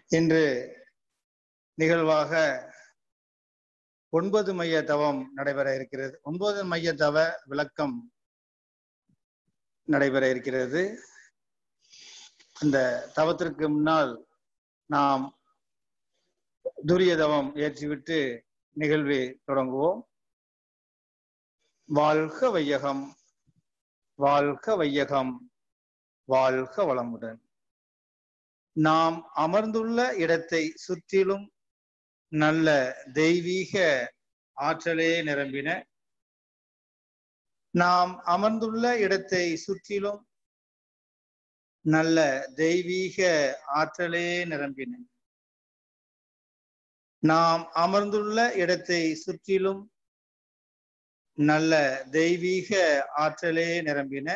இன்று நிகழ்வாக ஒன்பது மைய தவம் நடைபெற இருக்கிறது ஒன்பது மைய தவ விளக்கம் நடைபெற இருக்கிறது அந்த தவத்திற்கு முன்னால் நாம் துரிய தவம் ஏற்றிவிட்டு நிகழ்வை தொடங்குவோம் வாழ்க வையகம் வாழ்க வையகம் வாழ்க வளமுடன் நாம் அமர்ந்துள்ள இடத்தை சுற்றிலும் நல்ல தெய்வீக ஆற்றலே நிரம்பின நாம் அமர்ந்துள்ள இடத்தை சுற்றிலும் நல்ல தெய்வீக ஆற்றலே நிரம்பின நாம் அமர்ந்துள்ள இடத்தை சுற்றிலும் நல்ல தெய்வீக ஆற்றலே நிரம்பின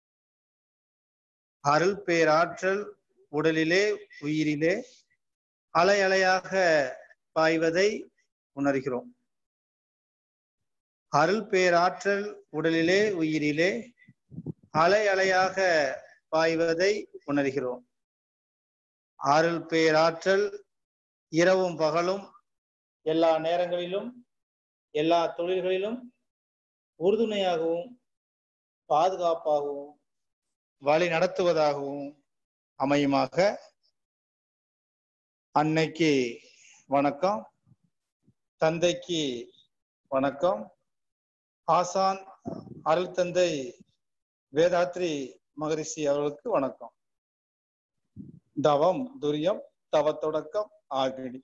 அருள் பேராற்றல் உடலிலே உயிரிலே அலை அலையாக பாய்வதை உணர்கிறோம் அருள் பேராற்றல் உடலிலே உயிரிலே அலை அலையாக பாய்வதை உணர்கிறோம் அருள் பேராற்றல் இரவும் பகலும் எல்லா நேரங்களிலும் எல்லா தொழில்களிலும் உறுதுணையாகவும் பாதுகாப்பாகவும் வழி நடத்துவதாகவும் அமையுமாக அன்னைக்கு வணக்கம் தந்தைக்கு வணக்கம் ஆசான் அருள் தந்தை வேதாத்ரி மகரிஷி அவர்களுக்கு வணக்கம் தவம் துரியம் தவ தொடக்கம் ஆகிடி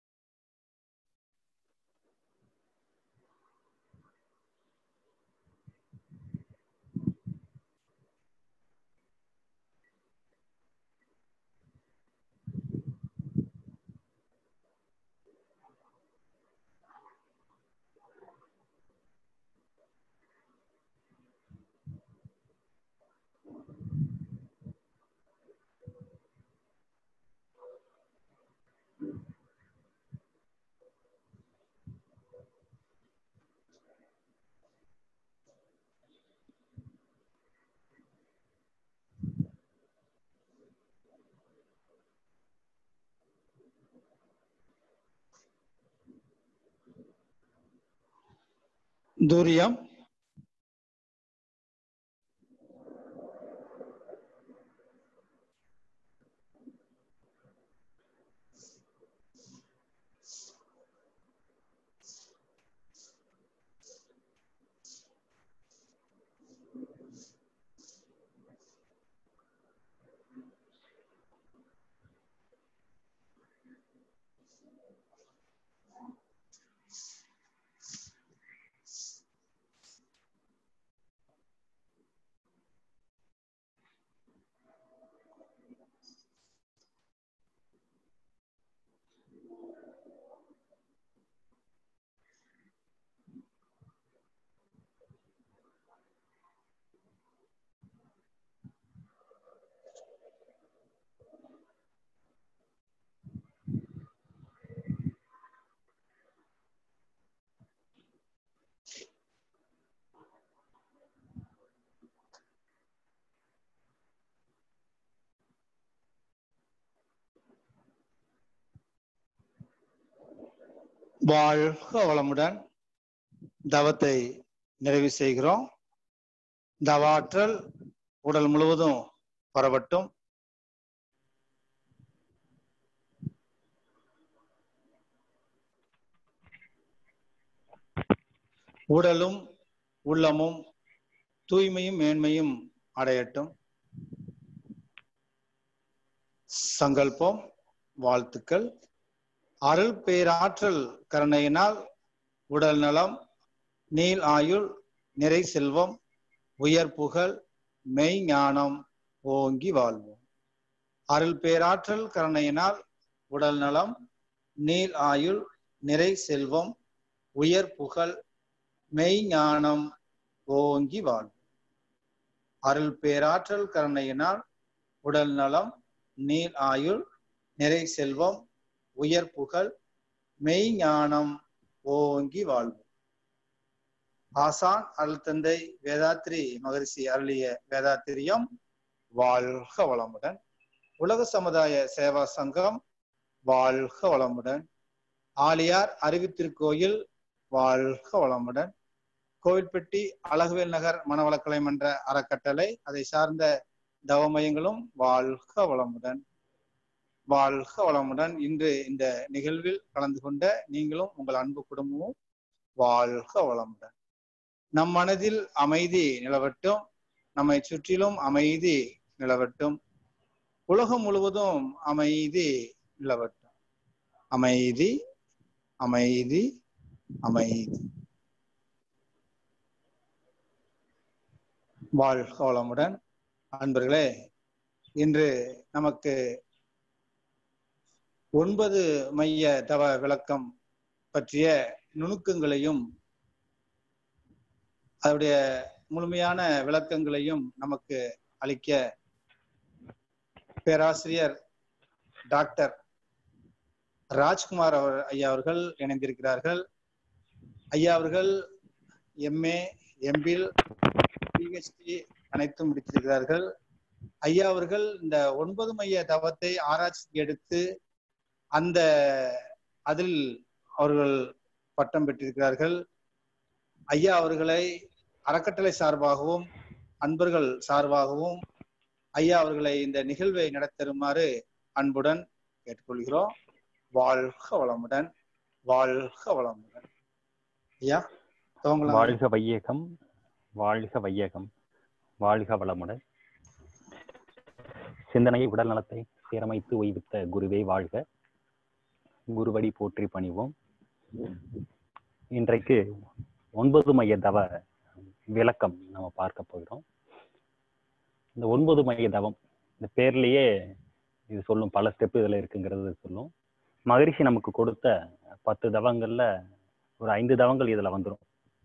துரியம் வாழ்க வளமுடன் தவத்தை நிறைவு செய்கிறோம் தவாற்றல் உடல் முழுவதும் பரவட்டும் உடலும் உள்ளமும் தூய்மையும் மேன்மையும் அடையட்டும் சங்கல்பம் வாழ்த்துக்கள் அருள் பேராற்றல் கருணையினால் உடல் நலம் நீள் ஆயுள் நிறை செல்வம் உயர் புகழ் மெய் ஞானம் ஓங்கி வாழ்வோம் அருள் பேராற்றல் கருணையினால் உடல் நலம் நீள் ஆயுள் நிறை செல்வம் உயர் புகழ் மெய் ஞானம் ஓங்கி வாழ்வோம் அருள் பேராற்றல் கருணையினால் உடல் நலம் நீள் ஆயுள் நிறை செல்வம் உயர் புகழ் மெய் ஞானம் ஓங்கி வாழ்வோம் ஆசான் அருள் தந்தை வேதாத்திரி மகரிஷி அருளிய வேதாத்திரியம் வாழ்க வளமுடன் உலக சமுதாய சேவா சங்கம் வாழ்க வளமுடன் ஆலியார் அறிவித்திருக்கோயில் வாழ்க வளமுடன் கோவில்பட்டி அழகுவேல் நகர் மனவளக்கலை மன்ற அறக்கட்டளை அதை சார்ந்த தவ மையங்களும் வாழ்க வளமுடன் வாழ்க வளமுடன் இன்று இந்த நிகழ்வில் கலந்து கொண்ட நீங்களும் உங்கள் அன்பு குடும்பமும் வாழ்க வளமுடன் நம் மனதில் அமைதி நிலவட்டும் நம்மை சுற்றிலும் அமைதி நிலவட்டும் உலகம் முழுவதும் அமைதி நிலவட்டும் அமைதி அமைதி அமைதி வாழ்க வளமுடன் அன்பர்களே இன்று நமக்கு ஒன்பது மைய தவ விளக்கம் பற்றிய நுணுக்கங்களையும் அதனுடைய முழுமையான விளக்கங்களையும் நமக்கு அளிக்க பேராசிரியர் டாக்டர் ராஜ்குமார் அவர் ஐயா அவர்கள் இணைந்திருக்கிறார்கள் ஐயா அவர்கள் எம்ஏ எம்பில் பிஹெச்டி அனைத்தும் முடித்திருக்கிறார்கள் ஐயா அவர்கள் இந்த ஒன்பது மைய தவத்தை ஆராய்ச்சி எடுத்து அந்த அதில் அவர்கள் பட்டம் பெற்றிருக்கிறார்கள் ஐயா அவர்களை அறக்கட்டளை சார்பாகவும் அன்பர்கள் சார்பாகவும் ஐயா அவர்களை இந்த நிகழ்வை நடத்தருமாறு அன்புடன் கேட்டுக்கொள்கிறோம் வாழ்க வளமுடன் வாழ்க வளமுடன் ஐயா துவங்கலாம் வாழ்க வையகம் வாழ்க வையகம் வாழ்க வளமுடன் சிந்தனையை உடல் நலத்தை சீரமைத்து ஓய்வித்த குருவே வாழ்க குருவடி போற்றி பணிவோம் இன்றைக்கு ஒன்பது மைய தவ விளக்கம் நம்ம பார்க்க போகிறோம் இந்த ஒன்பது மைய தவம் இந்த பேர்லயே இது சொல்லும் பல ஸ்டெப் இதுல இருக்குங்கிறது சொல்லும் மகரிஷி நமக்கு கொடுத்த பத்து தவங்கள்ல ஒரு ஐந்து தவங்கள் இதுல வந்துடும்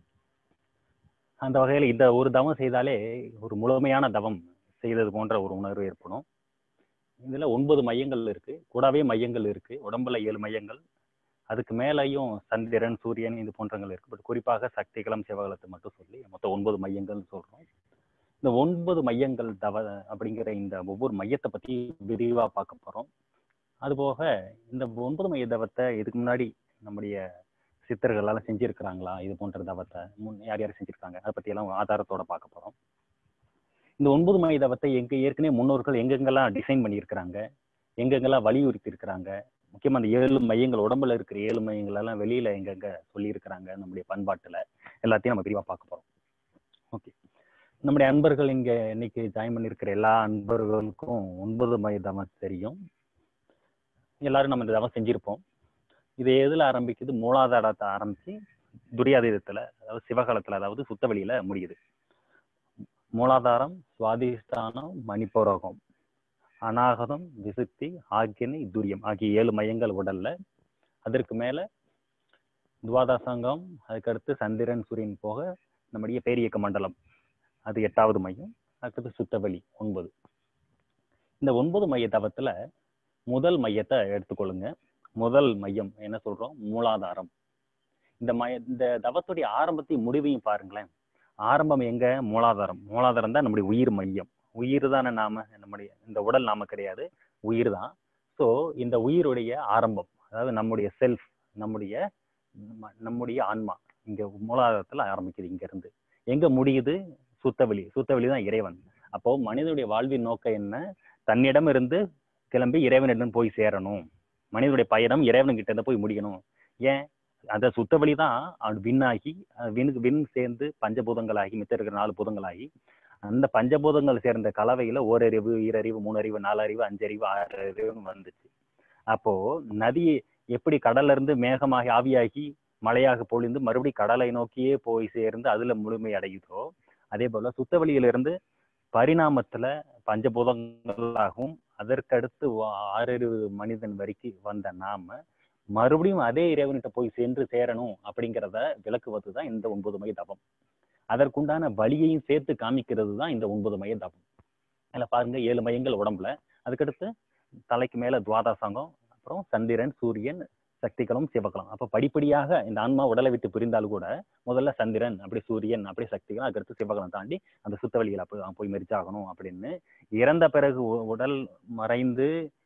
அந்த வகையில இந்த ஒரு தவம் செய்தாலே ஒரு முழுமையான தவம் செய்தது போன்ற ஒரு உணர்வு ஏற்படும் இதுல ஒன்பது மையங்கள் இருக்கு கூடவே மையங்கள் இருக்கு உடம்புல ஏழு மையங்கள் அதுக்கு மேலேயும் சந்திரன் சூரியன் இது போன்றங்கள் இருக்கு பட் குறிப்பாக சக்திகளம் சிவகலத்தை மட்டும் சொல்லி மொத்தம் ஒன்பது மையங்கள் சொல்றோம் இந்த ஒன்பது மையங்கள் தவ அப்படிங்கிற இந்த ஒவ்வொரு மையத்தை பத்தி விரிவா பார்க்க போறோம் அதுபோக இந்த ஒன்பது மைய தவத்தை இதுக்கு முன்னாடி நம்முடைய சித்தர்கள் எல்லாம் செஞ்சிருக்கிறாங்களா இது போன்ற தவத்தை முன் யார் யார் செஞ்சிருக்காங்க அதை பத்தி எல்லாம் ஆதாரத்தோட பார்க்க போறோம் இந்த ஒன்பது மைய தவத்தை எங்க ஏற்கனவே முன்னோர்கள் எங்கெங்கெல்லாம் டிசைன் பண்ணியிருக்கிறாங்க எங்கெங்கெல்லாம் வலியுறுத்தி இருக்கிறாங்க முக்கியமா அந்த ஏழு மையங்கள் உடம்புல இருக்கிற ஏழு மையங்கள் எல்லாம் வெளியில எங்கெங்க சொல்லியிருக்கிறாங்க நம்முடைய பண்பாட்டுல எல்லாத்தையும் நம்ம விரிவா பார்க்க போறோம் ஓகே நம்முடைய அன்பர்கள் இங்க இன்னைக்கு ஜாயின் பண்ணியிருக்கிற எல்லா அன்பர்களுக்கும் ஒன்பது மைய தவம் தெரியும் எல்லாரும் நம்ம இந்த தவம் செஞ்சிருப்போம் இது எதுல ஆரம்பிக்குது மூலாதாரத்தை ஆரம்பிச்சு துரியாதீதத்துல அதாவது சிவகாலத்துல அதாவது சுத்தவெளியில முடியுது மூலாதாரம் சுவாதிஷ்டானம் மணிப்போரகம் அநாகதம் விசுத்தி ஆக்கினை துரியம் ஆகிய ஏழு மையங்கள் உடல்ல அதற்கு மேல துவாதசங்கம் அதுக்கடுத்து சந்திரன் சூரியன் போக நம்முடைய பேரியக்க மண்டலம் அது எட்டாவது மையம் அடுத்தது சுத்தவெளி ஒன்பது இந்த ஒன்பது மைய தவத்துல முதல் மையத்தை எடுத்துக்கொள்ளுங்க முதல் மையம் என்ன சொல்றோம் மூலாதாரம் இந்த மைய இந்த தவத்துடைய ஆரம்பத்தையும் முடிவையும் பாருங்களேன் ஆரம்பம் எங்க மூலாதாரம் மூலாதாரம் தான் நம்முடைய உயிர் மையம் உயிர் தானே நாம நம்முடைய இந்த உடல் நாம கிடையாது உயிர் தான் ஸோ இந்த உயிருடைய ஆரம்பம் அதாவது நம்முடைய செல்ஃப் நம்முடைய நம்முடைய ஆன்மா இங்க மூலாதாரத்துல ஆரம்பிக்குது இங்க இருந்து எங்க முடியுது சுத்தவெளி சுத்தவெளி தான் இறைவன் அப்போ மனிதனுடைய வாழ்வின் நோக்கம் என்ன தன்னிடம் இருந்து கிளம்பி இறைவனிடம் போய் சேரணும் மனிதனுடைய பயணம் இறைவன்கிட்ட இருந்து போய் முடியணும் ஏன் அந்த சுத்தவெளி தான் விண்ணாகி விண்ணுக்கு விண் சேர்ந்து பஞ்சபூதங்களாகி மித்த இருக்கிற நாலு பூதங்களாகி அந்த பஞ்சபூதங்கள் சேர்ந்த கலவையில ஓரறிவு ஈரறிவு மூணறிவு நாலறிவு அஞ்சறிவு ஆறு அறிவுன்னு வந்துச்சு அப்போ நதி எப்படி கடல்ல இருந்து மேகமாகி ஆவியாகி மழையாக பொழிந்து மறுபடியும் கடலை நோக்கியே போய் சேர்ந்து அதுல முழுமை அடையுதோ அதே போல சுத்தவெளியிலிருந்து பரிணாமத்துல பஞ்சபூதங்களாகவும் அதற்கடுத்து ஆறறிவு மனிதன் வரைக்கும் வந்த நாம மறுபடியும் அதே இறைவன்கிட்ட போய் சென்று சேரணும் அப்படிங்கிறத விளக்குவது தான் இந்த ஒன்பது மைய தபம் அதற்குண்டான வழியையும் சேர்த்து காமிக்கிறது தான் இந்த ஒன்பது மைய தபம் அதில் பாருங்க ஏழு மையங்கள் உடம்புல அதுக்கடுத்து தலைக்கு மேல துவாதாசங்கம் அப்புறம் சந்திரன் சூரியன் சக்திகளும் சிவகலம் அப்ப படிப்படியாக இந்த ஆன்மா உடலை விட்டு பிரிந்தால் கூட முதல்ல சந்திரன் அப்படி சூரியன் அப்படி சக்திகள் அதுக்கடுத்து சிவகலம் தாண்டி அந்த சுத்த வழியில் போய் போய் மெரிச்சாகணும் அப்படின்னு இறந்த பிறகு உடல் மறைந்து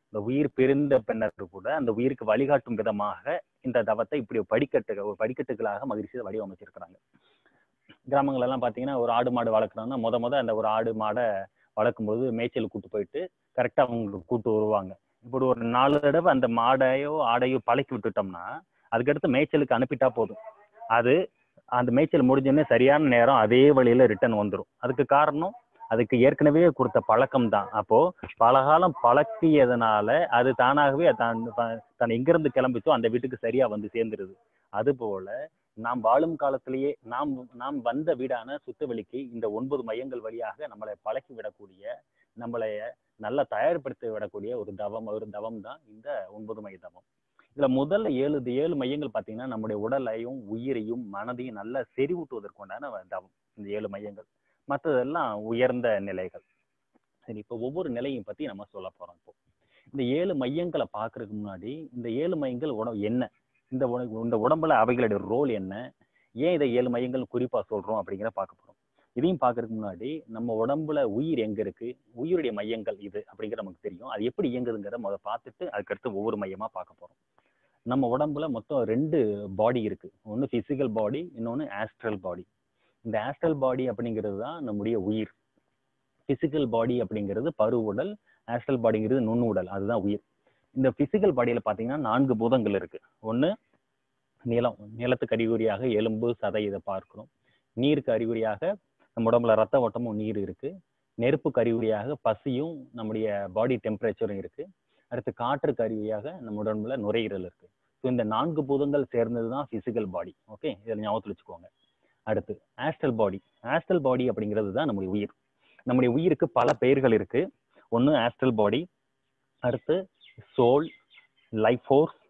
இந்த உயிர் பிரிந்த பின்னர் கூட அந்த உயிருக்கு வழிகாட்டும் விதமாக இந்த தவத்தை இப்படி படிக்கட்டு ஒரு படிக்கட்டுகளாக மகிழ்ச்சி வடிவமைச்சிருக்கிறாங்க கிராமங்கள் எல்லாம் பாத்தீங்கன்னா ஒரு ஆடு மாடு வளர்க்குறாங்கன்னா முத முத அந்த ஒரு ஆடு மாடை வளர்க்கும் பொழுது மேய்ச்சல் கூட்டு போயிட்டு கரெக்டா அவங்க கூட்டு வருவாங்க இப்படி ஒரு நாலு தடவை அந்த மாடையோ ஆடையோ பழக்கி விட்டுட்டோம்னா அதுக்கடுத்து மேய்ச்சலுக்கு அனுப்பிட்டா போதும் அது அந்த மேய்ச்சல் முடிஞ்சோடனே சரியான நேரம் அதே வழியில ரிட்டர்ன் வந்துடும் அதுக்கு காரணம் அதுக்கு ஏற்கனவே கொடுத்த பழக்கம் தான் அப்போ பலகாலம் பழக்கியதுனால அது தானாகவே தான் தான் எங்கிருந்து கிளம்பிச்சோ அந்த வீட்டுக்கு சரியா வந்து சேர்ந்துருது அதுபோல நாம் வாழும் காலத்திலேயே நாம் நாம் வந்த வீடான சுத்தவெளிக்கு இந்த ஒன்பது மையங்கள் வழியாக நம்மளை பழக்கி விடக்கூடிய நம்மளை நல்லா தயார்படுத்தி விடக்கூடிய ஒரு தவம் ஒரு தவம் தான் இந்த ஒன்பது மைய தவம் இதுல முதல்ல ஏழு ஏழு மையங்கள் பார்த்தீங்கன்னா நம்முடைய உடலையும் உயிரையும் மனதையும் நல்லா செறிவூட்டுவதற்குண்டான தவம் இந்த ஏழு மையங்கள் மற்றதெல்லாம் உயர்ந்த நிலைகள் சரி இப்போ ஒவ்வொரு நிலையும் பத்தி நம்ம சொல்ல போறோம் இப்போ இந்த ஏழு மையங்களை பார்க்கறதுக்கு முன்னாடி இந்த ஏழு மையங்கள் உடம்பு என்ன இந்த உட- இந்த உடம்புல அவைகளுடைய ரோல் என்ன ஏன் இதை ஏழு மையங்கள் குறிப்பா சொல்றோம் அப்படிங்கிற பார்க்க போறோம் இதையும் பார்க்கறதுக்கு முன்னாடி நம்ம உடம்புல உயிர் எங்க இருக்கு உயிருடைய மையங்கள் இது அப்படிங்கிற நமக்கு தெரியும் அது எப்படி இயங்குதுங்கிறத முத பார்த்துட்டு அதுக்கடுத்து ஒவ்வொரு மையமா பார்க்க போறோம் நம்ம உடம்புல மொத்தம் ரெண்டு பாடி இருக்கு ஒன்று பிசிக்கல் பாடி இன்னொன்று ஆஸ்ட்ரல் பாடி இந்த ஆஸ்ட்ரல் பாடி அப்படிங்கிறது தான் நம்முடைய உயிர் பிசிக்கல் பாடி அப்படிங்கிறது பருவுடல் ஆஸ்ட்ரல் பாடிங்கிறது நுண்ணுடல் அதுதான் உயிர் இந்த பிசிக்கல் பாடியில பாத்தீங்கன்னா நான்கு பூதங்கள் இருக்கு ஒண்ணு நிலம் நிலத்துக்கு அறிகுறியாக எலும்பு சதை இதை பார்க்கிறோம் நீருக்கு அறிகுறியாக நம்ம உடம்புல ரத்த ஓட்டமும் நீர் இருக்கு நெருப்புக்கு அறிகுறியாக பசியும் நம்முடைய பாடி டெம்பரேச்சரும் இருக்கு அடுத்து காற்றுக்கு அறிகுறியாக நம்ம உடம்புல நுரையீரல் இருக்கு ஸோ இந்த நான்கு பூதங்கள் சேர்ந்தது தான் பிசிக்கல் பாடி ஓகே இதில் ஞாபகத்தில் வச்சுக்கோங்க அடுத்து ஆஸ்ட்ரல் பாடி ஆஸ்ட்ரல் பாடி அப்படிங்கிறது தான் நம்முடைய உயிர் நம்முடைய உயிருக்கு பல பெயர்கள் இருக்கு ஒன்று ஆஸ்ட்ரல் பாடி அடுத்து soul life force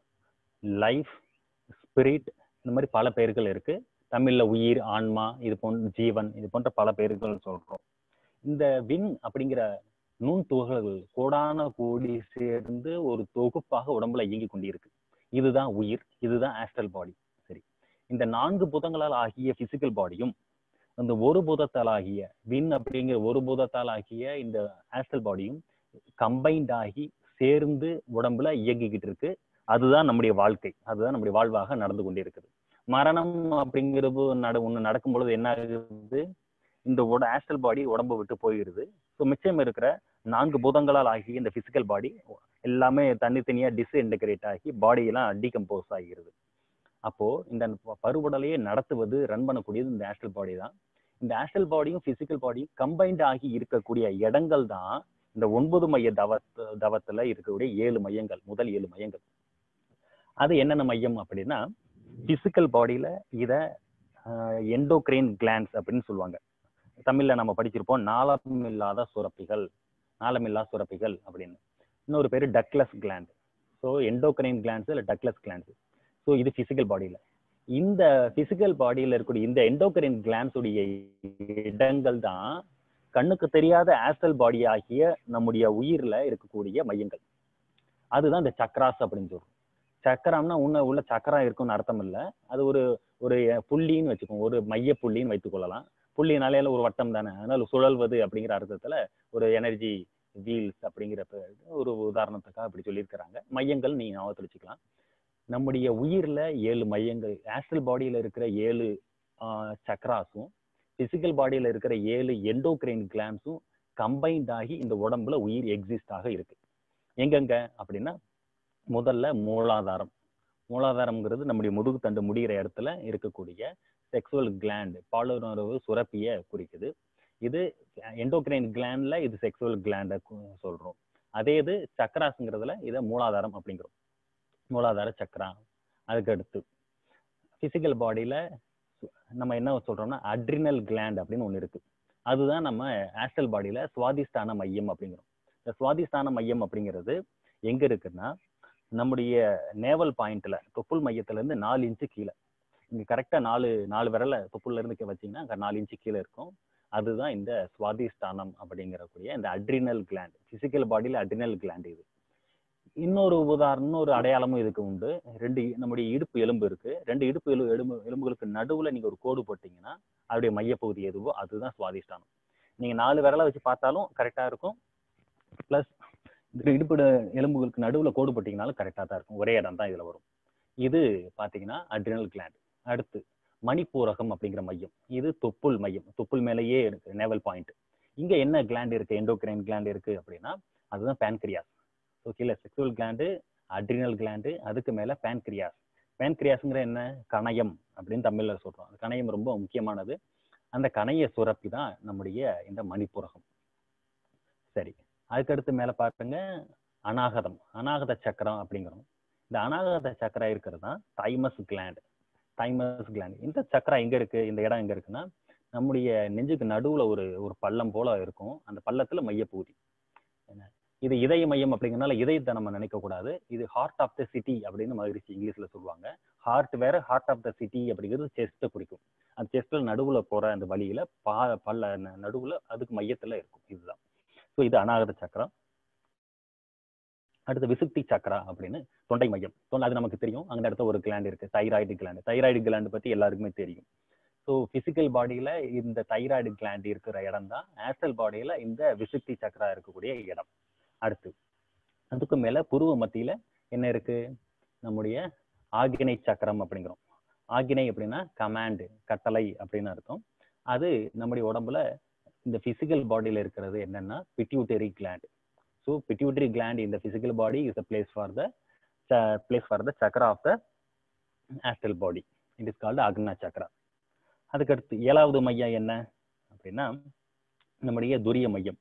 life spirit இந்த மாதிரி பல பெயர்கள் இருக்கு தமிழ்ல உயிர் ஆன்மா இது போன்ற ஜீவன் இது போன்ற பல பெயர்கள் சொல்றோம் இந்த வின் அப்படிங்கிற நுண் துகள்கள் கோடான கோடி சேர்ந்து ஒரு தொகுப்பாக உடம்புல இயங்கி கொண்டிருக்கு இதுதான் உயிர் இதுதான் ஆஸ்ட்ரல் பாடி சரி இந்த நான்கு புதங்களால் ஆகிய பிசிக்கல் பாடியும் அந்த ஒரு பூதத்தால் ஆகிய வின் அப்படிங்கிற ஒரு பூதத்தால் ஆகிய இந்த ஆஸ்ட்ரல் பாடியும் கம்பைன்ட் ஆகி சேர்ந்து உடம்புல இயங்கிக்கிட்டு இருக்கு அதுதான் நம்முடைய வாழ்க்கை அதுதான் நம்முடைய வாழ்வாக நடந்து கொண்டிருக்குது மரணம் அப்படிங்கிறது நட ஒண்ணு நடக்கும் பொழுது என்ன ஆகுது இந்த உட ஆஸ்ட்ரல் பாடி உடம்பு விட்டு போயிடுது ஸோ மிச்சம் இருக்கிற நான்கு பூதங்களால் ஆகி இந்த பிசிக்கல் பாடி எல்லாமே தனித்தனியா டிஸ்இன்டகிரேட் ஆகி பாடியெல்லாம் டீகம்போஸ் ஆகிருது அப்போ இந்த பருவுடலையே நடத்துவது ரன் பண்ணக்கூடியது இந்த ஆஸ்ட்ரல் பாடி தான் இந்த ஆஸ்ட்ரல் பாடியும் பிசிக்கல் பாடியும் கம்பைன்ட் ஆகி இருக்கக்கூடிய இடங்கள் தான் இந்த ஒன்பது மைய தவத் தவத்துல இருக்கக்கூடிய ஏழு மையங்கள் முதல் ஏழு மையங்கள் அது என்னென்ன மையம் அப்படின்னா பிசிக்கல் பாடியில இத எண்டோக்ரைன் கிளான்ஸ் அப்படின்னு சொல்லுவாங்க தமிழ்ல நம்ம படிச்சிருப்போம் நாளம் இல்லாத சுரப்பிகள் நாளமில்லா சுரப்பிகள் அப்படின்னு இன்னொரு பேரு ductless gland so endocrine glands இல்லை டக்லஸ் கிளான்ஸ் ஸோ இது பிசிக்கல் பாடியில இந்த பிசிக்கல் பாடியில இருக்கக்கூடிய இந்த எண்டோக்ரைன் கிளான்ஸுடைய இடங்கள் தான் கண்ணுக்கு தெரியாத ஆஸ்ட்ரல் பாடி ஆகிய நம்முடைய உயிர்ல இருக்கக்கூடிய மையங்கள் அதுதான் இந்த சக்ராஸ் அப்படின்னு சொல்றோம் சக்கரம்னா உன்ன உள்ள சக்கரம் இருக்கும்னு அர்த்தம் இல்லை அது ஒரு ஒரு புள்ளின்னு வச்சுக்கோங்க ஒரு மைய புள்ளின்னு வைத்துக் கொள்ளலாம் புள்ளினாலே ஒரு வட்டம் தானே அதனால சுழல்வது அப்படிங்கிற அர்த்தத்துல ஒரு எனர்ஜி வீல்ஸ் அப்படிங்கிற ஒரு உதாரணத்துக்காக அப்படி சொல்லியிருக்கிறாங்க மையங்கள் நீங்க ஞாபகத்தில் வச்சுக்கலாம் நம்முடைய உயிர்ல ஏழு மையங்கள் ஆஸ்ட்ரல் பாடியில இருக்கிற ஏழு சக்ராஸும் பிசிக்கல் பாடியில இருக்கிற ஏழு எண்டோக்ரைன் கிளான்ஸும் கம்பைன்ட் ஆகி இந்த உடம்புல உயிர் எக்ஸிஸ்ட் ஆக இருக்கு எங்கெங்க அப்படின்னா முதல்ல மூலாதாரம் மூலாதாரம்ங்கிறது நம்முடைய முதுகு தண்டு முடிகிற இடத்துல இருக்கக்கூடிய செக்ஸுவல் கிளாண்ட் பாலுணர்வு சுரப்பிய குறிக்குது இது எண்டோக்ரைன் கிளாண்ட்ல இது செக்ஸுவல் கிளாண்ட சொல்றோம் அதே இது சக்கராஸுங்கிறதுல இதை மூலாதாரம் அப்படிங்கிறோம் மூலாதார சக்கரா அதுக்கு அடுத்து பிசிக்கல் பாடியில நம்ம என்ன சொல்றோம்னா அட்ரினல் கிளாண்ட் அப்படின்னு ஒன்று இருக்கு அதுதான் நம்ம ஆஸ்ட்ரல் பாடியில சுவாதிஷ்டான மையம் அப்படிங்கிறோம் இந்த சுவாதிஷ்டான மையம் அப்படிங்கிறது எங்க இருக்குன்னா நம்முடைய நேவல் பாயிண்ட்ல தொப்புள் மையத்துல இருந்து நாலு இன்ச்சு கீழே இங்க கரெக்டா நாலு நாலு விரல தொப்புள்ள இருந்து வச்சீங்கன்னா அங்க நாலு இன்ச்சு கீழே இருக்கும் அதுதான் இந்த சுவாதிஷ்டானம் அப்படிங்கிறக்கூடிய இந்த அட்ரினல் கிளாண்ட் பிசிக்கல் பாடியில அட்ரினல் கிளாண்ட் இது இன்னொரு உதாரணம் இன்னொரு அடையாளமும் இதுக்கு உண்டு ரெண்டு நம்முடைய இடுப்பு எலும்பு இருக்கு ரெண்டு இடுப்பு எலும்பு எலும்பு எலும்புகளுக்கு நடுவுல நீங்க ஒரு கோடு போட்டீங்கன்னா அதோடைய மையப்பகுதி எதுவோ அதுதான் சுவாதிஷ்டானம் நீங்க நாலு விரலை வச்சு பார்த்தாலும் கரெக்டா இருக்கும் பிளஸ் இந்த இடுப்பு எலும்புகளுக்கு நடுவுல கோடு போட்டீங்கனாலும் கரெக்டா தான் இருக்கும் ஒரே இடம் தான் இதுல வரும் இது பாத்தீங்கன்னா அட்ரினல் கிளாண்ட் அடுத்து மணிப்பூரகம் அப்படிங்கிற மையம் இது தொப்புள் மையம் தொப்புள் மேலேயே இருக்கு நேவல் பாயிண்ட் இங்க என்ன கிளாண்ட் இருக்கு எண்டோக்ரைன் கிளாண்ட் இருக்கு அப்படின்னா அதுதான் பேன்கிரியாஸ் ஸோ கீழே செக்ஸுவல் கிளாண்டு அட்ரினல் கிளாண்டு அதுக்கு மேல பேன்கிரியாஸ் பேன்கிரியாஸ்ங்கிற என்ன கணையம் அப்படின்னு தமிழ்ல சொல்றோம் அந்த கணையம் ரொம்ப முக்கியமானது அந்த கணைய சுரப்பி தான் நம்முடைய இந்த மணிப்புரகம் சரி அதுக்கடுத்து மேல பாருங்க அநாகதம் அநாகத சக்கரம் அப்படிங்கிறோம் இந்த அநாகத சக்கரம் இருக்கிறது தான் தைமஸ் கிளாண்ட் தைமஸ் கிளாண்ட் இந்த சக்கரம் எங்க இருக்கு இந்த இடம் எங்க இருக்குன்னா நம்முடைய நெஞ்சுக்கு நடுவுல ஒரு ஒரு பள்ளம் போல இருக்கும் அந்த பள்ளத்துல மையப்பகுதி என்ன இது இதய மையம் அப்படிங்கறனால இதயத்தை நம்ம நினைக்க கூடாது இது ஹார்ட் ஆஃப் த சிட்டி அப்படின்னு மகிழ்ச்சி இங்கிலீஷ்ல சொல்லுவாங்க ஹார்ட் வேற ஹார்ட் ஆஃப் த சிட்டி அப்படிங்கிறது செஸ்ட்டை குறிக்கும் அந்த செஸ்ட்ல நடுவுல போற அந்த வழியில பா பல்ல ந- நடுவுல அதுக்கு மையத்துல இருக்கும் இதுதான் ஸோ இது அநாகத சக்கரம் அடுத்து விசுக்தி சக்கரா அப்படின்னு தொண்டை மையம் தொண்டை அது நமக்கு தெரியும் அந்த இடத்துல ஒரு கிளாண்ட் இருக்கு தைராய்டு கிளாண்ட் தைராய்டு கிளாண்ட் பத்தி எல்லாருக்குமே தெரியும் ஸோ பிசிக்கல் பாடியில இந்த தைராய்டு கிளாண்ட் இருக்கிற இடம் தான் ஆஸ்ட்ரல் பாடியில இந்த விசுக்தி சக்கரா இருக்கக்கூடிய இடம் அடுத்து அதுக்கு மேல புருவ மத்தியில என்ன இருக்கு நம்முடைய ஆகினை சக்கரம் அப்படிங்கிறோம் ஆகினை அப்படின்னா கமாண்ட் கட்டளை அப்படின்னு அர்த்தம் அது நம்முடைய உடம்புல இந்த பிசிக்கல் பாடியில இருக்கிறது என்னன்னா pituitary gland so pituitary gland இந்த physical body is the place for the place for the chakra of the astral body it is called Ajna chakra அதுக்கடுத்து ஏழாவது மையம் என்ன அப்படின்னா நம்முடைய துரிய மையம்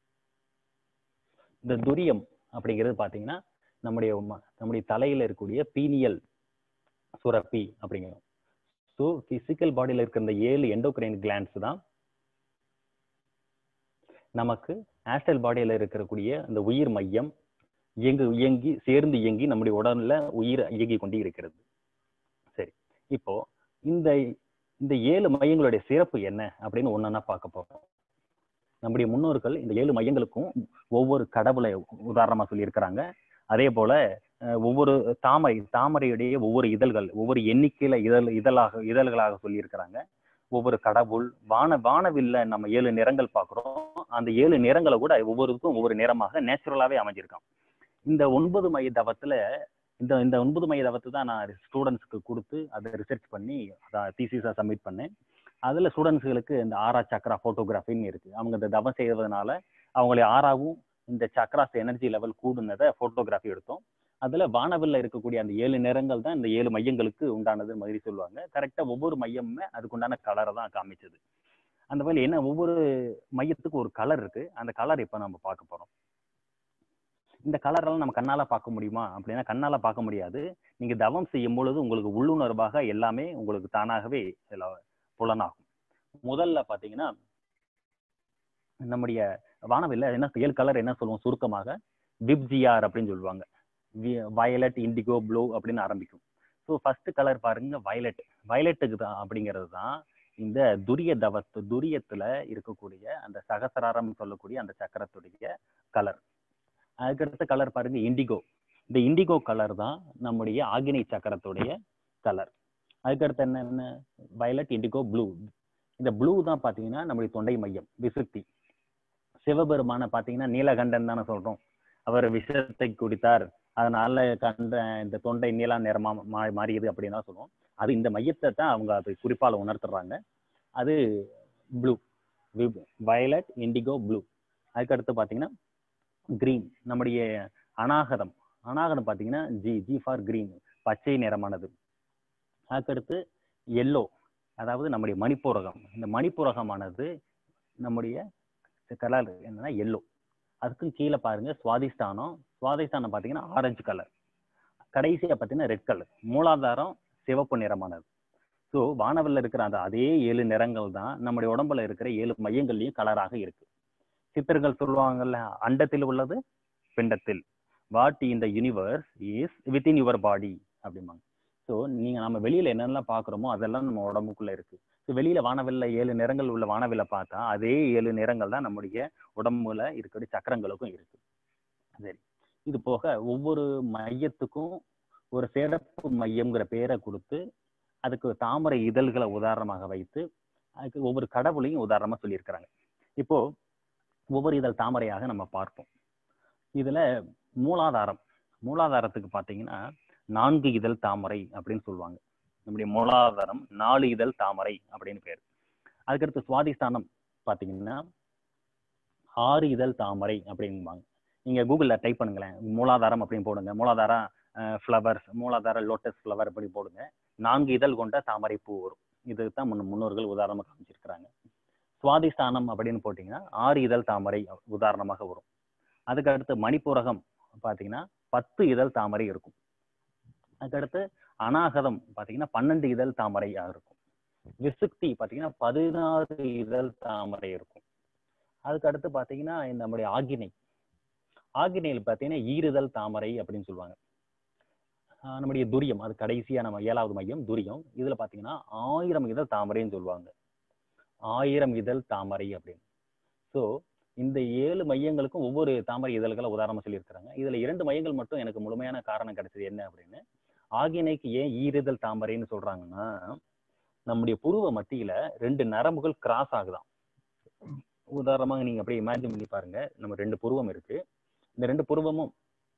இந்த துரியம் அப்படிங்கிறது பாத்தீங்கன்னா நம்முடைய ம- நம்முடைய தலையில இருக்கக்கூடிய பீனியல் சுரப்பி அப்படிங்கிறோம் ஸோ பிசிக்கல் பாடியில இருக்கிற இந்த ஏழு எண்டோக்ரைன் கிளாண்ட்ஸ் தான் நமக்கு ஆஸ்ட்ரல் பாடியில இருக்கக்கூடிய அந்த உயிர் மையம் இயங்கு இயங்கி சேர்ந்து இயங்கி நம்முடைய உடல்ல உயிர் இயங்கி கொண்டு இருக்கிறது சரி இப்போ இந்த இந்த ஏழு மையங்களுடைய சிறப்பு என்ன அப்படின்னு ஒன்னொன்னா பார்க்க போறோம் நம்முடைய முன்னோர்கள் இந்த ஏழு மையங்களுக்கும் ஒவ்வொரு கடவுளை உதாரணமா சொல்லியிருக்கிறாங்க அதே போல அஹ், ஒவ்வொரு தாமரை தாமரையுடைய ஒவ்வொரு இதழ்கள் ஒவ்வொரு எண்ணிக்கையில இதழ் இதழாக இதழ்களாக சொல்லியிருக்கிறாங்க ஒவ்வொரு கடவுள் வான வானவில்ல நம்ம ஏழு நிறங்கள் பார்க்குறோம் அந்த ஏழு நிறங்களை கூட ஒவ்வொருக்கும் ஒவ்வொரு நிறமாக நேச்சுரலாவே அமைஞ்சிருக்கான் இந்த ஒன்பது மைய தவத்துல இந்த இந்த ஒன்பது மைய தவத்தை தான் நான் ஸ்டூடெண்ட்ஸ்க்கு கொடுத்து அதை ரிசர்ச் பண்ணி அதை தீசிஸாக சப்மிட் பண்ணேன் அதுல ஸ்டூடெண்ட்ஸ்களுக்கு இந்த ஆரா சக்ரா ஃபோட்டோகிராஃபின்னு இருக்கு அவங்க இந்த தவம் செய்வதனால அவங்களுடைய ஆறாவும் இந்த சக்ராஸ் எனர்ஜி லெவல் கூடுனதை ஃபோட்டோகிராஃபி எடுத்தோம் அதுல வானவில்ல இருக்கக்கூடிய அந்த ஏழு நிறங்கள் தான் இந்த ஏழு மையங்களுக்கு உண்டானது மாதிரி சொல்லுவாங்க கரெக்டா ஒவ்வொரு மையமுமே அதுக்கு உண்டான கலரை தான் காமிச்சது அந்த மாதிரி என்ன ஒவ்வொரு மையத்துக்கு ஒரு கலர் இருக்கு அந்த கலர் இப்ப நம்ம பார்க்க போறோம் இந்த கலர் எல்லாம் நம்ம கண்ணால பார்க்க முடியுமா அப்படின்னா கண்ணால பார்க்க முடியாது நீங்க தவம் செய்யும் பொழுது உங்களுக்கு உள்ளுணர்வாக எல்லாமே உங்களுக்கு தானாகவே இதுல புலனாகும் முதல்ல பாத்தீங்கன்னா நம்முடைய வானவில்ல என்ன ஏழு கலர் என்ன சொல்லுவோம் சுருக்கமாக விப்ஜிஆர் அப்படின்னு சொல்லுவாங்க வயலட் இண்டிகோ ப்ளூ அப்படின்னு ஆரம்பிக்கும் ஸோ ஃபர்ஸ்ட் கலர் பாருங்க வயலட் வயலட்டுக்கு தான் அப்படிங்கிறது தான் இந்த துரிய தவத்து துரியத்துல இருக்கக்கூடிய அந்த சகசராரம் சொல்லக்கூடிய அந்த சக்கரத்துடைய கலர் அதுக்கடுத்த கலர் பாருங்க இண்டிகோ இந்த இண்டிகோ கலர் தான் நம்முடைய ஆகினை சக்கரத்துடைய கலர் அதுக்கடுத்து என்ன என்ன வயலட் இண்டிகோ ப்ளூ இந்த ப்ளூ தான் பாத்தீங்கன்னா நம்முடைய தொண்டை மையம் விசுக்தி சிவபெருமான பாத்தீங்கன்னா நீலகண்டன் தானே சொல்றோம் அவர் விஷத்தை குடித்தார் அதனால கண்ட இந்த தொண்டை நீலா நிறமா மா- மாறியது அப்படின்னு தான் சொல்லுவோம் அது இந்த மையத்தை தான் அவங்க அது குறிப்பால உணர்த்துறாங்க அது ப்ளூ வயலட் இண்டிகோ ப்ளூ அதுக்கடுத்து பாத்தீங்கன்னா கிரீன் நம்முடைய அநாகதம் அநாகதம் பாத்தீங்கன்னா ஜி ஜி ஃபார் கிரீன் பச்சை நிறமானது அதுக்கடுத்து எல்லோ அதாவது நம்முடைய மணிப்பூரகம் இந்த மணிப்பூரகமானது நம்முடைய கலர் என்னன்னா எல்லோ அதுக்கும் கீழே பாருங்க சுவாதிஷ்டானம் சுவாதிஷ்டானம் பார்த்தீங்கன்னா ஆரஞ்சு கலர் கடைசியா பார்த்தீங்கன்னா ரெட் கலர் மூலாதாரம் சிவப்பு நிறமானது ஸோ வானவல்ல இருக்கிற அந்த அதே ஏழு நிறங்கள் தான் நம்முடைய உடம்புல இருக்கிற ஏழு மையங்கள்லயும் கலராக இருக்கு சித்தர்கள் சொல்லுவாங்கல்ல அண்டத்தில் உள்ளது பிண்டத்தில் வாட் இந்த universe is within your body அப்படிம்பாங்க ஸோ நீங்க நம்ம வெளியில என்னென்னலாம் பார்க்குறோமோ அதெல்லாம் நம்ம உடம்புக்குள்ள இருக்கு ஸோ வெளியில வானவில்ல ஏழு நிறங்கள் உள்ள வானவில்ல பார்த்தா அதே ஏழு நிறங்கள் தான் நம்முடைய உடம்புல இருக்கிற சக்கரங்களுக்கும் இருக்கு சரி இது போக ஒவ்வொரு மையத்துக்கும் ஒரு சிறப்பு மையம்ங்கிற பேரை கொடுத்து அதுக்கு தாமரை இதழ்களை உதாரணமாக வைத்து அதுக்கு ஒவ்வொரு கடவுளையும் உதாரணமா சொல்லியிருக்கிறாங்க இப்போ ஒவ்வொரு இதழ் தாமரையாக நம்ம பார்ப்போம் இதுல மூலாதாரம் மூலாதாரத்துக்கு பார்த்தீங்கன்னா நான்கு இதழ் தாமரை அப்படின்னு சொல்லுவாங்க நம்முடைய மூலாதாரம் நாலு இதழ் தாமரை அப்படின்னு பேர் அதுக்கடுத்து சுவாதிஸ்தானம் பார்த்தீங்கன்னா ஆறு இதழ் தாமரை அப்படிங்குவாங்க நீங்க கூகுள்ல டைப் பண்ணுங்களேன் மூலாதாரம் அப்படின்னு போடுங்க மூலாதார ஃப்ளவர்ஸ் மூலாதார லோட்டஸ் ஃப்ளவர் அப்படி போடுங்க நான்கு இதழ் கொண்ட தாமரை பூ வரும் இதுக்கு தான் முன்ன முன்னோர்கள் உதாரணமாக காமிச்சிருக்கிறாங்க சுவாதிஸ்தானம் அப்படின்னு போட்டிங்கன்னா ஆறு இதழ் தாமரை உதாரணமாக வரும் அதுக்கு அடுத்து மணிப்புரகம் பார்த்தீங்கன்னா பத்து இதழ் தாமரை இருக்கும் அதுக்கடுத்து அநாகதம் பார்த்தீங்கன்னா பன்னெண்டு இதழ் தாமரையாக இருக்கும் விசுக்தி பார்த்தீங்கன்னா பதினாறு இதழ் தாமரை இருக்கும் அதுக்கு அடுத்து பார்த்தீங்கன்னா இந்த நம்முடைய ஆகினை ஆகினையில் பார்த்தீங்கன்னா ஈறுதல் தாமரை அப்படின்னு சொல்லுவாங்க ஆஹ் நம்முடைய துரியம் அது கடைசியா நம்ம ஏழாவது மையம் துரியம் இதுல பாத்தீங்கன்னா ஆயிரம் இதழ் தாமரைன்னு சொல்லுவாங்க ஆயிரம் இதழ் தாமரை அப்படின்னு ஸோ இந்த ஏழு மையங்களுக்கும் ஒவ்வொரு தாமரை இதழ்களை உதாரணமா சொல்லியிருக்கிறாங்க இதுல இரண்டு மையங்கள் மட்டும் எனக்கு முழுமையான காரணம் கிடைச்சது என்ன அப்படின்னு ஆகினைக்கு ஏன் ஈரிதழ் தாமரைன்னு சொல்றாங்கன்னா நம்முடைய புருவ மத்தியில ரெண்டு நரம்புகள் கிராஸ் ஆகுதாம் உதாரணமாக நீங்க அப்படியே இமேஜின் பண்ணி பாருங்க நம்ம ரெண்டு புருவம் இருக்கு இந்த ரெண்டு புருவமும்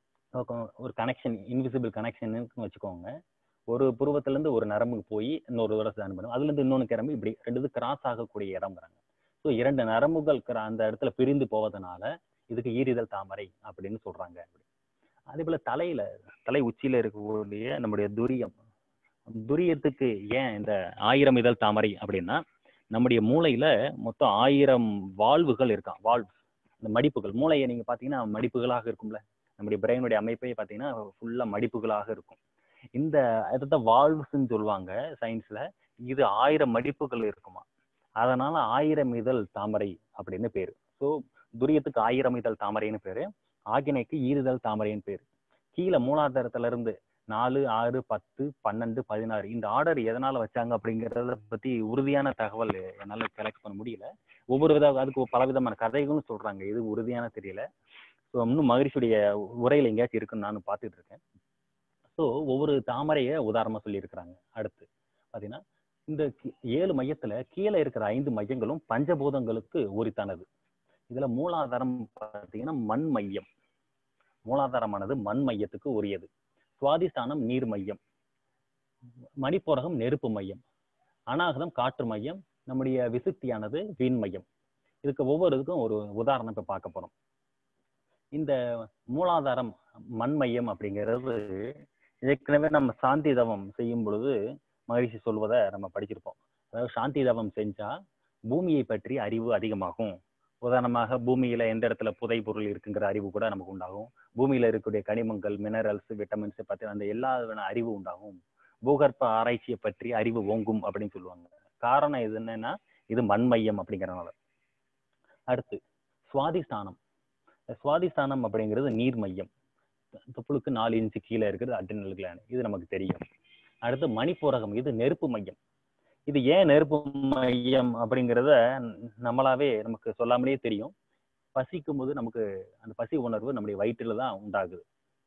ஒரு கனெக்ஷன் இன்விசிபிள் கனெக்ஷன் வச்சுக்கோங்க ஒரு புருவத்துல இருந்து ஒரு நரம்புக்கு போய் இன்னொரு தடவை ஸ்கேன் பண்ணும் அதுல இருந்து இன்னொன்று கிளம்பி இப்படி ரெண்டு இது கிராஸ் ஆகக்கூடிய இடம்ங்கிறாங்க ஸோ இரண்டு நரம்புகள் கிர- அந்த இடத்துல பிரிந்து போவதனால இதுக்கு ஈரிதழ் தாமரை அப்படின்னு சொல்றாங்க அதே போல தலையில தலை உச்சியில இருக்கக்கூடிய நம்முடைய துரியம் துரியத்துக்கு ஏன் இந்த ஆயிரம் இதழ் தாமரை அப்படின்னா நம்முடைய மூளையில மொத்தம் ஆயிரம் வால்வுகள் இருக்கான் வால்வ்ஸ் இந்த மடிப்புகள் மூளையை நீங்க பாத்தீங்கன்னா மடிப்புகளாக இருக்கும்ல நம்முடைய பிரெயினுடைய அமைப்பே பார்த்தீங்கன்னா ஃபுல்லாக மடிப்புகளாக இருக்கும் இந்த இதைத்தான் வால்வ்ஸ்ன்னு சொல்லுவாங்க சயின்ஸ்ல இது ஆயிரம் மடிப்புகள் இருக்குமா அதனால ஆயிரம் இதழ் தாமரை அப்படின்னு பேரு ஸோ துரியத்துக்கு ஆயிரம் இதழ் தாமரைன்னு பேரு ஆகினைக்கு ஈறுதல் தாமரைன்னு பேரு கீழே மூலாதாரத்துல இருந்து நாலு ஆறு பத்து பன்னெண்டு பதினாறு இந்த ஆர்டர் எதனால வச்சாங்க அப்படிங்கறத பத்தி உறுதியான தகவல் என்னால கலெக்ட் பண்ண முடியல ஒவ்வொரு வித அதுக்கு பல விதமான கதைகளும் சொல்றாங்க இது உறுதியான தெரியல ஸோ இன்னும் மகரிஷியுடைய உரையில எங்கேயாச்சும் இருக்குன்னு நான் பார்த்துட்டு இருக்கேன் ஸோ ஒவ்வொரு தாமரையை உதாரணமா சொல்லியிருக்கிறாங்க அடுத்து பார்த்தீங்கன்னா இந்த கி- ஏழு மையத்துல கீழே இருக்கிற ஐந்து மையங்களும் பஞ்சபூதங்களுக்கு உரித்தானது இதுல மூலாதாரம் பார்த்தீங்கன்னா மண் மையம் மூலாதாரமானது மண் மையத்துக்கு உரியது சுவாதிஸ்தானம் நீர் மையம் மணிப்புரகம் நெருப்பு மையம் அநாகதம் காற்று மையம் நம்முடைய விசுக்தியானது வீண் மையம் இதுக்கு ஒவ்வொரு இதுக்கும் ஒரு உதாரணம் இப்ப பார்க்க போறோம் இந்த மூலாதாரம் மண் மையம் அப்படிங்கிறது ஏற்கனவே நம்ம சாந்தி தவம் செய்யும் பொழுது மகிழ்ச்சி சொல்வதை நம்ம படிச்சிருப்போம் அதாவது சாந்தி தவம் செஞ்சா பூமியை பற்றி அறிவு அதிகமாகும் உதாரணமாக பூமியில எந்த இடத்துல புதை பொருள் இருக்குங்கிற அறிவு கூட நமக்கு உண்டாகும் பூமியில இருக்கக்கூடிய கனிமங்கள் மினரல்ஸ் விட்டமின்ஸ் பத்தி அந்த எல்லா விதமான அறிவு உண்டாகும் பூகற்ப ஆராய்ச்சியை பற்றி அறிவு ஓங்கும் அப்படின்னு சொல்லுவாங்க காரணம் இது என்னன்னா இது மண்மையம் அப்படிங்கறதுனால அடுத்து சுவாதிஸ்தானம் சுவாதிஸ்தானம் அப்படிங்கிறது நீர் மையம் தொப்புளுக்கு நாலு இன்ச்சு கீழே இருக்கிறது அட்ரினல் கிளாண்ட் இது நமக்கு தெரியும் அடுத்து மணிப்பூரகம் இது நெருப்பு மையம் இது ஏன் நெருப்பு மையம் அப்படிங்கிறத நம்மளாவே நமக்கு சொல்லாமலே தெரியும் பசிக்கும் போது நமக்கு அந்த பசி உணர்வு நம்முடைய வயிற்றுல தான் உண்டாகுது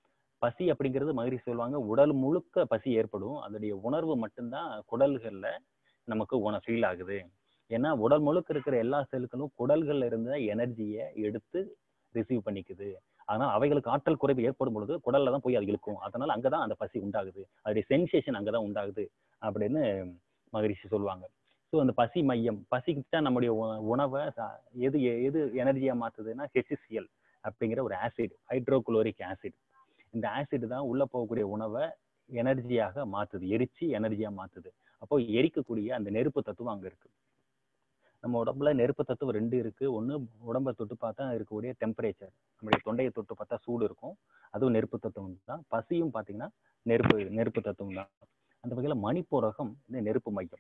பசி அப்படிங்கிறது மகிழ்ச்சி சொல்லுவாங்க உடல் முழுக்க பசி ஏற்படும் அதனுடைய உணர்வு மட்டும்தான் குடல்கள்ல நமக்கு உண ஃபீல் ஆகுது ஏன்னா உடல் முழுக்க இருக்கிற எல்லா செல்களும் குடல்கள்ல இருந்து எனர்ஜியை எடுத்து ரிசீவ் பண்ணிக்குது அதனால அவைகளுக்கு ஆற்றல் குறைவு ஏற்படும் பொழுது குடல்ல தான் போய் அது இழுக்கும் அதனால அங்கதான் அந்த பசி உண்டாகுது அதோடைய சென்சேஷன் அங்கதான் உண்டாகுது அப்படின்னு மகரிஷி சொல்லுவாங்க ஸோ அந்த பசி மையம் பசிக்கிட்டா நம்முடைய உ- உணவை ச- எது எது எனர்ஜியா மாத்துதுன்னா ஹெச்சிசிஎல் அப்படிங்கிற ஒரு ஆசிட் ஹைட்ரோகுளோரிக் ஆசிட் இந்த ஆசிட் தான் உள்ள போகக்கூடிய உணவை எனர்ஜியாக மாத்துது எரிச்சு எனர்ஜியா மாத்துது அப்போ எரிக்கக்கூடிய அந்த நெருப்பு தத்துவம் அங்க இருக்கு நம்ம உடம்புல நெருப்பு தத்துவம் ரெண்டு இருக்கு ஒண்ணு உடம்ப தொட்டு பார்த்தா இருக்கக்கூடிய டெம்பரேச்சர் நம்முடைய தொண்டையை தொட்டு பார்த்தா சூடு இருக்கும் அதுவும் நெருப்பு தத்துவம் தான் பசியும் பாத்தீங்கன்னா நெருப்பு நெருப்பு தத்துவம் தான் அந்த வகையில மணிப்புரகம் இந்த நெருப்பு மையம்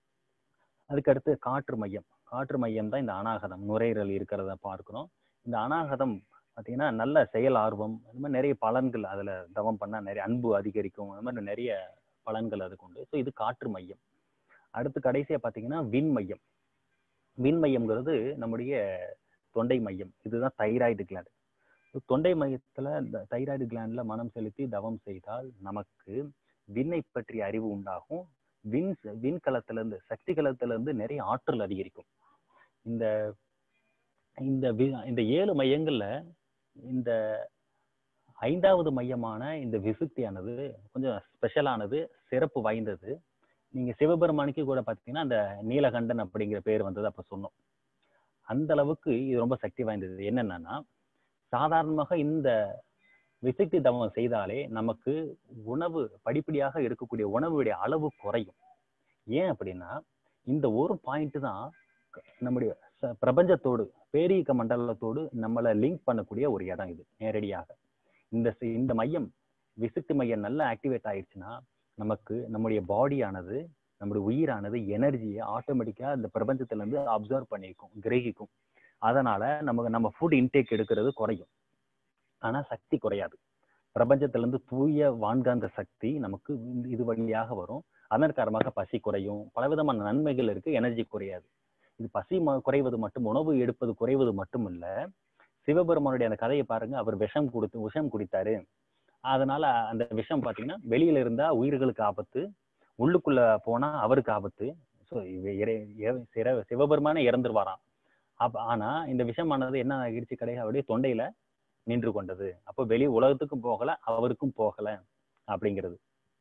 அதுக்கு அடுத்து காற்று மையம் காற்று மையம் தான் இந்த அநாகதம் நுரையீரல் இருக்கிறத பார்க்கிறோம் இந்த அநாகதம் பார்த்தீங்கன்னா நல்ல செயல் ஆர்வம் இந்த மாதிரி நிறைய பலன்கள் அதுல தவம் பண்ணா நிறைய அன்பு அதிகரிக்கும் அந்த மாதிரி நிறைய பலன்கள் அதுக்கு உண்டு ஸோ இது காற்று மையம் அடுத்து கடைசியா பார்த்தீங்கன்னா விண் மையம் விண் மையம்ங்கிறது நம்முடைய தொண்டை மையம் இதுதான் தைராய்டு கிளாண்ட் தொண்டை மையத்துல இந்த தைராய்டு கிளாண்ட்ல மனம் செலுத்தி தவம் செய்தால் நமக்கு விண்ணை பற்றிய அறிவு உண்டாகும் விண் விண்கலத்துல இருந்து சக்தி கலத்துல இருந்து நிறைய ஆற்றல் அதிகரிக்கும் இந்த இந்த வி- இந்த ஏழு மையங்கள்ல இந்த ஐந்தாவது மையமான இந்த விசுக்தியானது கொஞ்சம் ஸ்பெஷலானது சிறப்பு வாய்ந்தது நீங்க சிவபெருமானுக்கு கூட பார்த்தீங்கன்னா அந்த நீலகண்டன் அப்படிங்கிற பேர் வந்தது அப்ப சொன்னோம் அந்த அளவுக்கு இது ரொம்ப சக்தி வாய்ந்தது என்னன்னா சாதாரணமாக இந்த விசுக்தி தவம் செய்தாலே நமக்கு உணவு படிப்படியாக இருக்கக்கூடிய உணவுடைய அளவு குறையும் ஏன் அப்படின்னா இந்த ஒரு பாயிண்ட் தான் க- நம்முடைய ச- பிரபஞ்சத்தோடு பேரியக்க மண்டலத்தோடு நம்மளை லிங்க் பண்ணக்கூடிய ஒரு இடம் இது நேரடியாக இந்த சி- இந்த மையம் விசுக்தி மையம் நல்லா ஆக்டிவேட் ஆயிடுச்சுன்னா நமக்கு நம்முடைய பாடியானது நம்முடைய உயிரானது எனர்ஜியை ஆட்டோமேட்டிக்கா இந்த பிரபஞ்சத்துல இருந்து அப்சர்வ் பண்ணிக்கும் கிரகிக்கும் அதனால நமக்கு நம்ம ஃபுட் இன்டேக் எடுக்கிறது குறையும் ஆனா சக்தி குறையாது பிரபஞ்சத்துல இருந்து தூய வான்காந்த சக்தி நமக்கு இந்த- இது வழியாக வரும் அதன் காரணமாக பசி குறையும் பலவிதமான நன்மைகள் இருக்கு எனர்ஜி குறையாது இது பசி ம- குறைவது மட்டும் உணவு எடுப்பது குறைவது மட்டும் இல்ல சிவபெருமானுடைய அந்த கதையை பாருங்க அவர் விஷம் கொடுத்து விஷம் குடித்தாரு அதனால அந்த விஷம் பாத்தீங்கன்னா வெளியில இருந்தா உயிர்களுக்கு ஆபத்து உள்ளுக்குள்ள போனா அவருக்கு ஆபத்து ஸோ சிவபெருமானே இறந்துருவாராம் அப்ப ஆனா இந்த விஷமானது என்ன ஆகிடுச்சு கிடையாது அப்படியே தொண்டையில நின்று கொண்டது அப்போ வெளி உலகத்துக்கும் போகல அவருக்கும் போகல அப்படிங்கிறது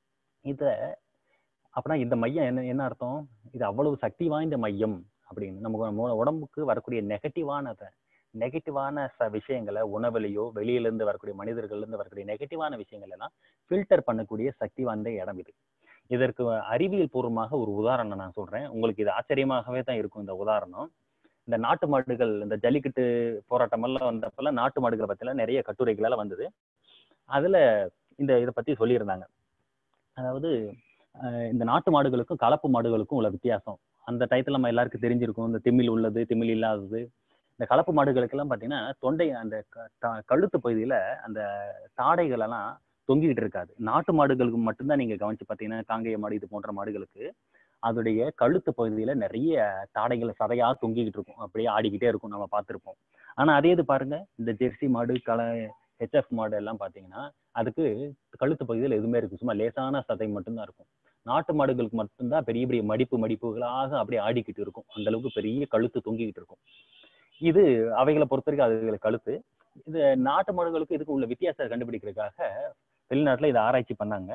இத அப்படின்னா இந்த மையம் என்ன என்ன அர்த்தம் இது அவ்வளவு சக்தி வாய்ந்த மையம் அப்படின்னு நமக்கு நம்ம உடம்புக்கு வரக்கூடிய நெகட்டிவானத நெகட்டிவான ச விஷயங்களை உணவுலையோ வெளியில இருந்து வரக்கூடிய மனிதர்கள்ல இருந்து வரக்கூடிய நெகட்டிவான விஷயங்கள் எல்லாம் ஃபில்டர் பண்ணக்கூடிய சக்தி வாய்ந்த இடம் இது இதற்கு அறிவியல் பூர்வமாக ஒரு உதாரணம் நான் சொல்றேன் உங்களுக்கு இது ஆச்சரியமாகவே தான் இருக்கும் இந்த உதாரணம் இந்த நாட்டு மாடுகள் இந்த ஜல்லிக்கட்டு போராட்டம் எல்லாம் வந்தப்பெல்லாம் நாட்டு மாடுகளை பத்திலாம் நிறைய கட்டுரைகள் எல்லாம் வந்தது அதுல இந்த இதை பத்தி சொல்லியிருந்தாங்க அதாவது அஹ் இந்த நாட்டு மாடுகளுக்கும் கலப்பு மாடுகளுக்கும் உள்ள வித்தியாசம் அந்த டயத்துல நம்ம எல்லாருக்கும் தெரிஞ்சிருக்கும் இந்த திமில் உள்ளது திமில் இல்லாதது இந்த கலப்பு மாடுகளுக்கெல்லாம் பாத்தீங்கன்னா தொண்டை அந்த க- த- கழுத்து பகுதியில அந்த தாடைகள் எல்லாம் தொங்கிட்டு இருக்காது நாட்டு மாடுகளுக்கு மட்டும்தான் நீங்க கவனிச்சு பாத்தீங்கன்னா காங்கேய மாடு இது போன்ற மாடுகளுக்கு அதோடைய கழுத்து பகுதியில நிறைய தாடைகள் சதையா தொங்கிக்கிட்டு இருக்கும் அப்படியே ஆடிக்கிட்டே இருக்கும் நம்ம பார்த்திருப்போம் ஆனா அதே இது பாருங்க இந்த ஜெர்சி மாடு கல ஹெச்எஃப் மாடு எல்லாம் பாத்தீங்கன்னா அதுக்கு கழுத்து பகுதியில் எதுவுமே இருக்கு சும்மா லேசான சதை மட்டும்தான் இருக்கும் நாட்டு மாடுகளுக்கு மட்டும்தான் பெரிய பெரிய மடிப்பு மடிப்புகளாக அப்படியே ஆடிக்கிட்டு இருக்கும் அந்த அளவுக்கு பெரிய கழுத்து தொங்கிக்கிட்டு இருக்கும் இது அவைகளை பொறுத்த வரைக்கும் அதுகளுக்கு கழுத்து இது நாட்டு மாடுகளுக்கு இதுக்கு உள்ள வித்தியாசத்தை கண்டுபிடிக்கிறதுக்காக வெளிநாட்டுல இதை ஆராய்ச்சி பண்ணாங்க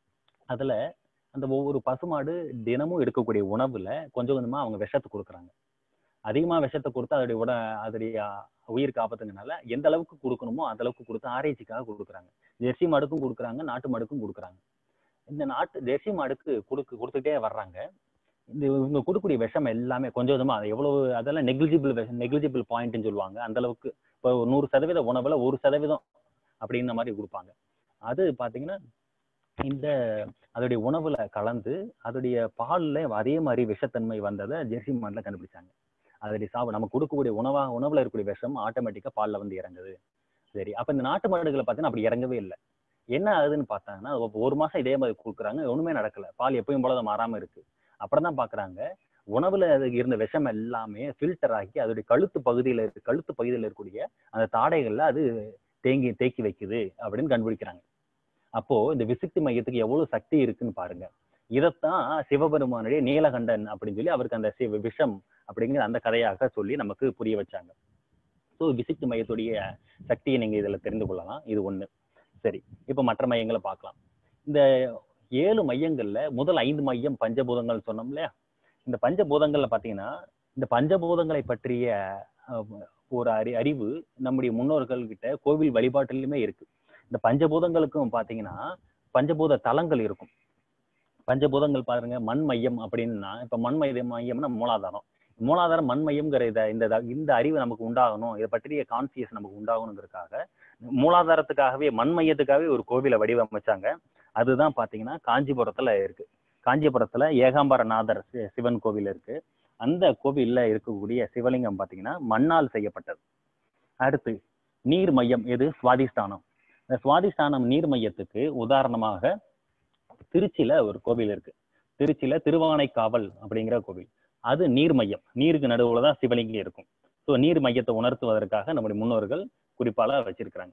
அதுல அந்த ஒவ்வொரு பசுமாடு தினமும் எடுக்கக்கூடிய உணவுல கொஞ்சம் கொஞ்சமா அவங்க விஷத்தை கொடுக்குறாங்க அதிகமா விஷத்தை கொடுத்து அதோடைய உட அதோடைய உயிருக்கு ஆபத்துங்கனால எந்த அளவுக்கு கொடுக்கணுமோ அந்த அளவுக்கு கொடுத்து ஆராய்ச்சிக்காக கொடுக்குறாங்க ஜெர்சி மாடுக்கும் கொடுக்குறாங்க நாட்டு மாடுக்கும் கொடுக்குறாங்க இந்த நாட்டு ஜெர்சி மாடுக்கு கொடுக்கு கொடுத்துட்டே வர்றாங்க இந்த இவங்க கொடுக்கக்கூடிய விஷம் எல்லாமே கொஞ்சம் கொஞ்சமா அது எவ்வளவு அதெல்லாம் நெக்லிஜிபிள் விஷம் நெக்லிஜிபிள் பாயிண்ட்னு சொல்லுவாங்க அந்த அளவுக்கு இப்போ ஒரு நூறு சதவீத உணவுல ஒரு சதவீதம் அப்படின்ற மாதிரி கொடுப்பாங்க அது பாத்தீங்கன்னா இந்த அதோடைய உணவுல கலந்து அதோடைய பால்ல அதே மாதிரி விஷத்தன்மை வந்ததை ஜெர்சி மாடுல கண்டுபிடிச்சாங்க அதோடைய சாவு நம்ம கொடுக்கக்கூடிய உணவா உணவுல இருக்கக்கூடிய விஷம் ஆட்டோமேட்டிக்கா பால்ல வந்து இறங்குது சரி அப்ப இந்த நாட்டு மாடுகளை பார்த்தீங்கன்னா அப்படி இறங்கவே இல்லை என்ன ஆகுதுன்னு பார்த்தாங்கன்னா ஒ- ஒரு மாசம் இதே மாதிரி கொடுக்குறாங்க ஒண்ணுமே நடக்கல பால் எப்பயும் போல அது மாறாம இருக்கு அப்புறம் தான் பாக்குறாங்க உணவுல அது இருந்த விஷம் எல்லாமே ஃபில்டர் ஆக்கி அதோடைய கழுத்து பகுதியில இருக்கு கழுத்து பகுதியில இருக்கக்கூடிய அந்த தாடைகள்ல அது தேங்கி தேக்கி வைக்குது அப்படின்னு கண்டுபிடிக்கிறாங்க அப்போ இந்த விசுக்தி மையத்துக்கு எவ்வளவு சக்தி இருக்குன்னு பாருங்க இதைத்தான் சிவபெருமானுடைய நீலகண்டன் அப்படின்னு சொல்லி அவருக்கு அந்த சிவ விஷம் அப்படிங்கிற அந்த கதையாக சொல்லி நமக்கு புரிய வச்சாங்க ஸோ விசுக்தி மையத்துடைய சக்தியை நீங்க இதுல தெரிந்து கொள்ளலாம் இது ஒண்ணு சரி இப்போ மற்ற மையங்களை பார்க்கலாம் இந்த ஏழு மையங்கள்ல முதல் ஐந்து மையம் பஞ்சபூதங்கள் சொன்னோம் இல்லையா இந்த பஞ்சபூதங்கள்ல பாத்தீங்கன்னா இந்த பஞ்சபூதங்களை பற்றிய அஹ், ஒரு அறி அறிவு நம்முடைய முன்னோர்கள் கிட்ட கோவில் வழிபாட்டிலுமே இருக்கு இந்த பஞ்சபூதங்களுக்கும் பாத்தீங்கன்னா பஞ்சபூத தலங்கள் இருக்கும் பஞ்சபூதங்கள் பாருங்க மண் மையம் அப்படின்னா இப்ப மண் மையம் மையம்னா மூலாதாரம் மூலாதாரம் மண் மையம்ங்கிற இத இந்த இத- இந்த அறிவு நமக்கு உண்டாகணும் இதை பற்றிய கான்சியஸ் நமக்கு உண்டாகணுங்கிறதுக்காக மூலாதாரத்துக்காகவே மண் மையத்துக்காகவே ஒரு கோவிலை வடிவமைச்சாங்க அதுதான் பாத்தீங்கன்னா காஞ்சிபுரத்துல இருக்கு காஞ்சிபுரத்துல ஏகாம்பரநாதர் சி- சிவன் கோவில் இருக்கு அந்த கோவில்ல இருக்கக்கூடிய சிவலிங்கம் பாத்தீங்கன்னா மண்ணால் செய்யப்பட்டது அடுத்து நீர் மையம் எது சுவாதிஷ்டானம் இந்த சுவாதிஷ்டானம் நீர் மையத்துக்கு உதாரணமாக திருச்சியில ஒரு கோவில் இருக்கு திருச்சியில திருவானைக்காவல் அப்படிங்கிற கோவில் அது நீர் மையம் நீருக்கு நடுவுல தான் சிவலிங்கம் இருக்கும் ஸோ நீர் மையத்தை உணர்த்துவதற்காக நம்முடைய முன்னோர்கள் குறிப்பால வச்சிருக்கிறாங்க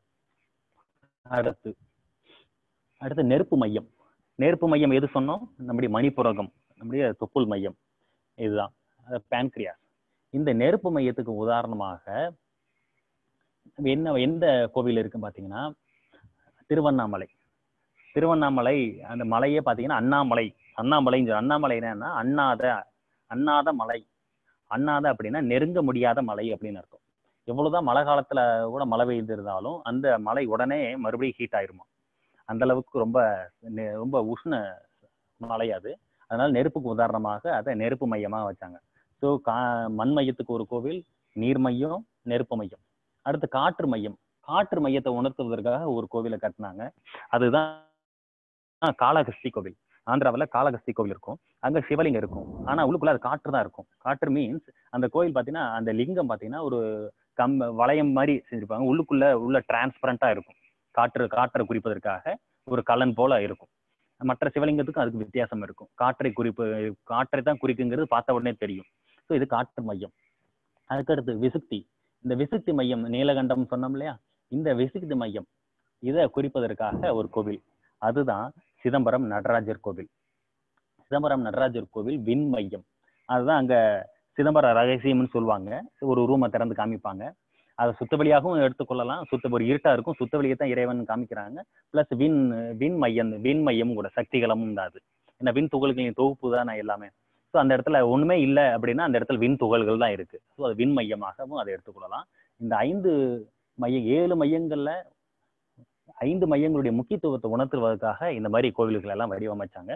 அடுத்து அடுத்து நெருப்பு மையம் நெருப்பு மையம் எது சொன்னோம் நம்முடைய மணிப்புரகம் நம்முடைய தொப்புள் மையம் இதுதான் பேன்கிரியாஸ் இந்த நெருப்பு மையத்துக்கு உதாரணமாக என்ன எந்த கோவில் இருக்குன்னு பாத்தீங்கன்னா திருவண்ணாமலை திருவண்ணாமலை அந்த மலையே பார்த்தீங்கன்னா அண்ணாமலை அண்ணாமலைன்னு சொல்லு. அண்ணாமலை என்னன்னா அண்ணாத அண்ணாத மலை அண்ணாத அப்படின்னா நெருங்க முடியாத மலை அப்படின்னு அர்த்தம் எவ்வளவுதான் மழை காலத்துல கூட மழை பெய்திருந்தாலும் அந்த மலை உடனே மறுபடியும் ஹீட் ஆயிருமா அந்த அளவுக்கு ரொம்ப நெ- ரொம்ப உஷ்ண மலை அது அதனால நெருப்புக்கு உதாரணமாக அதை நெருப்பு மையமா வச்சாங்க ஸோ கா மண் மையத்துக்கு ஒரு கோவில் நீர் மையம் நெருப்பு மையம் அடுத்து காற்று மையம் காற்று மையத்தை உணர்த்துவதற்காக ஒரு கோவிலை கட்டினாங்க அதுதான் காளகஸ்தி கோவில் ஆந்திராவில் காளகஸ்தி கோவில் இருக்கும் அங்க சிவலிங்கம் இருக்கும் ஆனா உள்ளுக்குள்ள அது காற்று தான் இருக்கும் காற்று மீன்ஸ் அந்த கோயில் பார்த்தீங்கன்னா அந்த லிங்கம் பார்த்தீங்கன்னா ஒரு கம் வளையம் மாதிரி செஞ்சிருப்பாங்க உள்ளுக்குள்ள உள்ள டிரான்ஸ்பரண்டா இருக்கும் காற்று காற்றை குறிப்பதற்காக ஒரு கலன் போல இருக்கும் மற்ற சிவலிங்கத்துக்கும் அதுக்கு வித்தியாசம் இருக்கும் காற்றை குறிப்பு காற்றை தான் குறிக்குங்கிறது பார்த்த உடனே தெரியும் ஸோ இது காற்று மையம் அதுக்கடுத்து விசுக்தி இந்த விசுக்தி மையம் நீலகண்டம் சொன்னோம் இல்லையா இந்த விசுக்தி மையம் இதை குறிப்பதற்காக ஒரு கோவில் அதுதான் சிதம்பரம் நடராஜர் கோவில் சிதம்பரம் நடராஜர் கோவில் விண் மையம் அதுதான் அங்க சிதம்பர ரகசியம்னு சொல்லுவாங்க ஒரு ரூமை திறந்து காமிப்பாங்க அதை சுத்த வழியாகவும் எடுத்துக்கொள்ளலாம் சுத்த ஒரு இருட்டா இருக்கும் சுத்த வழியை தான் இறைவன் காமிக்கிறாங்க பிளஸ் விண் விண் மையம் விண் மையம் கூட சக்திகளமும் தான் அது ஏன்னா விண் துகள்களின் தொகுப்பு தான் எல்லாமே ஸோ அந்த இடத்துல ஒண்ணுமே இல்லை அப்படின்னா அந்த இடத்துல விண் துகள்கள் தான் இருக்கு ஸோ அது விண் மையமாகவும் அதை எடுத்துக்கொள்ளலாம் இந்த ஐந்து மையம் ஏழு மையங்கள்ல ஐந்து மையங்களுடைய முக்கியத்துவத்தை உணர்த்துவதற்காக இந்த மாதிரி கோவில்கள் எல்லாம் வடிவமைச்சாங்க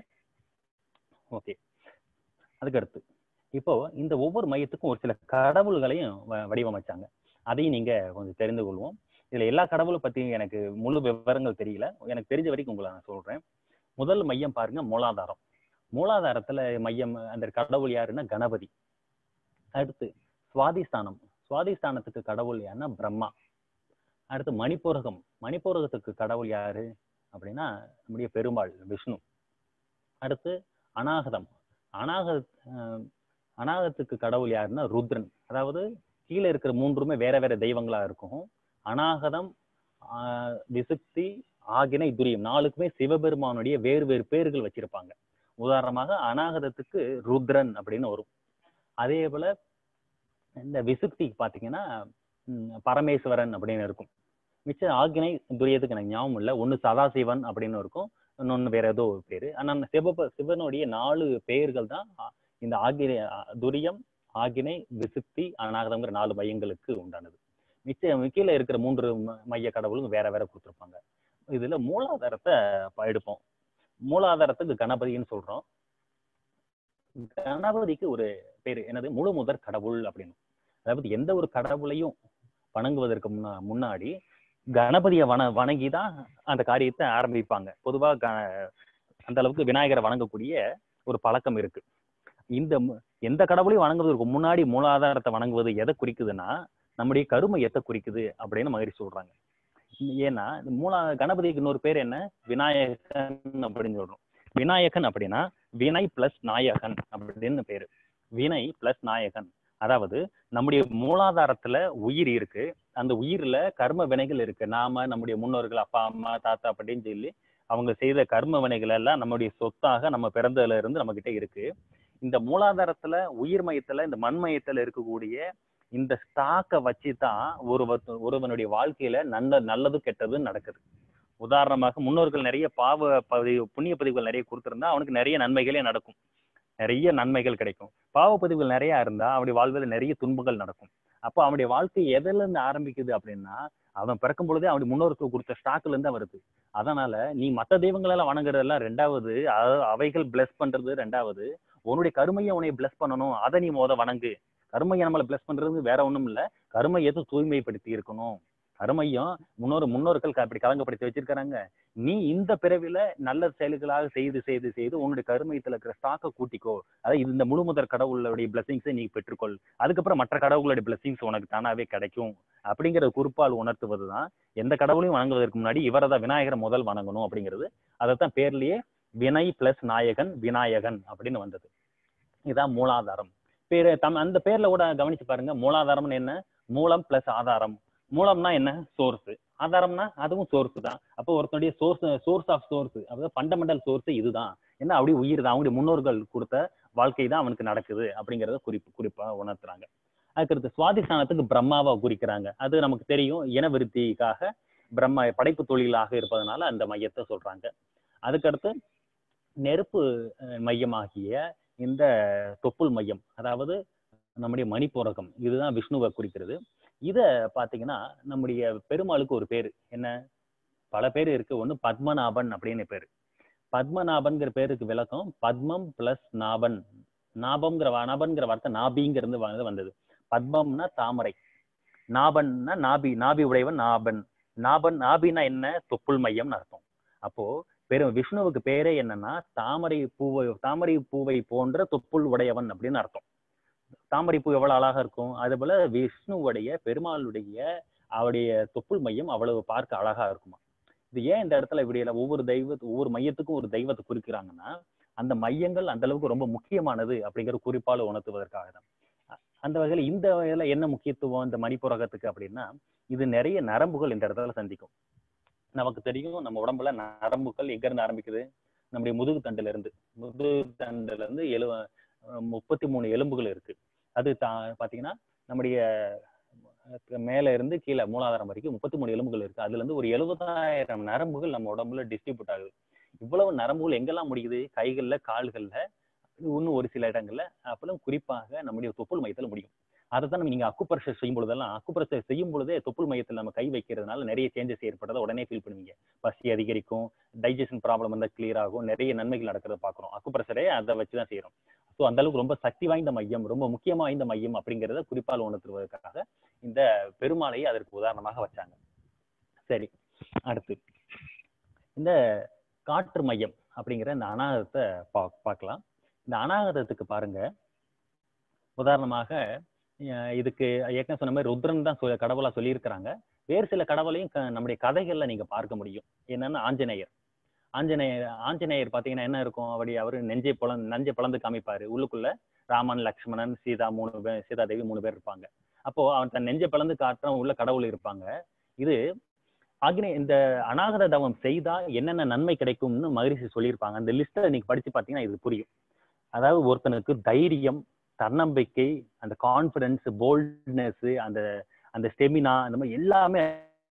ஓகே அதுக்கடுத்து இப்போ இந்த ஒவ்வொரு மையத்துக்கும் ஒரு சில கடவுள்களையும் வ- வடிவமைச்சாங்க அதையும் நீங்க கொஞ்சம் தெரிந்து கொள்வோம் இதுல எல்லா கடவுளை பத்தியும் எனக்கு முழு விவரங்கள் தெரியல எனக்கு தெரிஞ்ச வரைக்கும் உங்களை நான் சொல்றேன் முதல் மையம் பாருங்க மூலாதாரம் மூலாதாரத்துல மையம் அந்த கடவுள் யாருன்னா கணபதி அடுத்து சுவாதிஸ்தானம் சுவாதிஸ்தானத்துக்கு கடவுள் யாருன்னா பிரம்மா அடுத்து மணிப்பூரகம் மணிப்பூரகத்துக்கு கடவுள் யாரு அப்படின்னா நம்முடைய பெருமாள் விஷ்ணு அடுத்து அநாகதம் அநாக அஹ் அநாகத்துக்கு கடவுள் யாருன்னா ருத்ரன் அதாவது கீழே இருக்கிற மூன்றுமே வேற வேற தெய்வங்களா இருக்கும் அநாகதம் ஆஹ் விசுக்தி ஆகினை துரியம் நாலுக்குமே சிவபெருமானுடைய வேறு வேறு பேர்கள் வச்சிருப்பாங்க உதாரணமாக அநாகதத்துக்கு ருத்ரன் அப்படின்னு வரும் அதே போல இந்த விசுக்திக்கு பாத்தீங்கன்னா ம், பரமேஸ்வரன் அப்படின்னு இருக்கும் மிச்சம் ஆகினை துரியத்துக்கு எனக்கு ஞாபகம் இல்லை ஒண்ணு சதாசிவன் அப்படின்னு இருக்கும் இன்னொன்னு வேற ஏதோ ஒரு பேரு ஆனா அந்த சிவப சிவனுடைய நாலு பெயர்கள் தான் ஆ- இந்த ஆகினை ஆ- துரியம் ஆகினை விசுக்தி அநாகதம்ங்கிற நாலு மையங்களுக்கு உண்டானது மிச்ச கீழே இருக்கிற மூன்று ம- மைய கடவுளும் வேற வேற கொடுத்துருப்பாங்க இதுல மூலாதாரத்தை ப- எடுப்போம் மூலாதாரத்துக்கு கணபதின்னு சொல்றோம் கணபதிக்கு ஒரு பேரு என்னது முழு முதற் கடவுள் அப்படின்னு அதாவது எந்த ஒரு கடவுளையும் வணங்குவதற்கு முன்னா முன்னாடி கணபதியை வண வணங்கி தான் அந்த காரியத்தை ஆரம்பிப்பாங்க பொதுவா க- அந்த அளவுக்கு விநாயகரை வணங்கக்கூடிய ஒரு பழக்கம் இருக்கு இந்த மு- எந்த கடவுளையும் வணங்குவதற்கு முன்னாடி மூலாதாரத்தை வணங்குவது எதை குறிக்குதுன்னா நம்முடைய கருமையத்தை குறிக்குது அப்படின்னு மகிழ்ச்சி சொல்றாங்க ஏன்னா இந்த மூலா கணபதிக்கு இன்னொரு பேர் என்ன விநாயகன் அப்படின்னு சொல்றோம் விநாயகன் அப்படின்னா வினை பிளஸ் நாயகன் அப்படின்னு பேரு வினை பிளஸ் நாயகன் அதாவது நம்முடைய மூலாதாரத்துல உயிர் இருக்கு அந்த உயிர்ல கர்ம வினைகள் இருக்கு நாம நம்முடைய முன்னோர்கள் அப்பா அம்மா தாத்தா அப்படின்னு சொல்லி அவங்க செய்த கர்ம வினைகள் எல்லாம் நம்முடைய சொத்தாக நம்ம பிறந்ததுல இருந்து நம்ம கிட்ட இருக்கு இந்த மூலாதாரத்துல உயிர் மையத்துல இந்த மண் மையத்துல இருக்கக்கூடிய இந்த ஸ்டாக்கை வச்சு தான் ஒருவர் ஒருவனுடைய வாழ்க்கையில நல்ல நல்லது கெட்டது நடக்குது உதாரணமாக முன்னோர்கள் நிறைய பாவ பதிவு புண்ணிய பதிவுகள் நிறைய கொடுத்திருந்தா அவனுக்கு நிறைய நன்மைகளே நடக்கும் நிறைய நன்மைகள் கிடைக்கும் பாவ பதிவுகள் நிறைய இருந்தா அவனுடைய வாழ்வில் நிறைய துன்பங்கள் நடக்கும் அப்போ அவனுடைய வாழ்க்கை எதுல இருந்து ஆரம்பிக்குது அப்படின்னா அவன் பிறக்கும் பொழுதே அவனுடைய முன்னோருக்கு கொடுத்த ஸ்டாக்ல இருந்து தான் வருது அதனால நீ மத்த தெய்வங்கள் எல்லாம் வணங்குறதெல்லாம் ரெண்டாவது அ- அவைகள் பிளஸ் பண்றது ரெண்டாவது உன்னுடைய கருமையை உன்னை பிளஸ் பண்ணணும் அதை நீ முத வணங்கு கருமையை நம்மளை பிளஸ் பண்றது வேற ஒண்ணும் இல்ல கருமையத்தை தூய்மைப்படுத்தி இருக்கணும் கருமையும் முன்னோர் முன்னோர்கள் க- அப்படி கலங்கப்படுத்தி வச்சிருக்கிறாங்க நீ இந்த பிறவில நல்ல செயல்களாக செய்து செய்து செய்து உன்னுடைய கருமையத்துல இருக்கிற ஸ்டாக்கை கூட்டிக்கோ அதாவது இந்த முழு முதற் கடவுளுடைய பிளஸிங்ஸை நீ பெற்றுக்கொள் அதுக்கப்புறம் மற்ற கடவுளுடைய பிளஸிங்ஸ் உனக்கு தானாவே கிடைக்கும் அப்படிங்கிற குறிப்பால் உணர்த்துவது தான் எந்த கடவுளையும் வணங்குவதற்கு முன்னாடி இவரை தான் விநாயகரை முதல் வணங்கணும் அப்படிங்கிறது அதைத்தான் பேர்லயே வினை பிளஸ் நாயகன் விநாயகன் அப்படின்னு வந்தது இதுதான் மூலாதாரம் பேரு தம் அந்த பேர்ல கூட கவனிச்சு பாருங்க மூலாதாரம்னு என்ன மூலம் பிளஸ் ஆதாரம் மூலம்னா என்ன சோர்ஸ் ஆதாரம்னா அதுவும் சோர்ஸ் தான் அப்போ ஒருத்தனுடைய சோர்ஸ் சோர்ஸ் ஆஃப் சோர்ஸ் அதாவது ஃபண்டமெண்டல் சோர்ஸ் இதுதான் என்ன அப்படி உயிர் தான் அவங்களுடைய முன்னோர்கள் கொடுத்த வாழ்க்கை தான் அவனுக்கு நடக்குது அப்படிங்கறத குறிப்பு குறிப்பா உணர்த்துறாங்க அதுக்கடுத்து சுவாதிஷ்டானத்துக்கு பிரம்மாவை குறிக்கிறாங்க அது நமக்கு தெரியும் இனவிருத்திக்காக பிரம்ம படைப்பு தொழிலாக இருப்பதனால அந்த மையத்தை சொல்றாங்க அதுக்கடுத்து நெருப்பு அஹ், மையமாகிய இந்த தொப்புள் மையம் அதாவது நம்முடைய மணிப்பூரகம் இதுதான் விஷ்ணுவை குறிக்கிறது இத பாத்தீங்கன்னா நம்முடைய பெருமாளுக்கு ஒரு பேரு என்ன பல பேர் இருக்கு ஒண்ணு பத்மநாபன் அப்படின்னு பேரு பத்மநாபன்கிற பேருக்கு விளக்கம் பத்மம் பிளஸ் நாபன் நாபம்ங்கிற வா- நாபன்கிற வார்த்தை நாபிங்கிறது வந்து வந்தது பத்மம்னா தாமரை நாபன்னா நாபி நாபி உடையவன் நாபன் நாபன் நாபின்னா என்ன தொப்புள் மையம்னு அர்த்தம் அப்போ பெரும் விஷ்ணுவுக்கு பேரே என்னன்னா தாமரை பூவை தாமரை பூவை போன்ற தொப்புள் உடையவன் அப்படின்னு அர்த்தம் தாமரை பூ எவ்வளவு அழகா இருக்கும் அதே போல விஷ்ணுவுடைய பெருமாளுடைய அவருடைய தொப்புள் மையம் அவ்வளவு பார்க்க அழகா இருக்குமா இது ஏன் இந்த இடத்துல இப்படி இல்ல ஒவ்வொரு தெய்வ ஒவ்வொரு மையத்துக்கும் ஒரு தெய்வத்தை குறிக்கிறாங்கன்னா அந்த மையங்கள் அந்த அளவுக்கு ரொம்ப முக்கியமானது அப்படிங்கிற குறிப்பால உணர்த்துவதற்காக தான் அ- அந்த வகையில இந்த வகையில என்ன முக்கியத்துவம் இந்த மணிப்புரகத்துக்கு அப்படின்னா இது நிறைய நரம்புகள் இந்த இடத்துல சந்திக்கும் நமக்கு தெரியும் நம்ம உடம்புல நரம்புகள் எங்க இருந்து ஆரம்பிக்குது நம்முடைய முதுகு தண்டுல இருந்து முதுகு தண்டுல இருந்து எழு அஹ் முப்பத்தி மூணு எலும்புகள் இருக்கு அது தா பாத்தீங்கன்னா நம்முடைய அஹ் மேல இருந்து கீழே மூலாதாரம் வரைக்கும் முப்பத்தி மூணு எலும்புகள் இருக்கு அதுல இருந்து ஒரு எழுபதாயிரம் நரம்புகள் நம்ம உடம்புல டிஸ்ட்ரிபியூட் ஆகுது இவ்வளவு நரம்புகள் எங்கெல்லாம் முடியுது கைகள்ல கால்கள்ல இன்னும் ஒரு சில இடங்கள்ல அப்புறம் குறிப்பாக நம்முடைய தொப்புள் மையத்துல முடியும் அதை தான் நீங்க அக்குப்பரசர் செய்யும் பொழுதெல்லாம் அக்குப்பரசர் செய்யும் பொழுதே தொப்புள் மையத்தில் நம்ம கை வைக்கிறதுனால நிறைய சேஞ்சஸ் ஏற்படுறத உடனே ஃபீல் பண்ணுவீங்க பசி அதிகரிக்கும் டைஜஷன் ப்ராப்ளம் வந்து கிளியர் ஆகும் நிறைய நன்மைகள் நடக்கிறத பார்க்குறோம் அக்குப்பரசரே அதை வச்சு தான் செய்யறோம் ஸோ அந்த அளவுக்கு ரொம்ப சக்தி வாய்ந்த மையம் ரொம்ப முக்கியமா வாய்ந்த மையம் அப்படிங்கிறத குறிப்பால் உணர்த்துவதற்காக இந்த பெருமாளையை அதற்கு உதாரணமாக வச்சாங்க சரி அடுத்து இந்த காற்று மையம் அப்படிங்கிற இந்த அநாகதத்தை பா பார்க்கலாம் இந்த அநாகதத்துக்கு பாருங்க உதாரணமாக அஹ் இதுக்கு ஏற்கனவே சொன்ன மாதிரி ருத்ரன் தான் சொ- கடவுளா சொல்லியிருக்கிறாங்க வேறு சில கடவுளையும் க- நம்முடைய கதைகள்ல நீங்க பார்க்க முடியும் என்னன்னா ஆஞ்சநேயர் ஆஞ்சநேயர் ஆஞ்சநேயர் பாத்தீங்கன்னா என்ன இருக்கும் அப்படி அவரு நெஞ்சை புலன் நெஞ்சை பிளந்து காமிப்பாரு உள்ளுக்குள்ள ராமன் லக்ஷ்மணன் சீதா மூணு பேர் சீதா தேவி மூணு பேர் இருப்பாங்க அப்போ அவன் தன் நெஞ்சை பிளந்து காட்டுறவன் உள்ள கடவுள் இருப்பாங்க இது அக்னி இந்த அநாகத தவம் செய்தா என்னென்ன நன்மை கிடைக்கும்னு மகரிஷி சொல்லியிருப்பாங்க அந்த லிஸ்ட்டை நீங்க படிச்சு பார்த்தீங்கன்னா இது புரியும் அதாவது ஒருத்தனுக்கு தைரியம் தன்னம்பிக்கை அந்த கான்ஃபிடன்ஸ் போல்ட்னஸ் அந்த அந்த ஸ்டெமினா அந்த மாதிரி எல்லாமே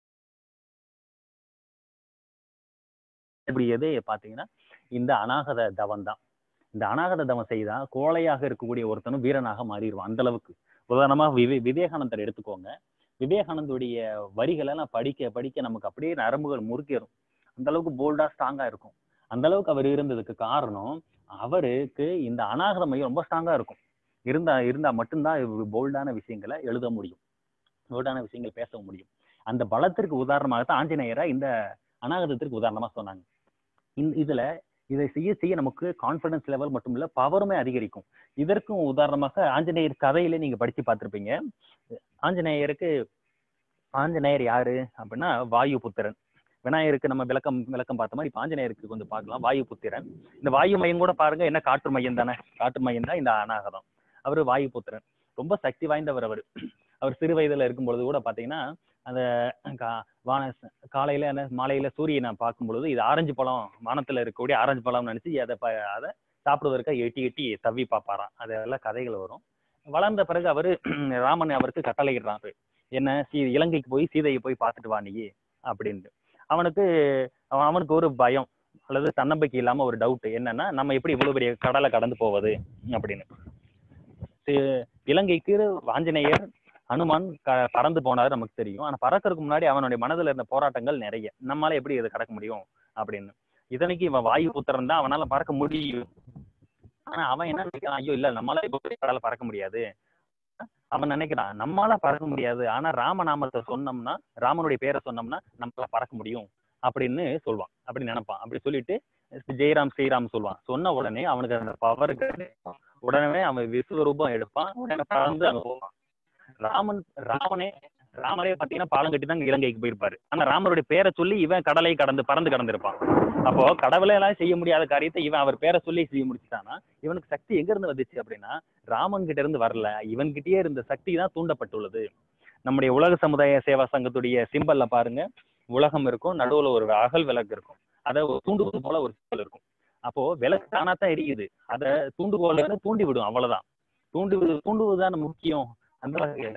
இப்படியது பாத்தீங்கன்னா இந்த அநாகத தவம் தான் இந்த அநாகத தவம் செய்தா கோழையாக இருக்கக்கூடிய ஒருத்தனும் வீரனாக மாறிடுவான் அந்த அளவுக்கு உதாரணமா விவே விவேகானந்தர் எடுத்துக்கோங்க விவேகானந்தருடைய வரிகளை எல்லாம் படிக்க படிக்க நமக்கு அப்படியே நரம்புகள் முறுக்கிடும் அந்த அளவுக்கு போல்டா ஸ்ட்ராங்கா இருக்கும் அந்த அளவுக்கு அவர் இருந்ததுக்கு காரணம் அவருக்கு இந்த அநாகத மையம் ரொம்ப ஸ்ட்ராங்கா இருக்கும் இருந்தா இருந்தா மட்டும்தான் போல்டான விஷயங்களை எழுத முடியும் போல்டான விஷயங்கள் பேச முடியும் அந்த பலத்திற்கு உதாரணமாகத்தான் ஆஞ்சநேயரா இந்த அநாகதத்திற்கு உதாரணமா சொன்னாங்க இந்த இதுல இதை செய்ய செய்ய நமக்கு கான்ஃபிடன்ஸ் லெவல் மட்டும் இல்ல பவருமே அதிகரிக்கும் இதற்கும் உதாரணமாக ஆஞ்சநேயர் கதையில நீங்க படிச்சு பார்த்திருப்பீங்க ஆஞ்சநேயருக்கு ஆஞ்சநேயர் யாரு அப்படின்னா வாயு புத்திரன் விநாயகருக்கு நம்ம விளக்கம் விளக்கம் பார்த்த மாதிரி இப்ப ஆஞ்சநேயருக்கு கொஞ்சம் பார்க்கலாம் வாயு புத்திரன் இந்த வாயு மையம் கூட பாருங்க என்ன காற்று மையம் தானே காற்று மையம் தான் இந்த அநாகதம் அவரு வாயு புத்திரன் ரொம்ப சக்தி வாய்ந்தவர் அவர் அவர் சிறு வயதுல இருக்கும் பொழுது கூட பாத்தீங்கன்னா அந்த கா- வான காலையில அந்த மாலையில சூரியனை பார்க்கும் பொழுது இது ஆரஞ்சு பழம் வானத்துல இருக்கக்கூடிய ஆரஞ்சு பழம் நினைச்சு அதை ப- அதை சாப்பிடுவதற்காக எட்டி எட்டி தவ்வி பார்ப்பாராம் அதெல்லாம் கதைகள் வரும் வளர்ந்த பிறகு அவரு ராமன் அவருக்கு கட்டளையிடுறாரு என்ன சீ இலங்கைக்கு போய் சீதையை போய் பார்த்துட்டு வா நீ அப்படின்ட்டு அவனுக்கு அவன் அவனுக்கு ஒரு பயம் அல்லது தன்னம்பிக்கை இல்லாம ஒரு டவுட் என்னன்னா நம்ம எப்படி இவ்வளவு பெரிய கடலை கடந்து போவது அப்படின்னு சி- இலங்கைக்கு ஆஞ்சநேயர் ஹனுமான் க- பறந்து போனாரு நமக்கு தெரியும் ஆனா பறக்கறதுக்கு முன்னாடி அவனுடைய மனதுல இருந்த போராட்டங்கள் நிறைய நம்மால எப்படி இதை கடக்க முடியும் அப்படின்னு இதனைக்கு இவன் வாயு புத்திரன் தான் அவனால பறக்க முடியும் ஆனா அவன் என்ன நினைக்கிறான் ஐயோ இல்ல நம்மளால இப்ப பெரிய கடலை பறக்க முடியாது அவன் நினைக்கிறான் நம்மளால பறக்க முடியாது ஆனா ராமநாமத்தை சொன்னோம்னா ராமனுடைய பேரை சொன்னோம்னா நம்மளால பறக்க முடியும் அப்படின்னு சொல்லுவான் அப்படி நினைப்பான் அப்படி சொல்லிட்டு ஜெயராம் ஸ்ரீராம் சொல்லுவான் சொன்ன உடனே அவனுக்கு அந்த பவர் உடனே அவன் விஸ்வரூபம் எடுப்பான் உடனே பறந்து அங்க போவான் ராமன் ராமனே ராமரே பாத்தீங்கன்னா பாலம் கட்டி தான் இலங்கைக்கு போயிருப்பாரு ஆனா ராமருடைய பேரை சொல்லி இவன் கடலை கடந்து பறந்து கடந்திருப்பான் அப்போ கடவுளே எல்லாம் செய்ய முடியாத காரியத்தை இவன் அவர் பேரை சொல்லி செய்ய முடிச்சுட்டானா இவனுக்கு சக்தி எங்க இருந்து வந்துச்சு அப்படின்னா ராமன் கிட்ட இருந்து வரல இவன் கிட்டயே இருந்த சக்தி தான் தூண்டப்பட்டுள்ளது நம்முடைய உலக சமுதாய சேவா சங்கத்துடைய சிம்பல்ல பாருங்க உலகம் இருக்கும் நடுவுல ஒரு அகல் விளக்கு இருக்கும் அத ஒரு தூண்டுகோல் போல ஒரு சிம்பல் இருக்கும் அப்போ விளக்கு தானா தான் எரியுது அத தூண்டுகோல இருந்து தூண்டி விடும் அவ்வளவுதான் தூண்டி தூண்டுவதுதான் முக்கியம் அந்த வகையில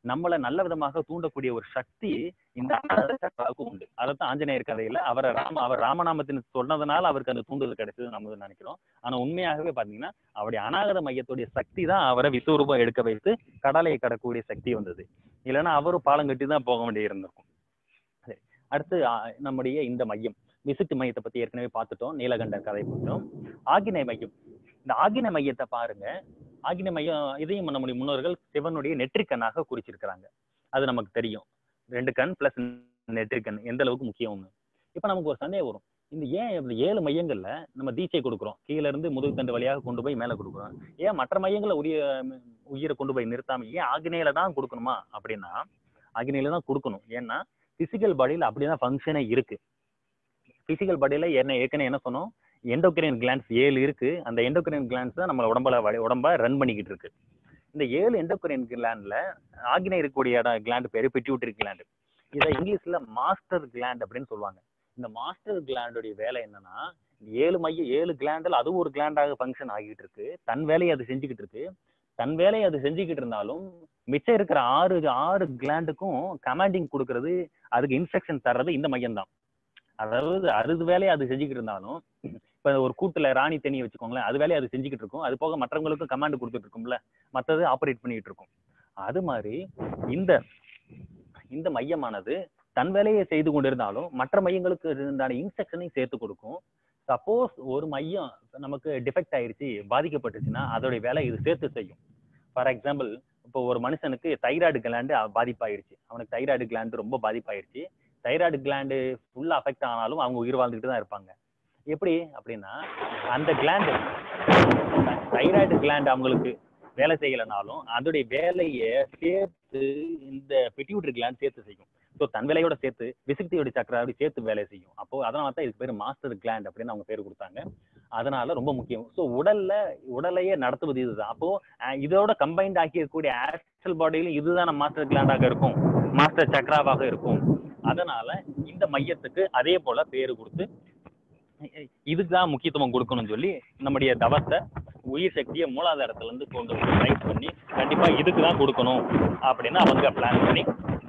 நம்மள நல்ல விதமாக தூண்டக்கூடிய ஒரு சக்தி இந்த அநாகத சக்கராவுக்கு உண்டு அதைத்தான் ஆஞ்சநேயர் கதையில அவரை ராம அவர் ராமநாமத்தின் சொன்னதுனால அவருக்கு அந்த தூண்டுதல் கிடைச்சது நம்ம நினைக்கிறோம் ஆனா உண்மையாகவே பாத்தீங்கன்னா அவருடைய அநாகத மையத்துடைய சக்தி தான் அவரை விஸ்வரூபம் எடுக்க வைத்து கடலை கடக்கூடிய சக்தி வந்தது இல்லைன்னா அவரும் பாலம் கட்டி தான் போக வேண்டிய இருந்திருக்கும் சரி அடுத்து ஆ, நம்முடைய இந்த மையம் விசிட்டு மையத்தை பத்தி ஏற்கனவே பார்த்துட்டோம் நீலகண்டர் கதை பார்த்தோம் ஆகினை மையம் இந்த ஆகின மையத்தை பாருங்க ஆகின மையம் இதையும் நம்முடைய முன்னோர்கள் சிவனுடைய நெற்றிக்கண்ணாக குறிச்சிருக்கிறாங்க அது நமக்கு தெரியும் ரெண்டு கண் பிளஸ் நெற்றிக்கண் எந்த அளவுக்கு முக்கியம்னு இப்ப நமக்கு ஒரு சந்தேகம் வரும் இந்த ஏன் இந்த ஏழு மையங்கள்ல நம்ம தீட்சை கொடுக்குறோம் கீழ இருந்து முதுகு தண்டு வழியாக கொண்டு போய் மேல கொடுக்குறோம் ஏன் மற்ற மையங்களை உரிய உயிரை கொண்டு போய் நிறுத்தாம ஏன் ஆகினையில தான் கொடுக்கணுமா அப்படின்னா ஆகினையில தான் கொடுக்கணும் ஏன்னா பிசிக்கல் பாடியில அப்படிதான் ஃபங்க்ஷனே இருக்கு பிசிக்கல் பாடியில என்ன ஏற்கனவே என்ன சொன்னோம் எண்டோக்ரைன் கிளான்ஸ் ஏழு இருக்கு அந்த எண்டோக்ரைன் கிளான்ஸ் தான் நம்ம உடம்புல வழி- உடம்ப ரன் பண்ணிக்கிட்டு இருக்கு இந்த ஏழு எண்டோக்ரைன் கிளாண்ட்ல ஆகினை இருக்கக்கூடிய இடம் கிளாண்ட் பேரு பிட்யூட்டரி கிளாண்ட் இதை இங்கிலீஷ்ல மாஸ்டர் கிளாண்ட் அப்படின்னு சொல்லுவாங்க இந்த மாஸ்டர் கிளாண்டுடைய வேலை என்னன்னா இந்த ஏழு மைய ஏழு கிளாண்டில் அது ஒரு கிளாண்டாக ஃபங்க்ஷன் ஆகிட்டு இருக்கு தன் வேலையை அது செஞ்சுக்கிட்டு இருக்கு தன் வேலையை அது செஞ்சுக்கிட்டு இருந்தாலும் மிச்சம் இருக்கிற ஆறு ஆறு கிளாண்டுக்கும் கமாண்டிங் கொடுக்கறது அதுக்கு இன்ஸ்ட்ரக்ஷன் தர்றது இந்த மையம் தான் அதாவது அறுது வேலையை அது செஞ்சுக்கிட்டு இருந்தாலும் இப்ப ஒரு கூட்டுல ராணி தேனியை வச்சுக்கோங்களேன் அது வேலையை அது செஞ்சுக்கிட்டு இருக்கும் அது போக மற்றவங்களுக்கும் கமாண்ட் கொடுத்துட்டு இருக்கும்ல மத்தது ஆப்ரேட் பண்ணிட்டு இருக்கும் அது மாதிரி இந்த இந்த மையமானது தன் வேலையை செய்து கொண்டிருந்தாலும் மற்ற மையங்களுக்கு இருந்தான இன்ஸ்ட்ரக்ஷனையும் சேர்த்து கொடுக்கும் சப்போஸ் ஒரு மையம் நமக்கு டிஃபெக்ட் ஆயிருச்சு பாதிக்கப்பட்டுச்சுன்னா அதோடைய வேலை இது சேர்த்து செய்யும் ஃபார் எக்ஸாம்பிள் இப்போ ஒரு மனுஷனுக்கு தைராய்டு கிளாண்டு பாதிப்பாயிருச்சு அவனுக்கு தைராய்டு கிளாண்டு ரொம்ப பாதிப்பாயிருச்சு தைராய்டு கிளாண்டு ஃபுல்லா அஃபெக்ட் ஆனாலும் அவங்க உயிர் வாழ்ந்துட்டு தான் இருப்பாங்க எப்படி அப்படின்னா அந்த கிளாண்டு தைராய்டு கிளாண்ட் அவங்களுக்கு வேலை செய்யலைனாலும் அதோடைய வேலையை சேர்த்து இந்த பெட்டியூட்டரி கிளாண்ட் சேர்த்து செய்யும் ஸோ தன் வேலையோட சேர்த்து விசிக்தியோட சக்கராவோட சேர்த்து வேலை செய்யும் அப்போ அதனால தான் இதுக்கு பேர் மாஸ்டர் கிளாண்ட் அப்படின்னு அவங்க பேர் கொடுத்தாங்க அதனால ரொம்ப முக்கியம் ஸோ உடல்ல உடலையே நடத்துவது இதுதான் அப்போ அஹ், இதோட கம்பைன்ட் ஆக்கியிருக்கக்கூடிய ஆஸ்ட்ரல் பாடியிலும் இதுதான் மாஸ்டர் கிளாண்டாக இருக்கும் மாஸ்டர் சக்கராவாக இருக்கும் அதனால இந்த மையத்துக்கு அதே போல பேரு கொடுத்து இதுக்கு தான் முக்கியத்துவம் கொடுக்கணும்னு சொல்லி நம்முடைய தவத்தை உயிர் சக்தியை மூலாதாரத்துல இருந்து கொண்டு வந்து ரைட் பண்ணி கண்டிப்பா இதுக்கு தான் கொடுக்கணும் அப்படின்னு அவங்க பிளான் பண்ணி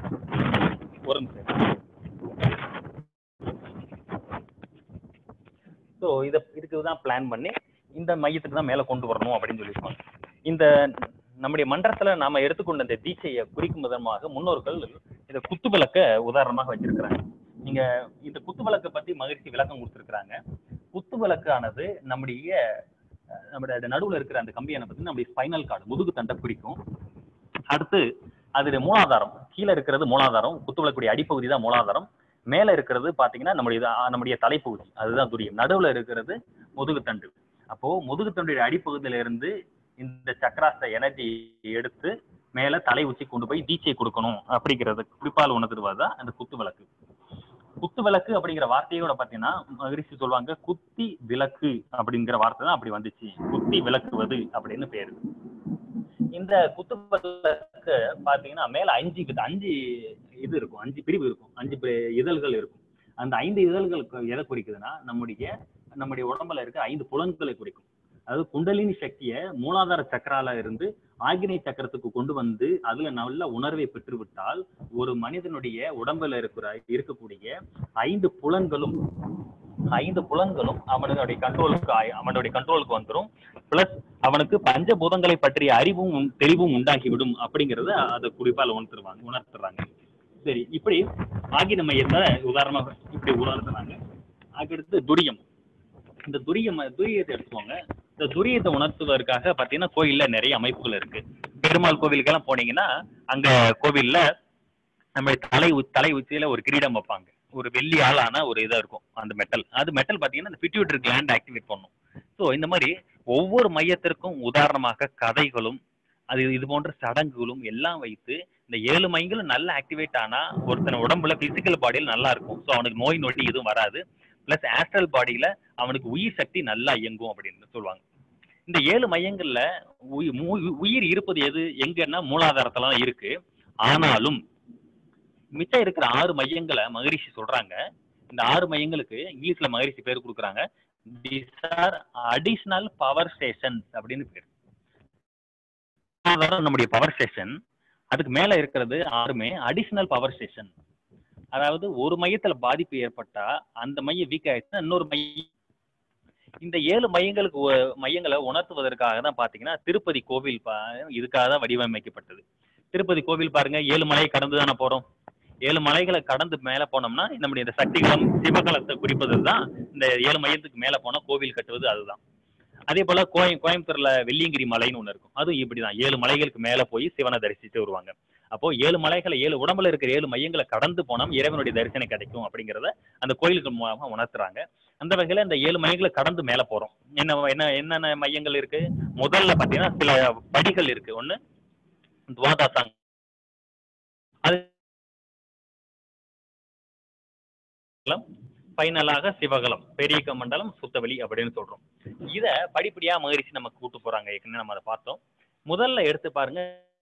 ஒரு நிமிஷம் ஸோ இதை இதுக்கு தான் பிளான் பண்ணி இந்த மையத்துக்கு தான் மேலே கொண்டு வரணும் அப்படின்னு சொல்லியிருப்பாங்க இந்த நம்முடைய மன்றத்துல நாம எடுத்துக்கொண்ட இந்த தீட்சையை குறிக்கும் விதமாக முன்னோர்கள் இதை குத்து விளக்க உதாரணமாக வச்சிருக்கிறாங்க நீங்க இந்த குத்து விளக்கை பத்தி மகிழ்ச்சி விளக்கம் கொடுத்துருக்காங்க குத்து விளக்கானது நம்முடைய அஹ், நம்முடைய நடுவுல இருக்கிற அந்த கம்பியான பத்தி நம்முடைய ஸ்பைனல் கார்டு முதுகு தண்டை குறிக்கும் அடுத்து அதுல மூலாதாரம் கீழே இருக்கிறது மூலாதாரம் குத்து விளக்குடைய அடிப்பகுதி தான் மூலாதாரம் மேல இருக்கிறது பாத்தீங்கன்னா நம்முடைய இது, ஆ, நம்முடைய தலைப்பகுதி அதுதான் துரியம் நடுவுல இருக்கிறது முதுகுத்தண்டு அப்போ முதுகுத்தண்டுடைய அடிப்பகுதியில இருந்து இந்த சக்கராஸ்த எனர்ஜி எடுத்து மேல தலை உச்சி கொண்டு போய் தீட்சை கொடுக்கணும் அப்படிங்கிறது குறிப்பால் உணர்த்துவது தான் அந்த குத்து விளக்கு குத்து விளக்கு அப்படிங்கிற வார்த்தையோட பாத்தீங்கன்னா மகிழ்ச்சி சொல்லுவாங்க குத்தி விளக்கு அப்படிங்கிற வார்த்தை தான் அப்படி வந்துச்சு குத்தி விளக்குவது அப்படின்னு பேரு இந்த குத்து விளக்கு பாத்தீங்கன்னா மேல அஞ்சு வித- அஞ்சு இது இருக்கும் அஞ்சு பிரிவு இருக்கும் அஞ்சு பி- இதழ்கள் இருக்கும் அந்த ஐந்து இதழ்களுக்கு எதை குறிக்குதுன்னா நம்முடைய நம்முடைய உடம்புல இருக்க ஐந்து புலன்களை குறிக்கும் அதாவது குண்டலினி சக்தியை மூலாதார சக்கரால இருந்து ஆகினை சக்கரத்துக்கு கொண்டு வந்து அதுல நல்ல உணர்வை பெற்றுவிட்டால் ஒரு மனிதனுடைய உடம்புல இருக்கிற இருக்கக்கூடிய ஐந்து புலன்களும் ஐந்து புலன்களும் அவனுடைய கண்ட்ரோலுக்கு அவனுடைய கண்ட்ரோலுக்கு வந்துரும் பிளஸ் அவனுக்கு பஞ்சபூதங்களை பற்றிய அறிவும் உண்- தெளிவும் உண்டாகிவிடும் அப்படிங்கறத அதை குறிப்பால் உணர்த்துருவாங்க உணர்த்துறாங்க சரி இப்படி ஆகின மையத்தை உதாரணமாக இப்படி உணர்த்துறாங்க அதுக்கடுத்து துரியம் இந்த துரியம் துரியத்தை எடுத்துக்கோங்க இந்த துரியத்தை உணர்த்துவதற்காக பாத்தீங்கன்னா கோயில்ல நிறைய அமைப்புகள் இருக்கு பெருமாள் கோவிலுக்கெல்லாம் போனீங்கன்னா அங்க கோவில்ல நம்ம தலை உ- தலை உச்சியில ஒரு கிரீடம் வைப்பாங்க ஒரு வெள்ளி ஆளான ஒரு இதா இருக்கும் அந்த மெட்டல் அது மெட்டல் பாத்தீங்கன்னா இந்த பிட்யூட்டரி கிளாண்ட் ஆக்டிவேட் பண்ணும் ஸோ இந்த மாதிரி ஒவ்வொரு மையத்திற்கும் உதாரணமாக கதைகளும் அது இது போன்ற சடங்குகளும் எல்லாம் வைத்து இந்த ஏழு மையங்களும் நல்லா ஆக்டிவேட் ஆனா ஒருத்தன் உடம்புல பிசிக்கல் பாடியில் நல்லா இருக்கும் ஸோ அவனுக்கு நோய் நொடி எதுவும் வராது பிளஸ் ஆஸ்ட்ரல் பாடியில அவனுக்கு உயிர் சக்தி நல்லா இயங்கும் அப்படின்னு சொல்லுவாங்க இந்த ஏழு மையங்கள்ல உயி- மூ- உயிர் இருப்பது எது எங்கன்னா மூலாதாரத்துல தான் இருக்கு ஆனாலும் மிச்சம் இருக்கிற ஆறு மையங்களை மகரிஷி சொல்றாங்க இந்த ஆறு மையங்களுக்கு இங்கிலீஷ்ல மகரிஷி பேர் கொடுக்குறாங்க these are additional power stations அப்படின்னு பேர் மூலாதாரம் நம்முடைய பவர் ஸ்டேஷன் அதுக்கு மேல இருக்கிறது ஆறுமே அடிஷனல் பவர் ஸ்டேஷன் அதாவது ஒரு மையத்துல பாதிப்பு ஏற்பட்டா அந்த மையம் வீக் ஆயிடுச்சுன்னா இன்னொரு மையம் இந்த ஏழு மையங்களுக்கு ஒ- மையங்களை உணர்த்துவதற்காக தான் பாத்தீங்கன்னா திருப்பதி கோவில் பா- இதுக்காக தான் வடிவமைக்கப்பட்டது திருப்பதி கோவில் பாருங்க ஏழு மலையை கடந்து தானே போறோம் ஏழு மலைகளை கடந்து மேல போனோம்னா நம்முடைய இந்த சக்திகளம் சிவகலத்தை குறிப்பது தான் இந்த ஏழு மையத்துக்கு மேல போனா கோவில் கட்டுவது அதுதான் அதே போல கோயம் கோயம்புத்தூர்ல வெள்ளியங்கிரி மலைன்னு ஒண்ணு இருக்கும் அதுவும் இப்படிதான் ஏழு மலைகளுக்கு மேல போய் சிவனை தரிசித்து வருவாங்க அப்போ ஏழு மலைகளை ஏழு உடம்புல இருக்கிற ஏழு மையங்களை கடந்து போனா இறைவனுடைய தரிசனம் கிடைக்கும் அப்படிங்கறத அந்த கோயிலுக்கு மூலமா உணர்த்துறாங்க அந்த வகையில இந்த ஏழு மையங்களை கடந்து மேல போறோம் என்ன என்ன என்னென்ன மையங்கள் இருக்கு முதல்ல பாத்தீங்கன்னா சில படிகள் இருக்கு ஒண்ணு துவாதாசாங் அது ஃபைனலாக சிவகலம் பெரிய மண்டலம் சுத்தவெளி அப்படின்னு சொல்றோம் இத படிப்படியா மகிழ்ச்சி நமக்கு கூட்டு போறாங்க ஏற்கனவே நம்ம அதை பார்த்தோம் முதல்ல எடுத்து பாருங்க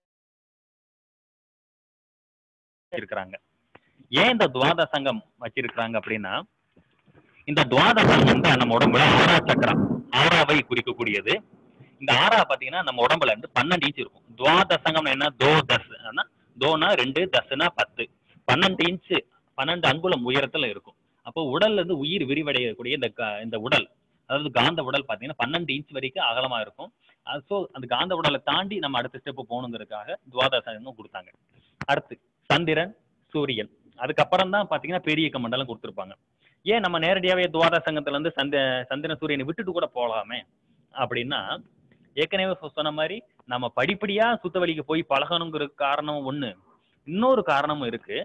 இருக்கிறாங்க ஏன் இந்த துவாத சங்கம் வச்சிருக்கிறாங்க அப்படின்னா இந்த துவாத சங்கம் தான் நம்ம உடம்புல ஆறா சக்கரம் ஆறாவை குறிக்கக்கூடியது இந்த ஆறா பாத்தீங்கன்னா நம்ம உடம்புல இருந்து பன்னெண்டு இன்ச் இருக்கும் துவாத சங்கம் என்ன தோ தஸ் தோனா ரெண்டு தஸ்னா பத்து பன்னெண்டு இன்ச் பன்னெண்டு அங்குலம் உயரத்துல இருக்கும் அப்போ உடல்ல இருந்து உயிர் விரிவடையக்கூடிய இந்த க- இந்த உடல் அதாவது காந்த உடல் பாத்தீங்கன்னா பன்னெண்டு இன்ச் வரைக்கும் அகலமா இருக்கும் ஸோ அந்த காந்த உடலை தாண்டி நம்ம அடுத்த ஸ்டெப் போகணுங்கிறதுக்காக துவாதசம் கொடுத்தாங்க அடுத்து சந்திரன் சூரியன் அதுக்கப்புறம் தான் பாத்தீங்கன்னா பெரிய கமண்டலம் கொடுத்துருப்பாங்க ஏன் நம்ம நேரடியாவே துவாத சங்கத்துல இருந்து சந்த சந்திரன் சூரியனை விட்டுட்டு கூட போகலாமே அப்படின்னா ஏற்கனவே சொ- சொன்ன மாதிரி நம்ம படிப்படியா சுத்தவழிக்கு போய் பழகணுங்கிற காரணம் ஒண்ணு இன்னொரு காரணமும் இருக்கு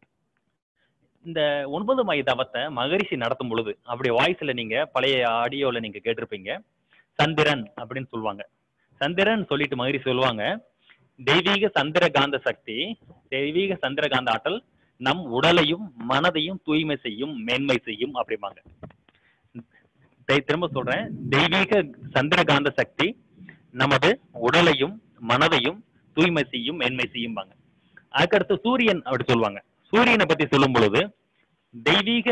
இந்த ஒன்பது மைய தவத்தை மகரிஷி நடத்தும் பொழுது அப்படி வாய்ஸ்ல நீங்க பழைய ஆடியோல நீங்க கேட்டிருப்பீங்க சந்திரன் அப்படின்னு சொல்லுவாங்க சந்திரன் சொல்லிட்டு மகரிஷி சொல்லுவாங்க தெய்வீக சந்திர காந்த சக்தி தெய்வீக சந்திர காந்த ஆற்றல் நம் உடலையும் மனதையும் தூய்மை செய்யும் மேன்மை செய்யும் அப்படிம்பாங்க தெ- திரும்ப சொல்றேன் தெய்வீக சந்திர காந்த சக்தி நமது உடலையும் மனதையும் தூய்மை செய்யும் மேன்மை செய்யும்பாங்க அதுக்கடுத்து சூரியன் அப்படி சொல்லுவாங்க சூரியனை பத்தி சொல்லும் பொழுது தெய்வீக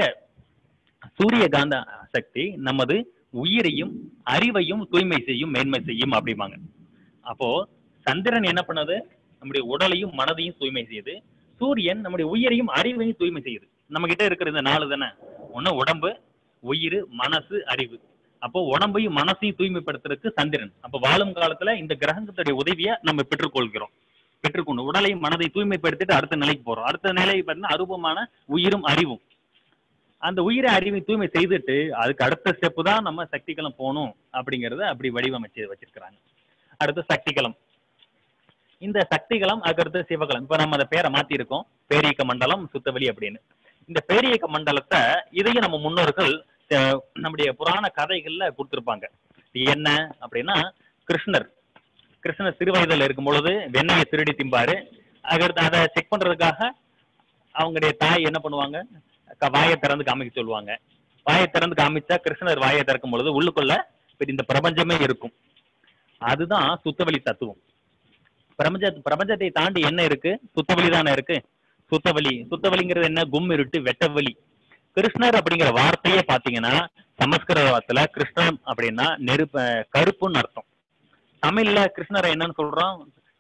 சூரிய காந்த சக்தி நமது உயிரையும் அறிவையும் தூய்மை செய்யும் மேன்மை செய்யும் அப்படிம்பாங்க அப்போ சந்திரன் என்ன பண்ணது நம்முடைய உடலையும் மனதையும் தூய்மை செய்யுது சூரியன் நம்முடைய உயிரையும் அறிவையும் தூய்மை செய்யுது நம்ம கிட்ட இருக்கிற இந்த நாலு தானே ஒண்ணு உடம்பு உயிர் மனசு அறிவு அப்போ உடம்பையும் மனசையும் தூய்மைப்படுத்துறதுக்கு சந்திரன் அப்போ வாழும் காலத்துல இந்த கிரகத்துடைய உதவியை நம்ம பெற்றுக்கொள்கிறோம் பெற்றுக்கொண்டு உடலையும் மனதை தூய்மைப்படுத்திட்டு அடுத்த நிலைக்கு போறோம் அடுத்த நிலை பார்த்தீங்கன்னா அரூபமான உயிரும் அறிவும் அந்த உயிரை அறிவை தூய்மை செய்துட்டு அதுக்கு அடுத்த ஸ்டெப் தான் நம்ம சக்திகளம் போகணும் அப்படிங்கறத அப்படி வடிவமைச்சு வச்சிருக்கிறாங்க அடுத்து சக்திகளம் இந்த சக்திகளம் அதுக்கடுத்து சிவகலம் இப்ப நம்ம அந்த பேரை மாத்தி இருக்கோம் பேரியக்க மண்டலம் சுத்தவெளி அப்படின்னு இந்த பேரியக்க மண்டலத்தை இதையும் நம்ம முன்னோர்கள் அஹ், நம்முடைய புராண கதைகள்ல கொடுத்திருப்பாங்க இது என்ன அப்படின்னா கிருஷ்ணர் கிருஷ்ணர் சிறு வயதுல இருக்கும் பொழுது வெண்ணெயை திருடி திம்பாரு அதுக்கடுத்து அதை செக் பண்றதுக்காக அவங்களுடைய தாய் என்ன பண்ணுவாங்க க- வாயை திறந்து காமிக்க சொல்லுவாங்க வாயை திறந்து காமிச்சா கிருஷ்ணர் வாயை திறக்கும் பொழுது உள்ளுக்குள்ள இப்ப இந்த பிரபஞ்சமே இருக்கும் அதுதான் சுத்தவெளி தத்துவம் பிரபஞ்ச பிரபஞ்சத்தை தாண்டி என்ன இருக்கு சுத்தவெளி தானே இருக்கு சுத்தவெளி சுத்தவெளிங்கிறது என்ன கும் இருட்டு வெட்டவெளி கிருஷ்ணர் அப்படிங்கிற வார்த்தையே பாத்தீங்கன்னா சமஸ்கிருதத்துல கிருஷ்ணன் அப்படின்னா நெருப்பு கருப்புன்னு அர்த்தம் தமிழ்ல கிருஷ்ணரை என்னன்னு சொல்றோம்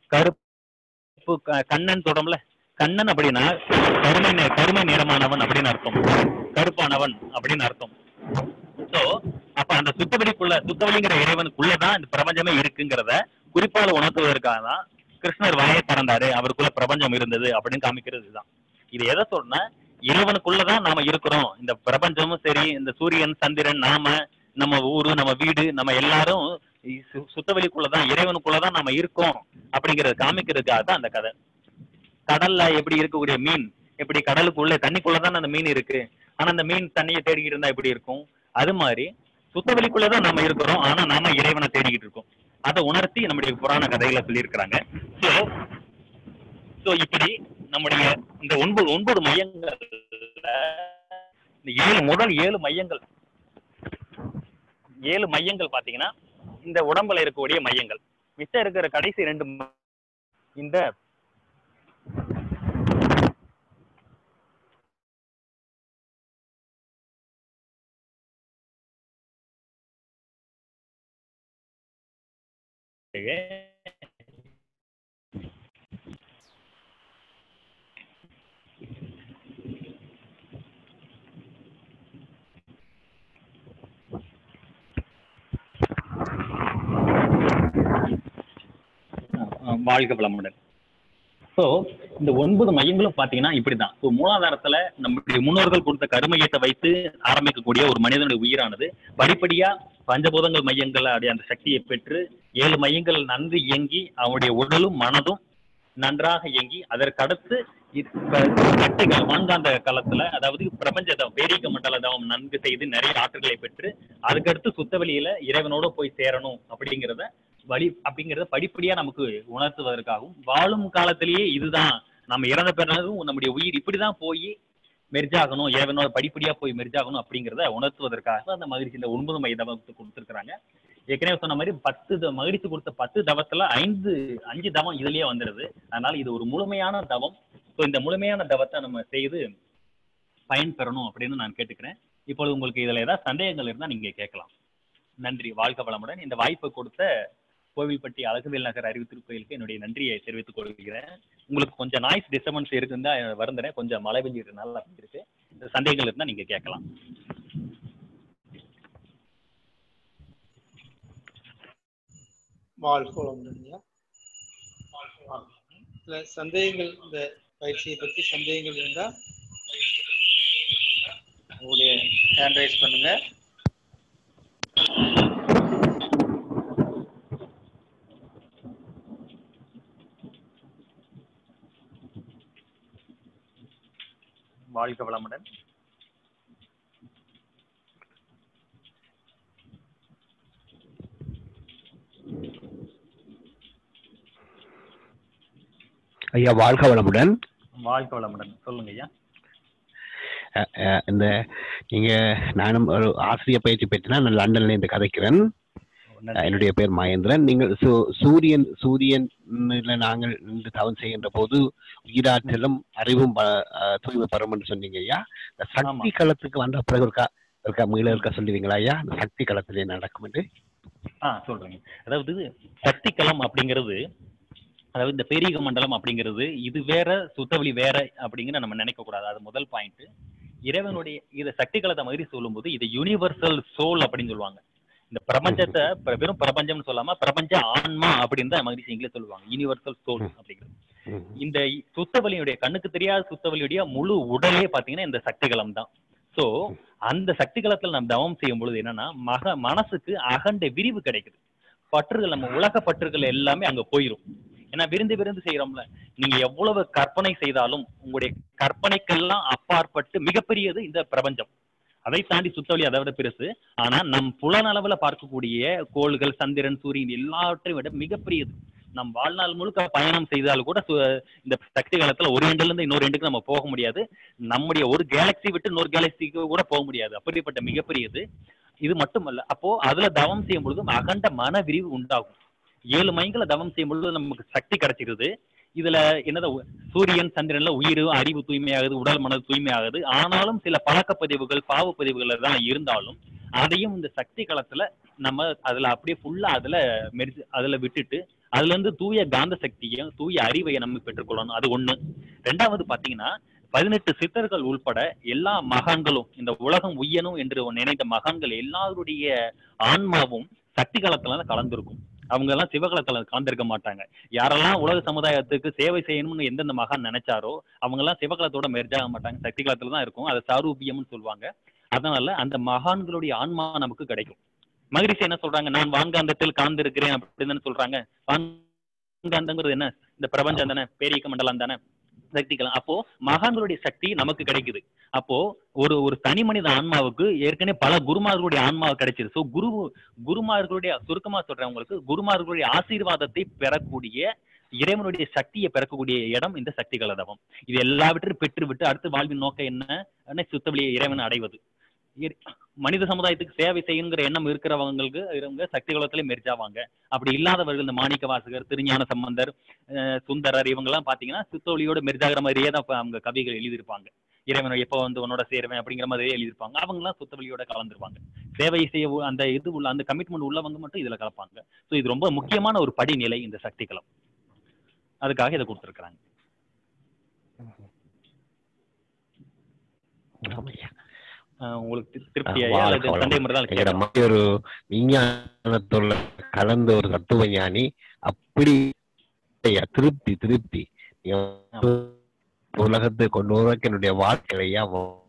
கருப்பு க- கண்ணன் சொல்றோம்ல கண்ணன் அப்படின்னா கருமை நி- கருமை நிறமானவன் அப்படின்னு அர்த்தம் கருப்பானவன் அப்படின்னு அர்த்தம் சோ அப்ப அந்த சுத்தவெளிக்குள்ள சுத்தவெளிங்கிற இறைவனுக்குள்ளதான் இந்த பிரபஞ்சமே இருக்குங்கிறத குறிப்பால உணர்த்துவதற்காக தான் கிருஷ்ணர் வாயை திறந்தாரு அவருக்குள்ள பிரபஞ்சம் இருந்தது அப்படின்னு காமிக்கிறது இதுதான் இது எதை சொல்றேன்னா இறைவனுக்குள்ளதான் நாம இருக்கிறோம் இந்த பிரபஞ்சமும் சரி இந்த சூரியன் சந்திரன் நாம நம்ம ஊரு நம்ம வீடு நம்ம எல்லாரும் சு- சுத்தவெளிக்குள்ளதான் இறைவனுக்குள்ளதான் நாம இருக்கோம் அப்படிங்கறத காமிக்கிறதுக்காக தான் அந்த கதை கடல்ல எப்படி இருக்கக்கூடிய மீன் எப்படி கடலுக்குள்ள தண்ணிக்குள்ளதான் அந்த மீன் இருக்கு ஆனா அந்த மீன் தண்ணியை தேடிக்கிட்டு இருந்தா எப்படி இருக்கும் அது மாதிரி சுத்தவெளிக்குள்ளதான் நாம இருக்கிறோம் ஆனா நாம இறைவனை தேடிக்கிட்டு இருக்கோம் அதை உணர்த்தி நம்முடைய புராண கதைகளை சொல்லியிருக்கிறாங்க சோ சோ இப்படி நம்முடைய இந்த ஒன்பது ஒன்பது மையங்கள்ல இந்த ஏழு முதல் ஏழு மையங்கள் ஏழு மையங்கள் பாத்தீங்கன்னா இந்த உடம்புல இருக்கக்கூடிய மையங்கள் மிச்சம் இருக்கிற கடைசி ரெண்டு ம- இந்த வாழ்க வளமுடன் ஸோ இந்த ஒன்பது மையங்களும் பார்த்தீங்கன்னா இப்படிதான் ஸோ மூலாதாரத்துல நம்முடைய முன்னோர்கள் கொடுத்த கருமையத்தை வைத்து ஆரம்பிக்கக்கூடிய ஒரு மனிதனுடைய உயிரானது படிப்படியா பஞ்சபூதங்கள் மையங்கள் அடைய அந்த சக்தியை பெற்று ஏழு மையங்கள் நன்கு இயங்கி அவனுடைய உடலும் மனதும் நன்றாக இயங்கி அதற்கடுத்து இப்ப சக்திகள் வான்காந்த காலத்துல அதாவது பிரபஞ்ச தவம் வேடிக்க மண்டல தவம் நன்கு செய்து நிறைய ஆற்றல்களை பெற்று அதுக்கடுத்து சுத்த வெளியில இறைவனோட போய் சேரணும் அப்படிங்கிறத வழி அப்படிங்கிறத படிப்படியா நமக்கு உணர்த்துவதற்காகவும் வாழும் காலத்திலேயே இதுதான் நம்ம இறந்த பிறகும் நம்முடைய உயிர் இப்படிதான் போய் மெர்ஜாகணும் இறைவனோட படிப்படியா போய் மெர்ஜாகணும் அப்படிங்கிறத உணர்த்துவதற்காக அந்த மகிழ்ச்சி இந்த ஒன்பது மை தவத்தை கொடுத்திருக்கிறாங்க ஏற்கனவே சொன்ன மாதிரி பத்து த- மகிழ்ச்சி கொடுத்த பத்து தவத்துல ஐந்து அஞ்சு தவம் இதுலயே வந்துடுது அதனால இது ஒரு முழுமையான தவம் ஸோ இந்த முழுமையான தவத்தை நம்ம செய்து பயன் பெறணும் அப்படின்னு நான் கேட்டுக்கிறேன் இப்பொழுது உங்களுக்கு இதுல ஏதாவது சந்தேகங்கள் இருந்தா நீங்க கேட்கலாம் நன்றி வாழ்க வளமுடன் இந்த வாய்ப்பை கொடுத்த கோவில்பட்டி அழகுவேல் நகர் அறிவு திருக்கோயிலுக்கு என்னுடைய நன்றியை தெரிவித்துக் கொள்கிறேன் உங்களுக்கு கொஞ்சம் நாய்ஸ் டிஸ்டர்பன்ஸ் இருக்குன்னு தான் வருந்தேன் கொஞ்சம் மழை பெஞ்சிருக்கனால அப்படி இருக்கு இந்த சந்தேகங்கள் இருந்தா நீங்க கேட்கலாம் வாழ்க வளமுடன் ஐயா இல்ல சந்தேகங்கள் இந்த பயிற்சியை பத்தி சந்தேகங்கள் இருந்தா உங்களுடைய ஹேண்ட் ரைஸ் பண்ணுங்க வாழ்க வளமுடன் ஐயா வாழ்க வளமுடன் வாழ்க வளமுடன் சொல்லுங்க ஐயா அஹ், அஹ், இந்த நீங்க நானும் ஒரு ஆசிரியர் பயிற்சி பெற்றுனா நான் லண்டன்ல இருந்து கதைக்கிறேன் நன்றி. என்னுடைய பேர் மகேந்திரன் நீங்கள் சூ- சூரியன் சூரியன்ல நாங்கள் இன்று தவம் செய்கின்ற போது உயிராற்றலும் அறிவும் ப- அஹ், தூய்மை பெறும் என்று சொன்னீங்க ஐயா இந்த சக்தி களத்துக்கு வந்த பிறகு இருக்கா இருக்கா மீள இருக்க சொல்லுவீங்களா ஐயா இந்த சக்தி களத்திலே நடக்கும் என்று ஆ சொல்றேங்க அதாவது சக்தி களம் அப்படிங்கிறது அதாவது இந்த பெரிய மண்டலம் அப்படிங்கிறது இது வேற சுத்தவெளி வேற அப்படிங்கிற நம்ம நினைக்க கூடாது அது முதல் பாயிண்ட் இறைவனுடைய இத சக்தி களத்தை மாதிரி சொல்லும்போது இது யுனிவர்சல் சோல் அப்படின்னு சொல்லுவாங்க இந்த பிரபஞ்சத்தை பிர- வெறும் பிரபஞ்சம்னு சொல்லாம பிரபஞ்ச ஆன்மா அப்படின்னு தான் மகிழ்ச்சி இங்கிலீஷ் சொல்லுவாங்க யூனிவர்சல் சோல் அப்படிங்கிறது ம். இந்த சுத்தவலியுடைய கண்ணுக்கு தெரியாத சுத்தவலியுடைய முழு உடலே பாத்தீங்கன்னா இந்த சக்திகளம் தான் சோ அந்த சக்திகளத்துல நம்ம தவம் செய்யும் பொழுது என்னன்னா மக மனசுக்கு அகண்ட விரிவு கிடைக்குது பற்றுகள் நம்ம உலக பற்றுகள் எல்லாமே அங்க போயிரும் ஏன்னா விருந்து விருந்து செய்யறோம்ல நீங்க எவ்வளவு கற்பனை செய்தாலும் உங்களுடைய கற்பனைக்கெல்லாம் அப்பாற்பட்டு மிகப்பெரியது இந்த பிரபஞ்சம் அதை தாண்டி சுத்தவழி அதை விட பெருசு ஆனா நம் புலனளவுல பார்க்கக்கூடிய கோள்கள் சந்திரன் சூரியன் எல்லாவற்றையும் விட மிகப்பெரியது நம் வாழ்நாள் முழுக்க பயணம் செய்தால் கூட சு- இந்த சக்தி காலத்துல ஒரு எண்டுல இருந்து இன்னொரு எண்டுக்கு நம்ம போக முடியாது நம்முடைய ஒரு கேலக்சி விட்டு இன்னொரு கேலக்சிக்கு கூட போக முடியாது அப்படிப்பட்ட மிகப்பெரியது இது மட்டுமல்ல அப்போ அதுல தவம் செய்யும் பொழுது அகண்ட மன விரிவு உண்டாகும் ஏழு மைங்களை தவம் செய்யும் பொழுது நமக்கு சக்தி கிடைச்சிருது இதுல என்னது உ- சூரியன் சந்திரன்ல உயிர் அறிவு தூய்மையாகுது உடல் மனது தூய்மையாகுது ஆனாலும் சில பழக்கப்பதிவுகள் பாவப்பதிவுகள் தான் இருந்தாலும் அதையும் இந்த சக்தி களத்துல நம்ம அதுல அப்படியே ஃபுல்லா அதுல மெரிச்சு அதுல விட்டுட்டு அதுல இருந்து தூய காந்த சக்தியும் தூய அறிவையை நம்ம பெற்றுக்கொள்ளணும் அது ஒண்ணு ரெண்டாவது பாத்தீங்கன்னா பதினெட்டு சித்தர்கள் உள்பட எல்லா மகான்களும் இந்த உலகம் உய்யணும் என்று நினைத்த மகான்கள் எல்லாருடைய ஆன்மாவும் சக்தி காலத்துல தான் கலந்திருக்கும் அவங்க எல்லாம் சிவகலத்துல கலந்திருக்க மாட்டாங்க யாரெல்லாம் உலக சமுதாயத்துக்கு சேவை செய்யணும்னு எந்தெந்த மகான் நினைச்சாரோ அவங்க எல்லாம் சிவகலத்தோட மெர்ஜ் ஆக மாட்டாங்க சக்தி காலத்துல தான் இருக்கும் அது சாரூபியம்னு சொல்லுவாங்க அதனால அந்த மகான்களுடைய ஆன்மா நமக்கு கிடைக்கும் மகிழ்ச்சி என்ன சொல்றாங்க நான் வான்காந்தத்தில் கலந்திருக்கிறேன் அப்படின்னு சொல்றாங்க வான்காந்தங்கிறது என்ன இந்த பிரபஞ்சம் தானே பேரியக்க மண்டலம் தானே சக்திக்கலாம் அப்போ மகான்களுடைய சக்தி நமக்கு கிடைக்குது அப்போ ஒரு ஒரு தனி மனித ஆன்மாவுக்கு ஏற்கனவே பல குருமார்களுடைய ஆன்மா கிடைச்சது சோ குரு குருமார்களுடைய சுருக்கமா சொல்றேன் உங்களுக்கு குருமார்களுடைய ஆசீர்வாதத்தை பெறக்கூடிய இறைவனுடைய சக்தியை பெறக்கூடிய இடம் இந்த சக்தி கலதவம் இது எல்லாவற்றையும் பெற்று விட்டு அடுத்து வாழ்வின் நோக்கம் என்ன சுத்தவெளியை இறைவன் அடைவது இறை- மனித சமுதாயத்துக்கு சேவை செய்யுங்கிற எண்ணம் இருக்கிறவங்களுக்கு இவங்க சக்தி குலத்திலே மெரிச்சாவாங்க அப்படி இல்லாதவர்கள் இந்த மாணிக்க வாசகர் திருஞான சம்பந்தர் அஹ் சுந்தரர் இவங்க எல்லாம் பாத்தீங்கன்னா சித்தொழியோட மெரிஜாகிற மாதிரியே தான் இப்ப அவங்க கவிகள் எழுதியிருப்பாங்க இறைவனை எப்போ வந்து உன்னோட சேருவேன் அப்படிங்கிற மாதிரியே எழுதியிருப்பாங்க அவங்க எல்லாம் சுத்தவெளியோட கலந்துருவாங்க சேவை செய்ய உ- அந்த இது உள்ள அந்த கமிட்மெண்ட் உள்ளவங்க மட்டும் இதுல கலப்பாங்க ஸோ இது ரொம்ப முக்கியமான ஒரு படிநிலை இந்த சக்தி களம் அதுக்காக இதை கொடுத்துருக்காங்க ஆமாய்யா. உங்களுக்கு திரு- திருப்தியாயா அல்லது வாழ்க சந்தேகம் இருந்தாலும் எங்கட கேட்கலாம். மாதிரி ஒரு விஞ்ஞானத்தோட கலந்த ஒரு தத்துவ ஞானி அப்படி ஐயா திருப்தி திருப்தி நீங்க உலகத்தை கொண்டு வருவதற்கு என்னுடைய வாழ்க்கை ஐயா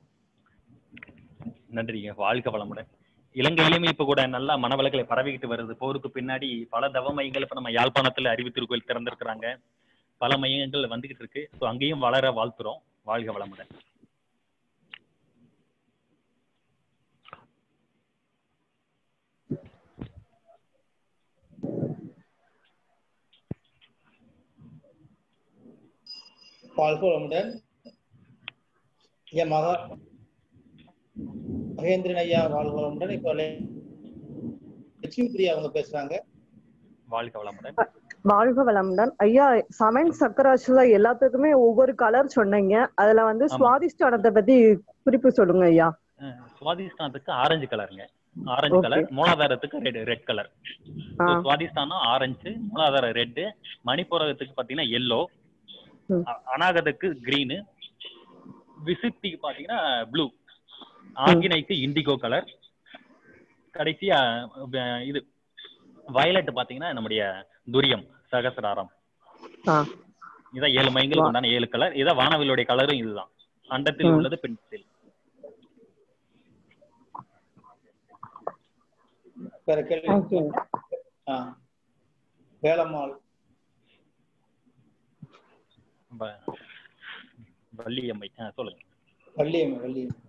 நன்றிங்க வாழ்க வளமுடன் இலங்கையிலுமே இப்ப கூட நல்லா மனவளக்கலை பரவிக்கிட்டு வருது போருக்கு பின்னாடி பல தவ மையங்கள் இப்ப நம்ம யாழ்ப்பாணத்துல அறிவித்திருக்கோயில் திறந்திருக்கிறாங்க பல மையங்கள் வந்துகிட்டு இருக்கு ஸோ அங்கேயும் வளர வாழ்த்துறோம் வாழ்க வளமுடன் வாழ்க வளமுடன் ஐயா மகா மகேந்திரன் ஐயா வாழ்க வளமுடன் இப்போ லெ- லட்சுமி பிரியா அவங்க பேசுறாங்க வாழ்க வளமுடன் வாழ்க வளமுடன் ஐயா செவன் சக்கராசுல எல்லாத்துக்குமே ஒவ்வொரு கலர் சொன்னீங்க அதுல வந்து ஆமா. சுவாதிஷ்டானத்தை பத்தி குறிப்பு சொல்லுங்க ஐயா அஹ் சுவாதிஷ்டானத்துக்கு ஆரஞ்சு கலருங்க ஆரஞ்சு Okay. கலர் மூலாதாரத்துக்கு ரெட் ரெட் கலர் ஆ சுவாதிஷ்டானம் ஆரஞ்சு மூலாதாரம் ரெட்டு மணிப்புரகத்துக்கு பாத்தீங்கன்னா எல்லோ ம். அநாகத்துக்கு கிரீனு விசித்திக்கு பாத்தீங்கன்னா ப்ளூ ஆங்கினைக்கு இண்டிகோ கலர் கடைசியா அஹ், இது வயலட் பாத்தீங்கன்னா நம்முடைய துரியம் சகசிராரம் ஆ இதான் ஏழு மைங்களுக்கு வா- உண்டான ஏழு கலர் இதான் வானவிலுடைய கலரும் இதுதான் அண்டத்தில் ம். உள்ளது பெண்சில் வேற கேள்வி ஓகே ஆ வேலம்மாள் வ- வள்ளியம்மை ஆ, சொல்லுங்க வள்ளியம்மை வள்ளியம்மை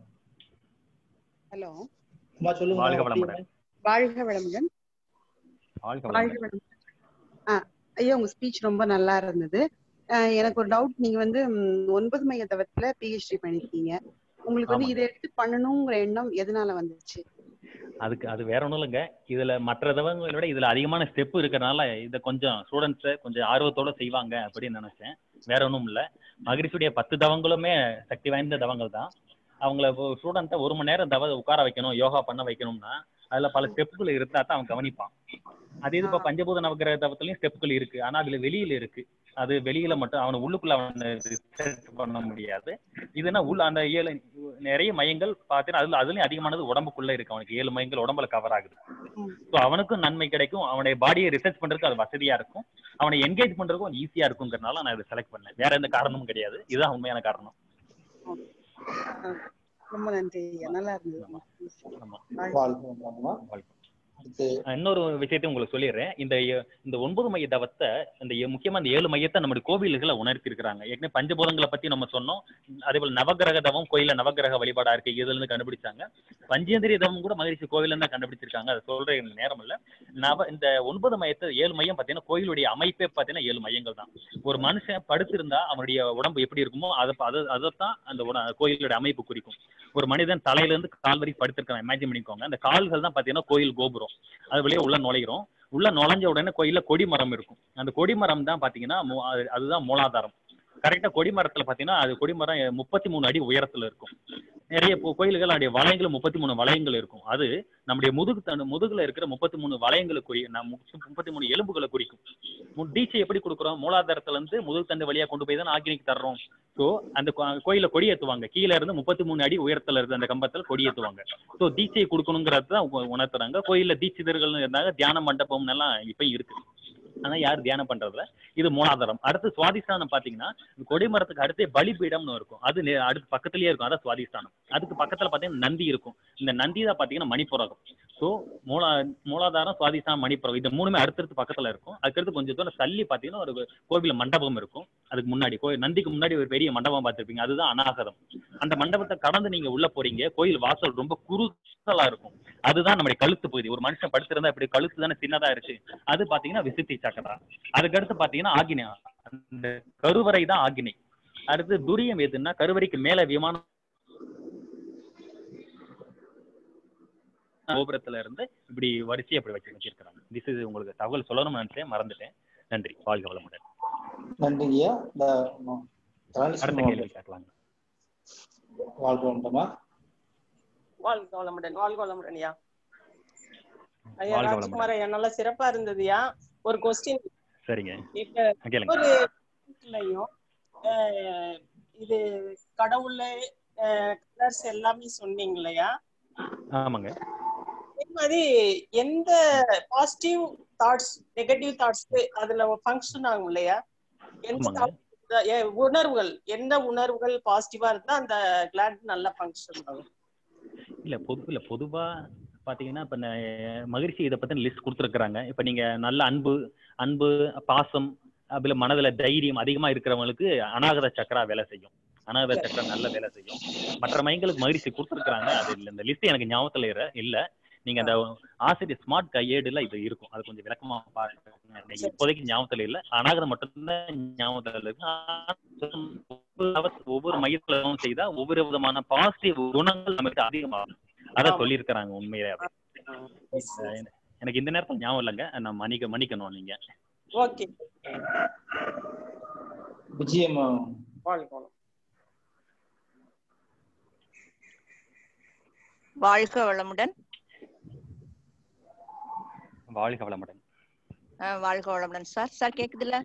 ஹலோ அம்மா சொல்லுங்க வாழ்க வள்ளியம்மை. வளமுடன் வாழ்க வளமுடன் வாழ்க வாழ்க வளமுடன் வளமுடன் ஆ ஐயா உங்க ஸ்பீச் ரொம்ப நல்லா இருந்தது அஹ் எனக்கு ஒரு டவுட் நீங்க வந்து ம், ஒன்பது மைய தவத்துல பிஹெச்டி பண்ணிருக்கீங்க உங்களுக்கு வந்து ஆமாங்க. இதை எடுத்து பண்ணணுங்கிற எண்ணம் எதனால வந்துச்சு அதுக்கு அது வேற ஒண்ணும் இல்லைங்க இதுல மற்ற தவங்களை விட இதுல அதிகமான ஸ்டெப் இருக்கறனால இதை கொஞ்சம் ஸ்டூடெண்ட்ஸ் கொஞ்சம் ஆர்வத்தோட செய்வாங்க அப்படின்னு நினைச்சேன் வேற ஒண்ணும் இல்ல மகிழ்ச்சியுடைய பத்து தவங்களுமே சக்தி வாய்ந்த தவங்கள் தான் அவங்கள ஸ்டூடெண்ட்டை ஒரு மணி நேரம் தவ உட்கார வைக்கணும் யோகா பண்ண வைக்கணும்னா அதுல பல ஸ்டெப்புகள் இருந்தா தான் அவன் கவனிப்பான் அதே இது இப்ப ஆ. பஞ்சபூத நவகிரக தவத்திலையும் ஸ்டெப்புகள் இருக்கு ஆனா அதுல வெளியில இருக்கு அது வெளியில மட்டும் அவனை உள்ளுக்குள்ள அவனை ரிசர்ச் பண்ண முடியாது இதுனா உள்ள அந்த ஏழு நிறைய மையங்கள் பார்த்தீங்கன்னா அதுல அதுலயும் அதிகமானது உடம்புக்குள்ள இருக்கு அவனுக்கு ஏழு மையங்கள் உடம்புல கவர் ஆகுது ம். ஸோ அவனுக்கும் நன்மை கிடைக்கும் அவனுடைய பாடியை ரிசர்ச் பண்றதுக்கு அது வசதியா இருக்கும் அவனை என்கேஜ் பண்றதுக்கும் ஈஸியா இருக்குங்கிறனால நான் இதை செலக்ட் பண்ணேன் வேற எந்த காரணமும் கிடையாது இதுதான் உண்மையான காரணம் அஹ் ரொம்ப நன்றி ஐயா நல்லா இருந்தது ஆமா. ஆமா வாழ்க வாழ்க வளமுடன்மா. வாழ்க்கை அடுத்து நான் இன்னொரு விஷயத்தையும் உங்களுக்கு சொல்லிடுறேன் இந்த ஏ- இந்த ஒன்பது மைய தவத்தை இந்த ஏ- முக்கியமா இந்த ஏழு மையத்தை நம்முடைய கோவில்களை உணர்த்தி இருக்கிறாங்க ஏற்கனவே பஞ்சபூதங்களை பத்தி நம்ம சொன்னோம் அதே போல நவகிரக தவம் கோயில்ல நவகிரக வழிபாடா இருக்கு இதுல இருந்து கண்டுபிடிச்சாங்க பஞ்சேந்திரிய தவம் கூட மகிழ்ச்சி கோவில்ல இருந்து தான் கண்டுபிடிச்சிருக்காங்க அதை சொல்ற எனக்கு நேரம் இல்ல நவ இந்த ஒன்பது மையத்தை ஏழு மையம் பாத்தீங்கன்னா கோயிலுடைய அமைப்பே பாத்தீங்கன்னா ஏழு மையங்கள் தான் ஒரு மனுஷன் படுத்திருந்தா அவனுடைய உடம்பு எப்படி இருக்குமோ அதை அதை அதைத்தான் அந்த உட- கோயிலுடைய அமைப்பு குறிக்கும் ஒரு மனிதன் தலையில இருந்து கால் வரைக்கும் படுத்திருக்கான் இமேஜின் பண்ணிக்கோங்க அந்த கால்கள் தான் பாத்தீங்கன்னா கோயில் கோபுரம் அது வழியா உள்ள நுழைகிறோம் உள்ள நுழைஞ்ச உடனே கோயில்ல கொடிமரம் இருக்கும் அந்த கொடிமரம் தான் பாத்தீங்கன்னா மூ- அது- அதுதான் மூலாதாரம் கரெக்டா கொடிமரத்துல பாத்தீங்கன்னா அது கொடிமரம் முப்பத்தி மூணு அடி உயரத்துல இருக்கும் நிறைய இப்போ கோயில்கள் அதோடைய வளையங்கள் முப்பத்தி மூணு வளையங்கள் இருக்கும் அது நம்முடைய முதுகு தண்டு முதுகுல இருக்கிற முப்பத்தி மூணு வளையங்களை குறி நம் முப்பத்தி மூணு எலும்புகளை குறிக்கும் மு- தீட்சை எப்படி கொடுக்குறோம் மூலாதாரத்துல இருந்து முதுகு தண்டு வழியா கொண்டு போய் தான் ஆக்கினிக்கு தர்றோம் ஸோ அந்த கோ- கோயில்ல கொடி ஏத்துவாங்க கீழ இருந்து முப்பத்தி மூணு அடி உயரத்துல இருந்து அந்த கம்பத்துல கொடி ஏத்துவாங்க ஸோ தீட்சையை கொடுக்கணுங்கிறது தான் உ- உணர்த்துறாங்க கோயில்ல தீட்சிதர்கள் இருந்தாங்க தியான மண்டபம் எல்லாம் இப்பயும் இருக்கு ஆனா யாரும் தியானம் பண்றதுல இது மூலாதாரம் அடுத்து சுவாதிஷ்டானம் பாத்தீங்கன்னா கொடிமரத்துக்கு அடுத்தே பலிபீடம்னு இருக்கும் அது நே- அடுத்து பக்கத்துலயே இருக்கும் அதான் சுவாதிஷ்டானம் அதுக்கு பக்கத்துல பாத்தீங்கன்னா நந்தி இருக்கும் இந்த நந்தி தான் பாத்தீங்கன்னா மணிப்புரகம் ஸோ மூலா மூலாதாரம் சுவாதிஷ்டானம் மணிப்புரகம் இது மூணுமே அடுத்தடுத்து பக்கத்துல இருக்கும் அதுக்கடுத்து கொஞ்சம் தூரம் தள்ளி பாத்தீங்கன்னா ஒரு கோவில மண்டபம் இருக்கும் அதுக்கு முன்னாடி கோயில் நந்திக்கு முன்னாடி ஒரு பெரிய மண்டபம் பார்த்திருப்பீங்க அதுதான் அநாகதம் அந்த மண்டபத்தை கடந்து நீங்க உள்ள போறீங்க கோயில் வாசல் ரொம்ப குறுகலா இருக்கும் அதுதான் நம்முடைய கழுத்து பகுதி ஒரு மனுஷன் படுத்திருந்தா இப்படி கழுத்து தானே சின்னதா இருக்கு அது பாத்தீங்கன்னா விசித்தி சக்கரா அதுக்கடுத்து பாத்தீங்கன்னா ஆகினை அந்த கருவறை தான் ஆகினை அடுத்து துரியம் எதுன்னா கருவறைக்கு மேல விமானம் கோபுரத்துல இருந்து இப்படி வரிசையை அப்படி வச்சு வச்சிருக்கிறாங்க திஸ் இது உங்களுக்கு தகவல் சொல்லணும்னு நினைச்சேன் மறந்துட்டேன் நன்றி வாழ்க வளமுடன் நன்றிங்கய்யா இந்த ம- அடுத்த தனலட்சுமி கேள்வி அவர்கள் கேட்கலாங்க வாழ்க வளமுடன்மா. வாழ்க வளமுடன் வாழ்க வளமுடன் ஐயா ஐயா வாழ்க ராஜ்குமார் வளமுடன் ஐயா நல்லா சிறப்பா இருந்ததுயா ஒரு கொஸ்டின் சரிங்க இப்ப கேளுங்க ஒரு இதுலயும் அஹ், இது கடவுள் கலர்ஸ் எல்லாமே சொன்னீங்க இல்லையா ஆமாங்க அதே மாதிரி எந்த பாசிட்டிவ் தாட்ஸ் நெகட்டிவ் தாட்ஸ் அதுல ஃபங்க்ஷன் ஆகும் இல்லையா எந்த ஆமாங்க. thought- எ- உணர்வுகள் எந்த உணர்வுகள் பாசிட்டிவா இருந்தா அந்த கிளாண்ட் நல்லா ஃபங்க்ஷன் ஆகும் இல்ல பொது இல்ல பொதுவா பாத்தீங்கன்னா இப்ப ந- மகிழ்ச்சி இதை பத்தின லிஸ்ட் கொடுத்துருக்காங்க இப்ப நீங்க நல்ல அன்பு அன்பு பாசம் அதுல மனதுல தைரியம் அதிகமா இருக்கிறவங்களுக்கு அநாகத சக்கரா வேலை செய்யும் அநாகத சக்கரா நல்ல வேலை செய்யும் மற்ற மையங்களுக்கு மகிழ்ச்சி கொடுத்துருக்காங்க அது இல்ல இந்த லிஸ்ட் எனக்கு ஞாபகத்துல இல்ல இல்ல நீங்க அந்த ஆசிரியர் ஸ்மார்ட் கையேடுல இது இருக்கும் அது கொஞ்சம் விளக்கமா பாருங்க எனக்கு இப்போதைக்கு ஞாபகத்துல இல்ல அநாகதம் மட்டும்தான் ஞாபகத்துல இருக்கு ஆனா, ஒவ்வொரு அவ- ஒவ்வொரு மையத்திலும் செய்தா ஒவ்வொரு விதமான பாசிட்டிவ் குணங்கள் நமக்கு அதிகமாகும் அதான் ஆமா. சொல்லியிருக்கிறாங்க உண்மையிலே அது. அஹ் எனக்கு இந்த நேரத்துல ஞாபகம் இல்லைங்க நான் மன்னிக்க மன்னிக்கணும் நீங்க ஓகே விஜயம்மா வாழ்க வளம். வாழ்க வளமுடன் வாழ்க வளமுடன் அஹ் வாழ்க வளமுடன் சார் சார் கேக்குதுல்ல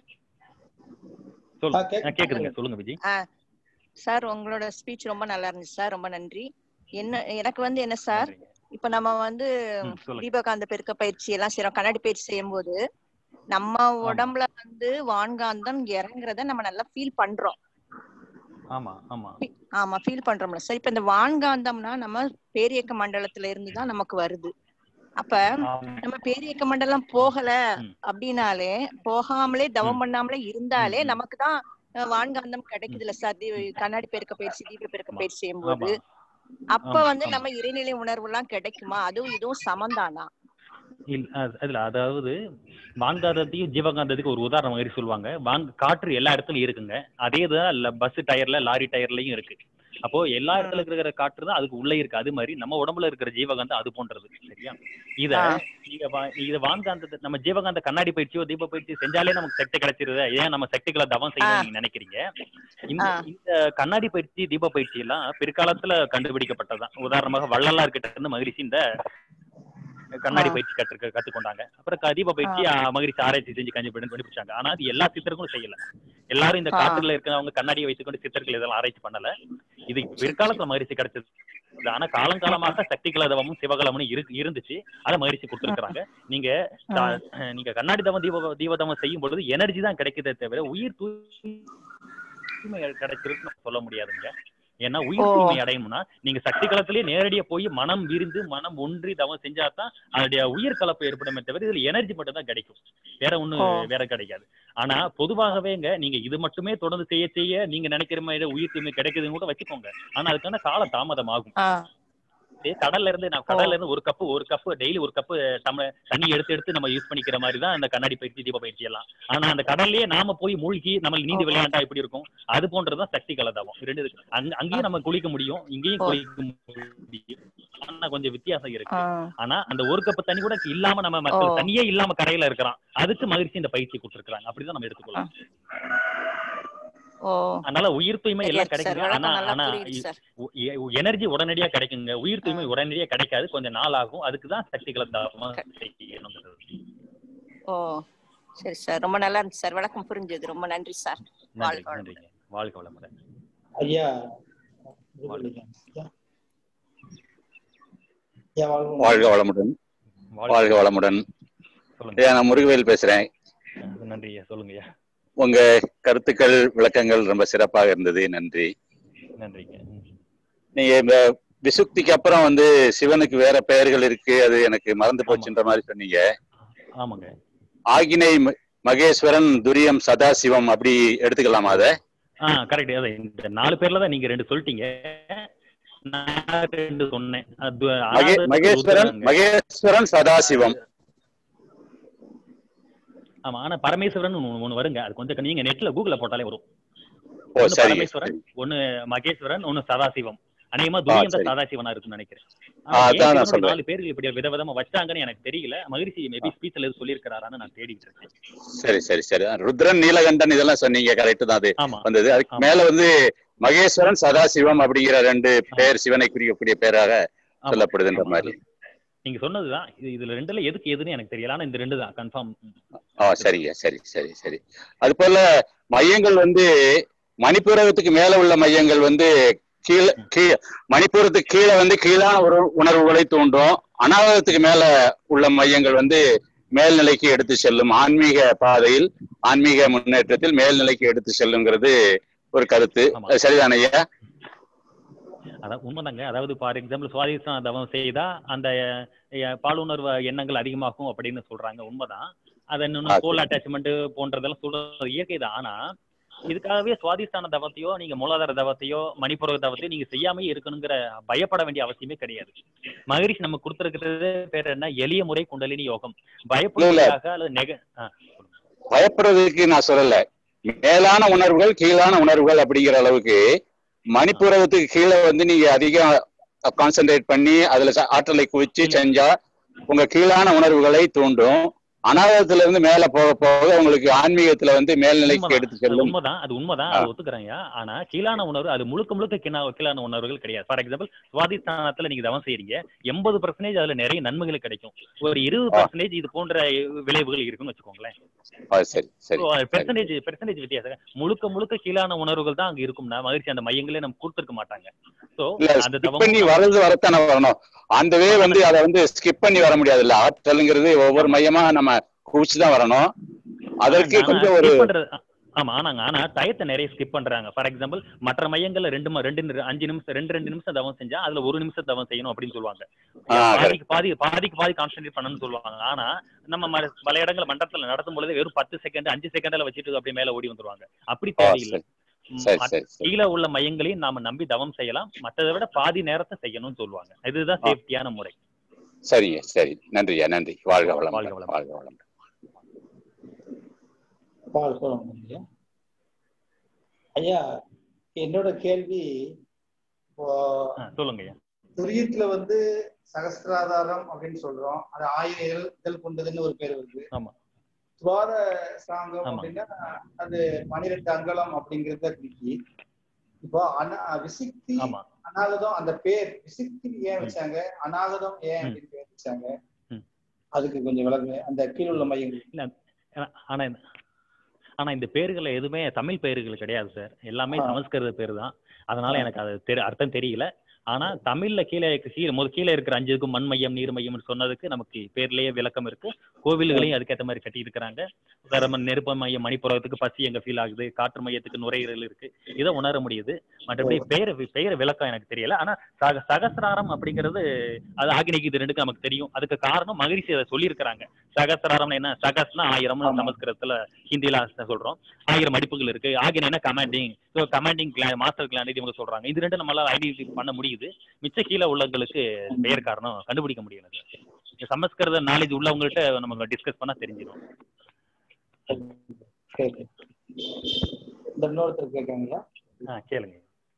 சொல்லு ஆ, கேக்கு- அஹ் கேக்குதுங்க சொல்லுங்க விஜய் சார் உங்களோட ஸ்பீச் ரொம்ப நல்லா இருந்துச்சு சார் ரொம்ப நன்றி என்ன எனக்கு வந்து என்ன சார் நன்றிங்க. இப்ப நம்ம வந்து ம், சொல்லுங்க தீபகாந்த பெருக்க பயிற்சி எல்லாம் செய்யறோம் கண்ணாடி பயிற்சி செய்யும் போது நம்ம உடம்புல வந்து வான்காந்தம் இறங்குறத நம்ம நல்லா ஃபீல் பண்றோம் ஆமா ஆமா ஆமா ஃபீல் பண்றோம்ல சார் இப்ப இந்த வான்காந்தம்னா நம்ம பேரியக்க மண்டலத்துல இருந்து தான் நமக்கு வருது அப்ப ஆமா. நம்ம பேரியக்க மண்டலம் போகல ம். அப்படின்னாலே போகாமலே தவம் ம். பண்ணாமலே இருந்தாலே ம், ம். நமக்கு தான் அஹ், வான்காந்தம் கிடைக்குதுல்ல சார் தீ- கண்ணாடி பெருக்க பயிற்சி தீப பெருக்க ஆமா. பயிற்சி செய்யும்போது ஆமா அப்ப ஆமா, வந்து ஆமா. நம்ம இறைநிலை உணர்வு எல்லாம் கிடைக்குமா அதுவும் இதுவும் சமந்தானா இல்ல அது- அதுல அதாவது வான்காந்தத்தையும் ஜீவகாந்தத்துக்கு ஒரு உதாரணம் மாதிரி சொல்லுவாங்க வாங்க காற்று எல்லா இடத்துலயும் இருக்குங்க அதே தான் பஸ் டயர்ல லாரி டயர்லயும் இருக்கு அப்போ எல்லா இடத்துல இருக்கிற காற்று தான் அதுக்கு உள்ளே இருக்கு அது மாதிரி நம்ம உடம்புல இருக்கிற ஜீவகாந்தம் அது போன்றது சரியா இத ஆ. நீங்க வா- இத வான்காந்தத்தை நம்ம ஜீவகாந்த கண்ணாடி பயிற்சியோ தீப பயிற்சி செஞ்சாலே நமக்கு சக்தி கிடைச்சிருது ஏன் நம்ம சக்திகளை தவம் செய்யணும் நீங்க நினைக்கிறீங்க இந்த ஆ. இந்த கண்ணாடி பயிற்சி தீப பயிற்சி எல்லாம் பிற்காலத்துல கண்டுபிடிக்கப்பட்டதுதான் உதாரணமாக வள்ளலார் கிட்ட இருந்து மகிழ்ச்சி இந்த கண்ணாடி ஆ. பயிற்சி கற்று கத்துக்கொண்டாங்க அப்புறம் க- தீப பயிற்சி ஆ, மகிழ்ச்சி ஆராய்ச்சி செஞ்சு கஞ்சி கண்டுபிடிச்சாங்க ஆனா அது எல்லா சித்தர்களும் செய்யல எல்லாரும் இந்த ஆ. காட்டுல இருக்கிறவங்க கண்ணாடியை வைத்துக்கொண்டு சித்தர்கள் இதெல்லாம் ஆராய்ச்சி பண்ணல இது பிற்காலத்துல மகிழ்ச்சி கிடைச்சது ஆனா காலங்காலமாக சக்தி கலதவமும் சிவகலமும் இருக்கு இருந்துச்சு அதை மகிழ்ச்சி கொடுத்துருக்காங்க நீங்க தா- நீங்க கண்ணாடி தவம் தீப தீபதவம் செய்யும் பொழுது எனர்ஜி தான் கிடைக்குதே தவிர உயிர் தூய்மை கிடைச்சிருக்குன்னு சொல்ல முடியாதுங்க ஏன்னா உயிர் ஓ. தூய்மை அடையணும்னா நீங்க சக்தி களத்திலேயே நேரடியா போய் மனம் விரிந்து மனம் ஒன்றி தவம் செஞ்சாதான் அதனுடைய உயிர் கலப்பு ஏற்படுமே தவிர இதுல எனர்ஜி மட்டும் தான் கிடைக்கும் வேற ஒண்ணு ஓ. வேற கிடைக்காது ஆனா பொதுவாகவேங்க நீங்க இது மட்டுமே தொடர்ந்து செய்ய செய்ய நீங்க நினைக்கிற மாதிரி உயிர் தூய்மை கிடைக்குதுன்னு கூட வச்சுக்கோங்க ஆனா அதுக்கான கால தாமதம் ஆகும் ஆ. இதே கடல்ல இருந்து நான் கடல்ல இருந்து ஒரு கப்பு ஒரு கப்பு டெய்லி ஒரு கப்பு டம்ளர் தண்ணி எடுத்து எடுத்து நம்ம யூஸ் பண்ணிக்கிற மாதிரி தான் இந்த கண்ணாடி பயிற்சி தீப பயிற்சி எல்லாம் ஆனா அந்த கடல்லயே நாம போய் மூழ்கி நம்ம நீந்தி விளையாண்டா எப்படி இருக்கும் அது போன்றதுதான் சக்தி கலதாவும் ரெண்டு இருக்கு அங்க அங்கேயும் நம்ம குளிக்க முடியும் இங்கேயும் ஓ. குளிக்க முடியும் ஆனா கொஞ்சம் வித்தியாசம் இருக்கு ஆ. ஆனா அந்த ஒரு கப்பு தண்ணி கூட இல்லாம நம்ம மக்கள் ஓ. தண்ணியே இல்லாம கரையில இருக்கிறான் அதுக்கு மகிழ்ச்சி இந்த பயிற்சி கொடுத்துருக்காங்க அப்படிதான் நம்ம எடுத்துக்கலாம் ஓ அதனால உயிர் தூய்மை எல்லாம் சரியா சார் கிடைக்குங்க ஆனா விளக்கம் நல்லா ஆனா புரியுது சார் எனர்ஜி உடனடியா கிடைக்குங்க உயிர் தூய்மை உடனடியா கிடைக்காது கொஞ்சம் நாள் ஆகும் அதுக்கு தான் சக்திகளை தாமா செய்யணுங்கிறது ஓ சரி சார் ரொம்ப நல்லா இருந்துச்சு சார் விளக்கம் புரிஞ்சது ரொம்ப நன்றி சார் நன்றி வாழ்க வளமுடன். நன்றிங்க வாழ்க வளமுடன் ஐயா ஐயா வாழ்க வாழ்க வளமுடன் வாழ்க வளமுடன் சொல்லுங்க ஐயா நான் முருகவேல் பேசுறேன் நன்றி ஐயா சொல்லுங்க ஐயா உங்க கருத்துக்கள் விளக்கங்கள் ரொம்ப சிறப்பாக இருந்தது நன்றி நன்றிங்க ம். நீங்க இந்த விசுக்திக்கு அப்புறம் வந்து சிவனுக்கு வேற பெயர்கள் இருக்கு அது எனக்கு மறந்து போச்சுன்ற மாதிரி சொன்னீங்க ஆமாங்க ஆகினை ம- மகேஸ்வரன் துரியம் சதாசிவம் அப்படி எடுத்துக்கலாமா அத ஆ கரெக்ட் அதான் இந்த நாலு பேர்ல தான் நீங்க ரெண்டு சொல்லிட்டீங்க நான் ரெண்டு சொன்னேன் அது மகே அனாதை மகேஸ்வரன் ருத்ரங்க. மகேஸ்வரன் சதாசிவம் ஆமா ஆனா பரமேஸ்வரன் ஒண்ணு ஒண்ணு வருங்க அது கொஞ்சம் நீங்க நெட்ல கூகுள்ல போட்டாலே வரும் ஓ ஒண்ணு சரி பரமேஸ்வரன் ஒண்ணு மகேஸ்வரன் ஒண்ணு சதாசிவம் அநேகமா துரியம் தான் சரி. சதாசிவனா இருக்கும்னு நினைக்கிறேன் ஆ, ஆனா ஏன் அதான் நான் சிவனுடைய சொல்றேன். நாலு பேர்கள் இப்படி விதவிதமா வச்சாங்கன்னு எனக்கு தெரியல மகிழ்ச்சி மேபி ஸ்பீச்ல எதுவும் சொல்லியிருக்கிறாரான்னு நான் தேடிட்டு இருக்கேன் சரி சரி சரி ருத்ரன் நீலகண்டன் இதெல்லாம் சொன்னீங்க கரெக்ட் தான் அது ஆமா வந்தது அதுக்கு ஆமா. மேல வந்து மகேஸ்வரன் சதாசிவம் அப்படிங்கிற ரெண்டு பேர் சிவனை குறிக்கக்கூடிய பேராக ஆமா. சொல்லப்படுதுன்ற ஆமா. மாதிரி நீங்க சொன்னதுதான் இது இதுல ரெண்டுல எதுக்கு எதுன்னு எனக்கு தெரியல ஆனா இந்த ரெண்டு தான் கன்ஃபார்ம் ஆ சரிங்க சரி சரி சரி அது போல மையங்கள் வந்து மணிப்புரகத்துக்கு மேல உள்ள மையங்கள் வந்து கீழே கீழே மணிப்புரத்துக்கு கீழே வந்து கீழான ஒரு உணர்வுகளை தூண்டும் அனாகத்துக்கு மேல உள்ள மையங்கள் வந்து மேல்நிலைக்கு எடுத்து செல்லும் ஆன்மீக பாதையில் ஆன்மீக முன்னேற்றத்தில் மேல்நிலைக்கு எடுத்து செல்லுங்கிறது ஒரு கருத்து ஆமா. அது சரிதானே ஐயா அதான் உண்மைதாங்க அதாவது ஃபார் எக்ஸாம்பிள் சுவாதிஷ்டான தவம் செய்தா அந்த அஹ், பாலுணர்வு எண்ணங்கள் அதிகமாகும் அப்படின்னு சொல்றாங்க உண்மைதான் அது இன்னொன்னு ஆ, சோல் சரி. அட்டாச்மெண்ட் போன்றதெல்லாம் சொல்றது இயற்கை தான் ஆனா இதுக்காகவே சுவாதிஷ்டான தவத்தையோ நீங்க மூலாதார தவத்தையோ மணிப்புர தவத்தையோ நீங்க செய்யாமயே இருக்கணுங்கிற பயப்பட வேண்டிய அவசியமே கிடையாது மகரிஷி நம்ம கொடுத்திருக்கிறது பேர் என்ன எளிய முறை குண்டலினி யோகம் பயப்படுவதற்காக அல்லது நெக ஆ, பயப்படுறதுக்கு நான் சொல்லல மேலான உணர்வுகள் கீழான உணர்வுகள் அப்படிங்கிற அளவுக்கு மணிப்புரவத்துக்கு கீழே வந்து நீங்க அதிகம் கான்சென்ட்ரேட் பண்ணி அதுல ச- ஆற்றலை குவிச்சு செஞ்சா உங்க கீழான உணர்வுகளை தூண்டும் அனாதத்துல இருந்து மேல போக போக உங்களுக்கு ஆன்மீகத்துல வந்து மேல்நிலைக்கு உண்மைதான். எடுத்து அது செல்லும் உண்மைதான் அது உண்மைதான் அது ஒத்துக்கிறேன்யா ஆனா கீழான உணர்வு அது முழுக்க முழுக்க கிணா- கீழான உணர்வுகள் கிடையாது ஃபார் எக்ஸாம்பிள் சுவாதிஸ்தானத்துல நீங்க தவம் செய்றீங்க எண்பது பர்சன்டேஜ் அதுல நிறைய நன்மைகள் கிடைக்கும் ஒரு இருபது பர்சன்டேஜ் இது போன்ற விளைவுகள் இருக்குன்னு வச்சுக்கோங்களேன் அது சரி சரி சரி. பெர்சன்டேஜ் பெர்சன்டேஜ் வித்தியாசம் முழுக்க முழுக்க கீழான உணர்வுகள் தான் அங்க இருக்கும்னா மகிழ்ச்சி அந்த மையங்களே நம்ம கொடுத்துருக்க மாட்டாங்க சோ இல்ல அந்த ஸ்கிப் தவம் பண்ணி வரது வரத்தானே வரணும் அந்த வே வந்து அதை வந்து ஸ்கிப் பண்ணி வர முடியாது இல்ல ஆற்றல்ங்கிறது ஒவ்வொரு மையமா நம்ம குவிச்சு தான் வரணும் அதற்கு ஆனா கொஞ்சம் ஒரு skip பண்றது ஆமா ஆனாங்க ஆனா டயத்தை நிறைய ஸ்கிப் பண்றாங்க ஃபார் எக்ஸாம்பிள் மற்ற மையங்கள்ல ரெண்டு ம- ரெண்டு நிரு- அஞ்சு நிமிஷம் ரெண்டு ரெண்டு நிமிஷம் தவம் செஞ்சா அதுல ஒரு நிமிஷம் தவம் செய்யணும் அப்படின்னு சொல்லுவாங்க ஆ, பாதிக்கு பாதி பாதிக்கு பாதி கான்சென்ட்ரேட் பண்ணணும்னு சொல்லுவாங்க ஆனா நம்ம ம- பல இடங்கள் மண்டபத்துல நடத்தும் பொழுது வெறும் பத்து செகண்ட் அஞ்சு செகண்ட்ல வச்சுட்டு அப்படியே மேல ஓடி வந்துருவாங்க அப்படி ஆ, தேவையில்லை சரி சரி மற்ற- சரி சரி கீழே உள்ள மையங்களையும் நாம நம்பி தவம் செய்யலாம் மற்றதை விட பாதி நேரத்தை செய்யணும்னு சொல்லுவாங்க இதுதான் ஆ. சேஃப்டியான முறை சரிங்க சரி நன்றியா நன்றி வாழ்க வளம் வாழ்க வளமுடன். வாழ்க வளம் பால் சொல்லுங்க ஐயா ஐயா என்னோட கேள்வி இப்போ ஆ, சொல்லுங்க ஐயா துரியத்துல வந்து சகஸ்திராதாரம் அப்படின்னு சொல்றோம் அது ஆயிரம் இதழ் இதழ் கொண்டதுன்னு ஒரு பேர் வருது ஆமா துவார சாங்கம் ஆமா. அப்படின்னா அது பனிரெண்டு அங்கலம் அப்படிங்கறத குறிக்கி இப்போ அனா விசிக்தி ஆமா அநாகதம் அந்த பேர் விசிக்தி ஏன் ம். வச்சாங்க அநாகதம் ஏன் ம். அப்படின்னு பேர் வச்சாங்க ம். அதுக்கு கொஞ்சம் விளங்க அந்த கீழுள்ள மையங்கள் இல்ல ஆனா- ஆனா இந்த- ஆனா இந்த பேர்கள் எதுவுமே தமிழ் பெயர்கள் கிடையாது சார் எல்லாமே ஆ. சமஸ்கிருத பேர் தான் அதனால ஆ. எனக்கு அது தெரி அர்த்தம் தெரியல ஆனா தமிழ்ல கீழே கீழே முதல் கீழே இருக்கிற அஞ்சுக்கும் மண் மையம் நீர் மையம்னு சொன்னதுக்கு நமக்கு பேர்லயே விளக்கம் இருக்கு கோவில்களையும் அதுக்கேற்ற மாதிரி கட்டி இருக்கிறாங்க உதாரணமா நெருப்ப மையம் மணிப்புறத்துக்கு பசி எங்க ஃபீல் ஆகுது காற்று மையத்துக்கு நுரையீரல் இருக்கு இதை உணர முடியுது மற்றபடி பெயர் பெயர் விளக்கம் எனக்கு தெரியல ஆனா சக சகசிராரம் அப்படிங்கிறது அது ஆகினிக்கு இது ரெண்டுக்கும் நமக்கு தெரியும் அதுக்கு காரணம் மகிழ்ச்சி அதை சொல்லியிருக்கிறாங்க சகசிராரம் என்ன சகஸ்னா ஆயிரம் ஆமா. சமஸ்கிருதத்துல ஹிந்தில சொல்றோம் ஆயிரம் மடிப்புகள் இருக்கு ஆகின என்ன commanding so commanding gland master gland இது இவங்க சொல்றாங்க இது ரெண்டு நம்மளால ஐடென்டிஃபை பண்ண முடியுது மிச்ச கீழே உள்ளவங்களுக்கு பெயர் காரணம் கண்டுபிடிக்க முடியல இந்த சமஸ்கிருத நாலேஜ் உள்ளவங்கள்ட்ட நம்ம டிஸ்கஸ் பண்ணா தெரிஞ்சிடும் சரி இந்த இன்னொருத்தர் கேட்காங்களா ஆ கேளுங்க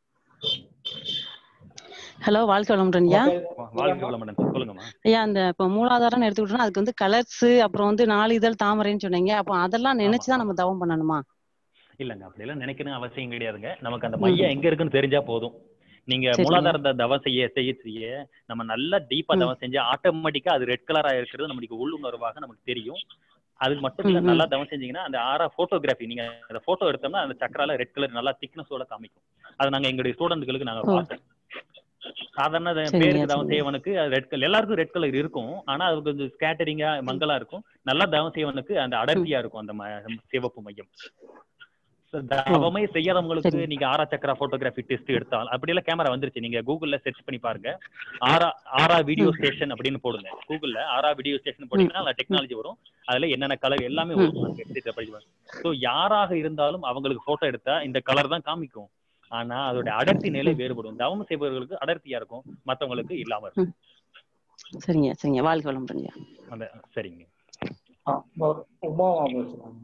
ஹலோ வாழ்க்கை வளமுடன் ஐயா வா- வாழ்க வளமுடன் சொல்லுங்கம்மா ஐயா அந்த இப்போ மூலாதாரம் எடுத்துக்கிட்டோம்னா அதுக்கு வந்து கலர்ஸ் அப்புறம் வந்து நாலு இதழ் தாமரைன்னு சொன்னீங்க அப்போ அதெல்லாம் நினைச்சுதான் நம்ம தவம் பண்ணணுமா இல்லங்க அப்படியெல்லாம் நினைக்கணும் அவசியம் கிடையாதுங்க நமக்கு அந்த மையம் எங்க இருக்குன்னு தெரிஞ்சா போதும் நீங்க சரிங்க. மூலாதாரத்தை தவம் செய்ய செய்ய செய்ய நம்ம நல்லா டீப்பா ம். தவம் செஞ்சா ஆட்டோமேட்டிக்கா அது ரெட் கலரா இருக்கிறது நம்மளுக்கு உள்ளுணர்வாக நமக்கு தெரியும் அதுக்கு மட்டும் இல்ல ம், ம். நல்லா தவம் செஞ்சீங்கன்னா அந்த ஆறா போட்டோகிராஃபி நீங்க அந்த போட்டோ எடுத்தோம்னா அந்த சக்கரால ரெட் கலர் நல்லா திக்னஸோட காமிக்கும் அது நாங்க எங்களுடைய ஸ்டூடெண்ட்களுக்கு நாங்க ஓ. பார்த்தோம் சாதாரண அது சரிங்க, பேருக்கு தவம் சரிங்க. செய்வனுக்கு ரெட் கலர் எல்லாருக்கும் ரெட் கலர் இருக்கும் ஆனா அது கொஞ்சம் ஸ்கேட்டரிங்கா மங்கலா இருக்கும் நல்லா தவம் செய்வனுக்கு அந்த அடர்த்தியா இருக்கும் அந்த ம- சிவப்பு மையம் So, தவமே செய்யாதவங்களுக்கு சரி. நீங்க ஆரா சக்கரா போட்டோகிராஃபி டெஸ்ட் எடுத்தால் அப்படியெல்லாம் கேமரா வந்துருச்சு நீங்க கூகுள்ல சர்ச் பண்ணி பாருங்க ஆரா ஆரா வீடியோ ஸ்டேஷன் அப்படின்னு போடுங்க கூகுள்ல ஆரா வீடியோ ஸ்டேஷன் போட்டீங்கன்னா அதுல டெக்னாலஜி வரும் அதுல என்னென்ன கலர் எல்லாமே வரும் ஸோ யாராக இருந்தாலும் அவங்களுக்கு போட்டோ எடுத்தா இந்த கலர் தான் காமிக்கும் ஆனா அதோட அடர்த்தி நிலை வேறுபடும் தவம் செய்பவர்களுக்கு அடர்த்தியா இருக்கும் மத்தவங்களுக்கு இல்லாம இருக்கும் சரிங்க சரிங்க வாழ்க்கை வளமுடன் ஐயா அந்த சரிங்க ஆ, உமா- உமாவா பேசுறாங்க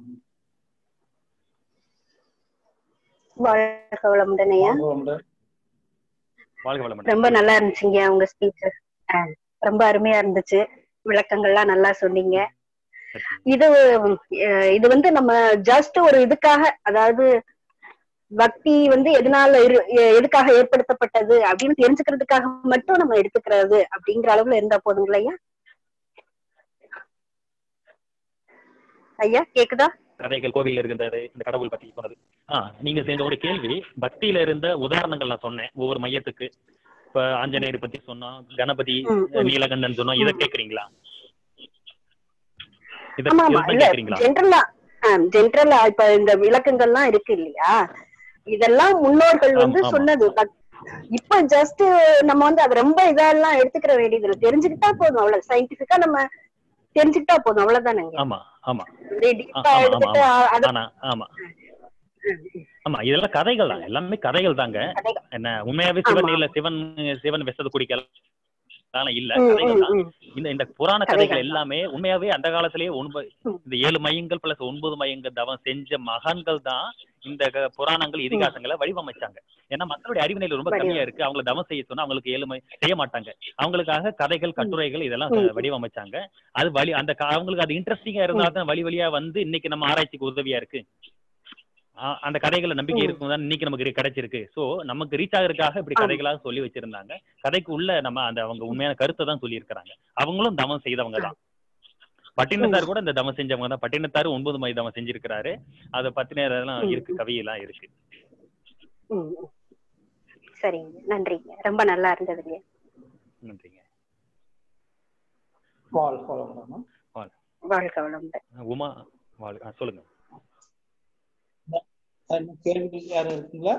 வாழ்க வளமுடன் ஐயா உங்களுடைய வாழ்க வளமுடன் ரொம்ப நல்லா இருந்துச்சுங்க உங்க ஸ்பீச் ரொம்ப அருமையா இருந்துச்சு விளக்கங்கள்லாம் நல்லா சொன்னீங்க இது அஹ், இது வந்து நம்ம ஜஸ்ட் ஒரு இதுக்காக அதாவது பக்தி வந்து எதனால இரு- எ- எதுக்காக ஏற்படுத்தப்பட்டது அப்படின்னு தெரிஞ்சுக்கிறதுக்காக மட்டும் நம்ம எடுத்துக்கிறது அப்படிங்கிற அளவுல இருந்தா போதுங்களா ஐயா ஐயா கேக்குதா கதைகள் கோவில் இருக்கின்றது இந்த கடவுள் பத்தி சொன்னது ஆ நீங்க செஞ்ச ஒரு கேள்வி பக்தியில இருந்த உதாரணங்கள் நான் சொன்னேன் ஒவ்வொரு மையத்துக்கு இப்ப ஆஞ்சநேயர் பத்தி சொன்னோம் கணபதி ம், ம். நீலகண்டன் சொன்னோம் இதை கேக்குறீங்களா இத ஆமா ஆமா இதுதான் இல்ல கேக்குறீங்களா ஜென்ரலா ஜென்ரலா இப்ப இந்த விளக்கங்கள்லாம் இருக்கு இல்லையா இதெல்லாம் முன்னோர்கள் ஆமா வந்து ஆமா சொன்னது பட் இப்ப ஜஸ்ட் நம்ம வந்து அது ரொம்ப இதெல்லாம் எடுத்துக்கிற வேண்டியது இல்லை தெரிஞ்சுக்கிட்டா போதும் அவ்வளவு சயின்டிபிக்கா நம்ம தெரிஞ்சுக்கிட்டா போதும் அவ்வளவுதானங்க ஆமா ஆமா அப்படியே ஆ- டீப்பா ஆமா ஆமா எடுத்துட்டு ஆமா அத ஆனா ஆமா ஆமா இதெல்லாம் கதைகள் தான் எல்லாமே கதைகள் தாங்க கதைகள். என்ன உண்மையாவே ஆமா சிவன் இல்ல சிவன் சிவன் விஷத்தை குடிக்கல ஆனா இல்ல ம், கதைகள் ம், தான் ம். இந்த இந்த புராண கதைகள் கதைகள் தான். எல்லாமே உண்மையாவே அந்த காலத்திலேயே ஒன்பது ம். இந்த ஏழு மையங்கள் பிளஸ் ஒன்பது மையங்கள் தவம் செஞ்ச மகான்கள் தான் இந்த க- புராணங்கள் இதிகாசங்களை வடிவமைச்சாங்க ஏன்னா மக்களுடைய அறிவு நிலை ரொம்ப கம்மியா இருக்கு அவங்களை தவம் செய்ய சொன்னா அவங்களுக்கு ஏழு மை- செய்ய மாட்டாங்க அவங்களுக்காக கதைகள் கட்டுரைகள் இதெல்லாம் ம். வடிவமைச்சாங்க அது வழி அந்த க- அவங்களுக்கு அது இன்ட்ரெஸ்டிங்கா இருந்தா தான் வழி வழியா வந்து இன்னைக்கு நம்ம ஆராய்ச்சிக்கு உதவியா இருக்கு ஆ- அந்த கதைகளை நம்பிக்கை ம். இருக்கும் தான் இன்னைக்கு நமக்கு கிடைச்சிருக்கு சோ நமக்கு ரீச் ஆகுறதுக்காக இப்படி ஆமா. கதைகளாக சொல்லி வச்சிருந்தாங்க கதைக்கு உள்ள நம்ம அந்த அவங்க உண்மையான கருத்தை தான் சொல்லி இருக்கிறாங்க அவங்களும் தவம் செய்தவங்க தான் பட்டினத்தார் கூட இந்த தவம் செஞ்சவங்க தான் பட்டினத்தார் ஒன்பது மை தவம் செஞ்சிருக்கிறாரு அதை பத்தின இதெல்லாம் ம். இருக்கு கவியெல்லாம் இருக்கு ம், ம். சரிங்க நன்றிங்க ரொம்ப நல்லா இருந்ததுங்க நன்றிங்க வாழ்க வளமுடன் வாழ். வாழ்க வளமுடன் உமா வாழ் ஆ, சொல்லுங்க இன்னும் கேள்விகள் யாரும் இருக்குங்களா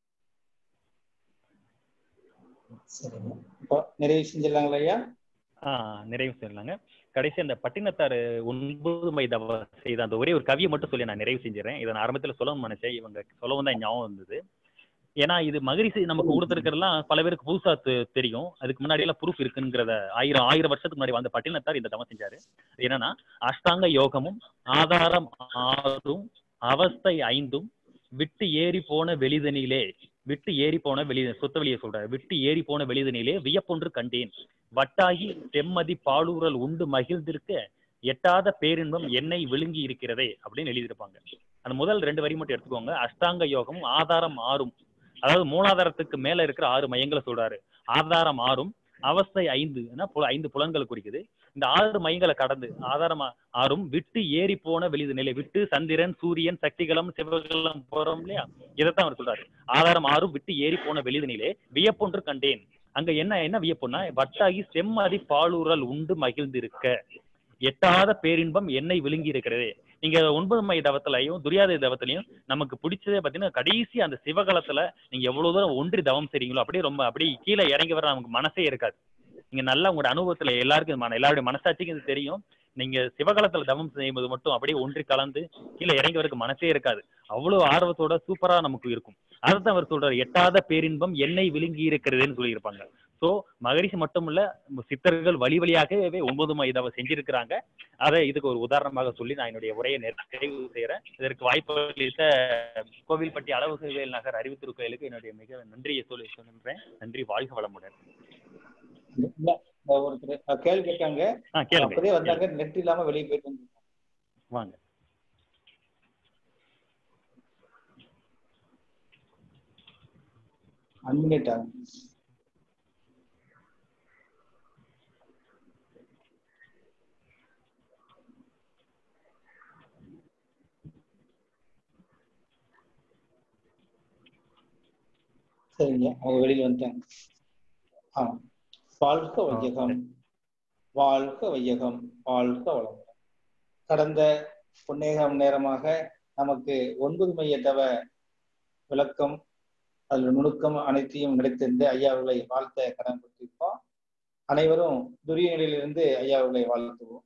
சரிங்க இப்போ நிறைவு செஞ்சிடலாங்களா ஐயா ஆ நிறைவு செய்யலாங்க கடைசி அந்த பட்டினத்தார் ஒன்பது மை தவ செய்த அந்த ஒரே ஒரு கவியை மட்டும் சொல்லி நான் நிறைவு செஞ்சிடறேன் இதை நான் ஆரம்பத்துல சொல்லணும்னு நினைச்சேன் இவங்க சொல்லவும் தான் ஞாபகம் வந்தது ஏன்னா இது மகரிஷி நமக்கு கொடுத்துருக்கிறதுலாம் பல பேருக்கு புதுசா தெ- தெரியும் அதுக்கு முன்னாடி எல்லாம் ப்ரூஃப் இருக்குங்கிறத ஆயிரம் ஆயிரம் வருஷத்துக்கு முன்னாடி வந்த பட்டினத்தார் இந்த தவம் செஞ்சாரு அது என்னன்னா அஷ்டாங்க யோகமும் ஆதாரம் ஆறும் அவஸ்தை ஐந்தும் விட்டு ஏறி போன வெளிதனிலே விட்டு ஏறி போன வெளி சொத்த வெளியே சொல்றாரு விட்டு ஏறி போன வெளிதனிலே வியப்பொன்று கண்டேன் வட்டாகி செம்மதி பாலூரல் உண்டு மகிழ்ந்திருக்க எட்டாத பேரின்பம் என்னை விழுங்கி இருக்கிறதே அப்படின்னு எழுதியிருப்பாங்க அந்த முதல் ரெண்டு வரி மட்டும் எடுத்துக்கோங்க அஷ்டாங்க யோகம் ஆதாரம் ஆறும் அதாவது மூலாதாரத்துக்கு மேல இருக்கிற ஆறு மையங்களை சொல்றாரு ஆதாரம் ஆறும் அவஸ்தை ஐந்து புல ஐந்து புலன்களை குறிக்குது இந்த ஆறு மையங்களை கடந்து ஆதாரம் ஆ- ஆறும் விட்டு ஏறி போன வெளிது நிலை விட்டு சந்திரன் சூரியன் சக்திகளம் சிவகலம் போறோம் இல்லையா இதைத்தான் அவர் சொல்றாரு ஆதாரம் ஆறும் விட்டு ஏறி போன வெளிது நிலை வியப்பொன்று கண்டேன் அங்க என்ன என்ன வியப்புன்னா வட்டாகி செம்மதி பாலூரல் உண்டு மகிழ்ந்திருக்க எட்டாத பேரின்பம் என்னை விழுங்கி இருக்கிறது நீங்க ஒன்பது மை தவத்திலையும் துரியாதை தவத்திலையும் நமக்கு பிடிச்சதே பாத்தீங்கன்னா கடைசி அந்த சிவகலத்துல நீங்க எவ்வளவு தூரம் ஒன்றி தவம் செய்றீங்களோ அப்படியே ரொம்ப அப்படியே கீழே இறங்கி வர நமக்கு மனசே இருக்காது நீங்க நல்லா உங்களோட அனுபவத்துல எல்லாருக்கும் இது மன- எல்லாருடைய மனசாட்சிக்கும் இது தெரியும் நீங்க சிவகலத்துல தவம் செய்யும்போது மட்டும் அப்படியே ஒன்றி கலந்து கீழே இறங்கி வரக்கு மனசே இருக்காது அவ்வளவு ஆர்வத்தோட சூப்பரா நமக்கு இருக்கும் அதைத்தான் அவர் சொல்றாரு எட்டாத பேரின்பம் என்னை விழுங்கி இருக்கிறதுன்னு சொல்லியிருப்பாங்க சோ மகரிஷி மட்டும் இல்ல சித்தர்கள் வழி வழியாகவே ஒன்பது மைதாவை செஞ்சிருக்கிறாங்க அதை இதுக்கு ஒரு உதாரணமாக சொல்லி நான் என்னுடைய உரையை நிறைவு செய்யறேன் இதற்கு வாய்ப்பு அளித்த கோவில்பட்டி அளவு வேல் நகர் அறிவுத்திருக்கோயிலுக்கு என்னுடைய மிக நன்றியை சொல்லி சொல்கின்றேன் நன்றி வாழ்க வளமுடன் இல்ல, இந்த ஒருத்தர் அஹ், கேள்வி கேட்டாங்க ஆ கேளுங்க அப்பதே வந்தாங்க நெட் இல்லாம வெளியே போயிட்டு வந்து வாங்க அன்மினேட் ஆகும் சரிங்க அவங்க வெளியில வந்துட்டாங்க ஆ வாழ்க வையகம் வாழ்க வையகம் வாழ்க வளம் கடந்த பொன்னேகம் நேரமாக நமக்கு ஒன்பது மைய தவ விளக்கம் அதில் நுணுக்கம் அனைத்தையும் கிடைத்திருந்த ஐயா அவர்களை வாழ்த்த கடன்பட்டிருப்போம் அனைவரும் துரிய நிலையிலிருந்து ஐயா அவர்களை வாழ்த்துவோம்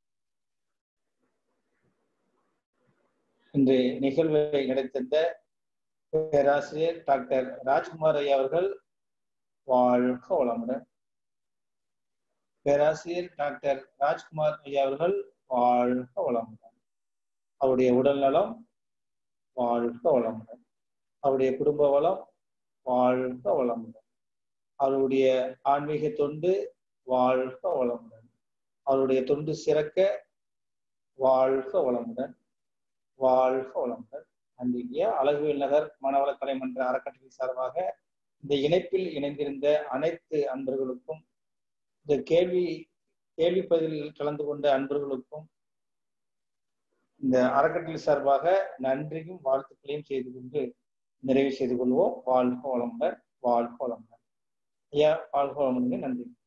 இன்று நிகழ்வை நடத்திருந்த பேராசிரியர் டாக்டர் ராஜ்குமார் ஐயா அவர்கள் வாழ்க வளமுடன் பேராசிரியர் டாக்டர் ராஜ்குமார் ஐயா அவர்கள் வாழ்க வளமுடன் அவருடைய உடல் நலம் வாழ்க வளமுடன் அவருடைய குடும்ப வளம் வாழ்க வளமுடன் அவருடைய ஆன்மீக தொண்டு வாழ்க வளமுடன் அவருடைய தொண்டு சிறக்க வாழ்க வளமுடன் வாழ்க வளமுடன் அன்றைய அழகுவேல் நகர் மனவள கலைமன்ற அறக்கட்டளை சார்பாக இந்த இணைப்பில் இணைந்திருந்த அனைத்து அன்பர்களுக்கும் இந்த கேள்வி கேள்வி பதிலில் கலந்து கொண்ட அன்பர்களுக்கும் இந்த அறக்கட்டளை சார்பாக நன்றியும் வாழ்த்துக்களையும் செய்து கொண்டு நிறைவு செய்து கொள்வோம் வாழ்க வளமுடன் வாழ்க வளமுடன் ஐயா வாழ்க வளமுடன் நன்றி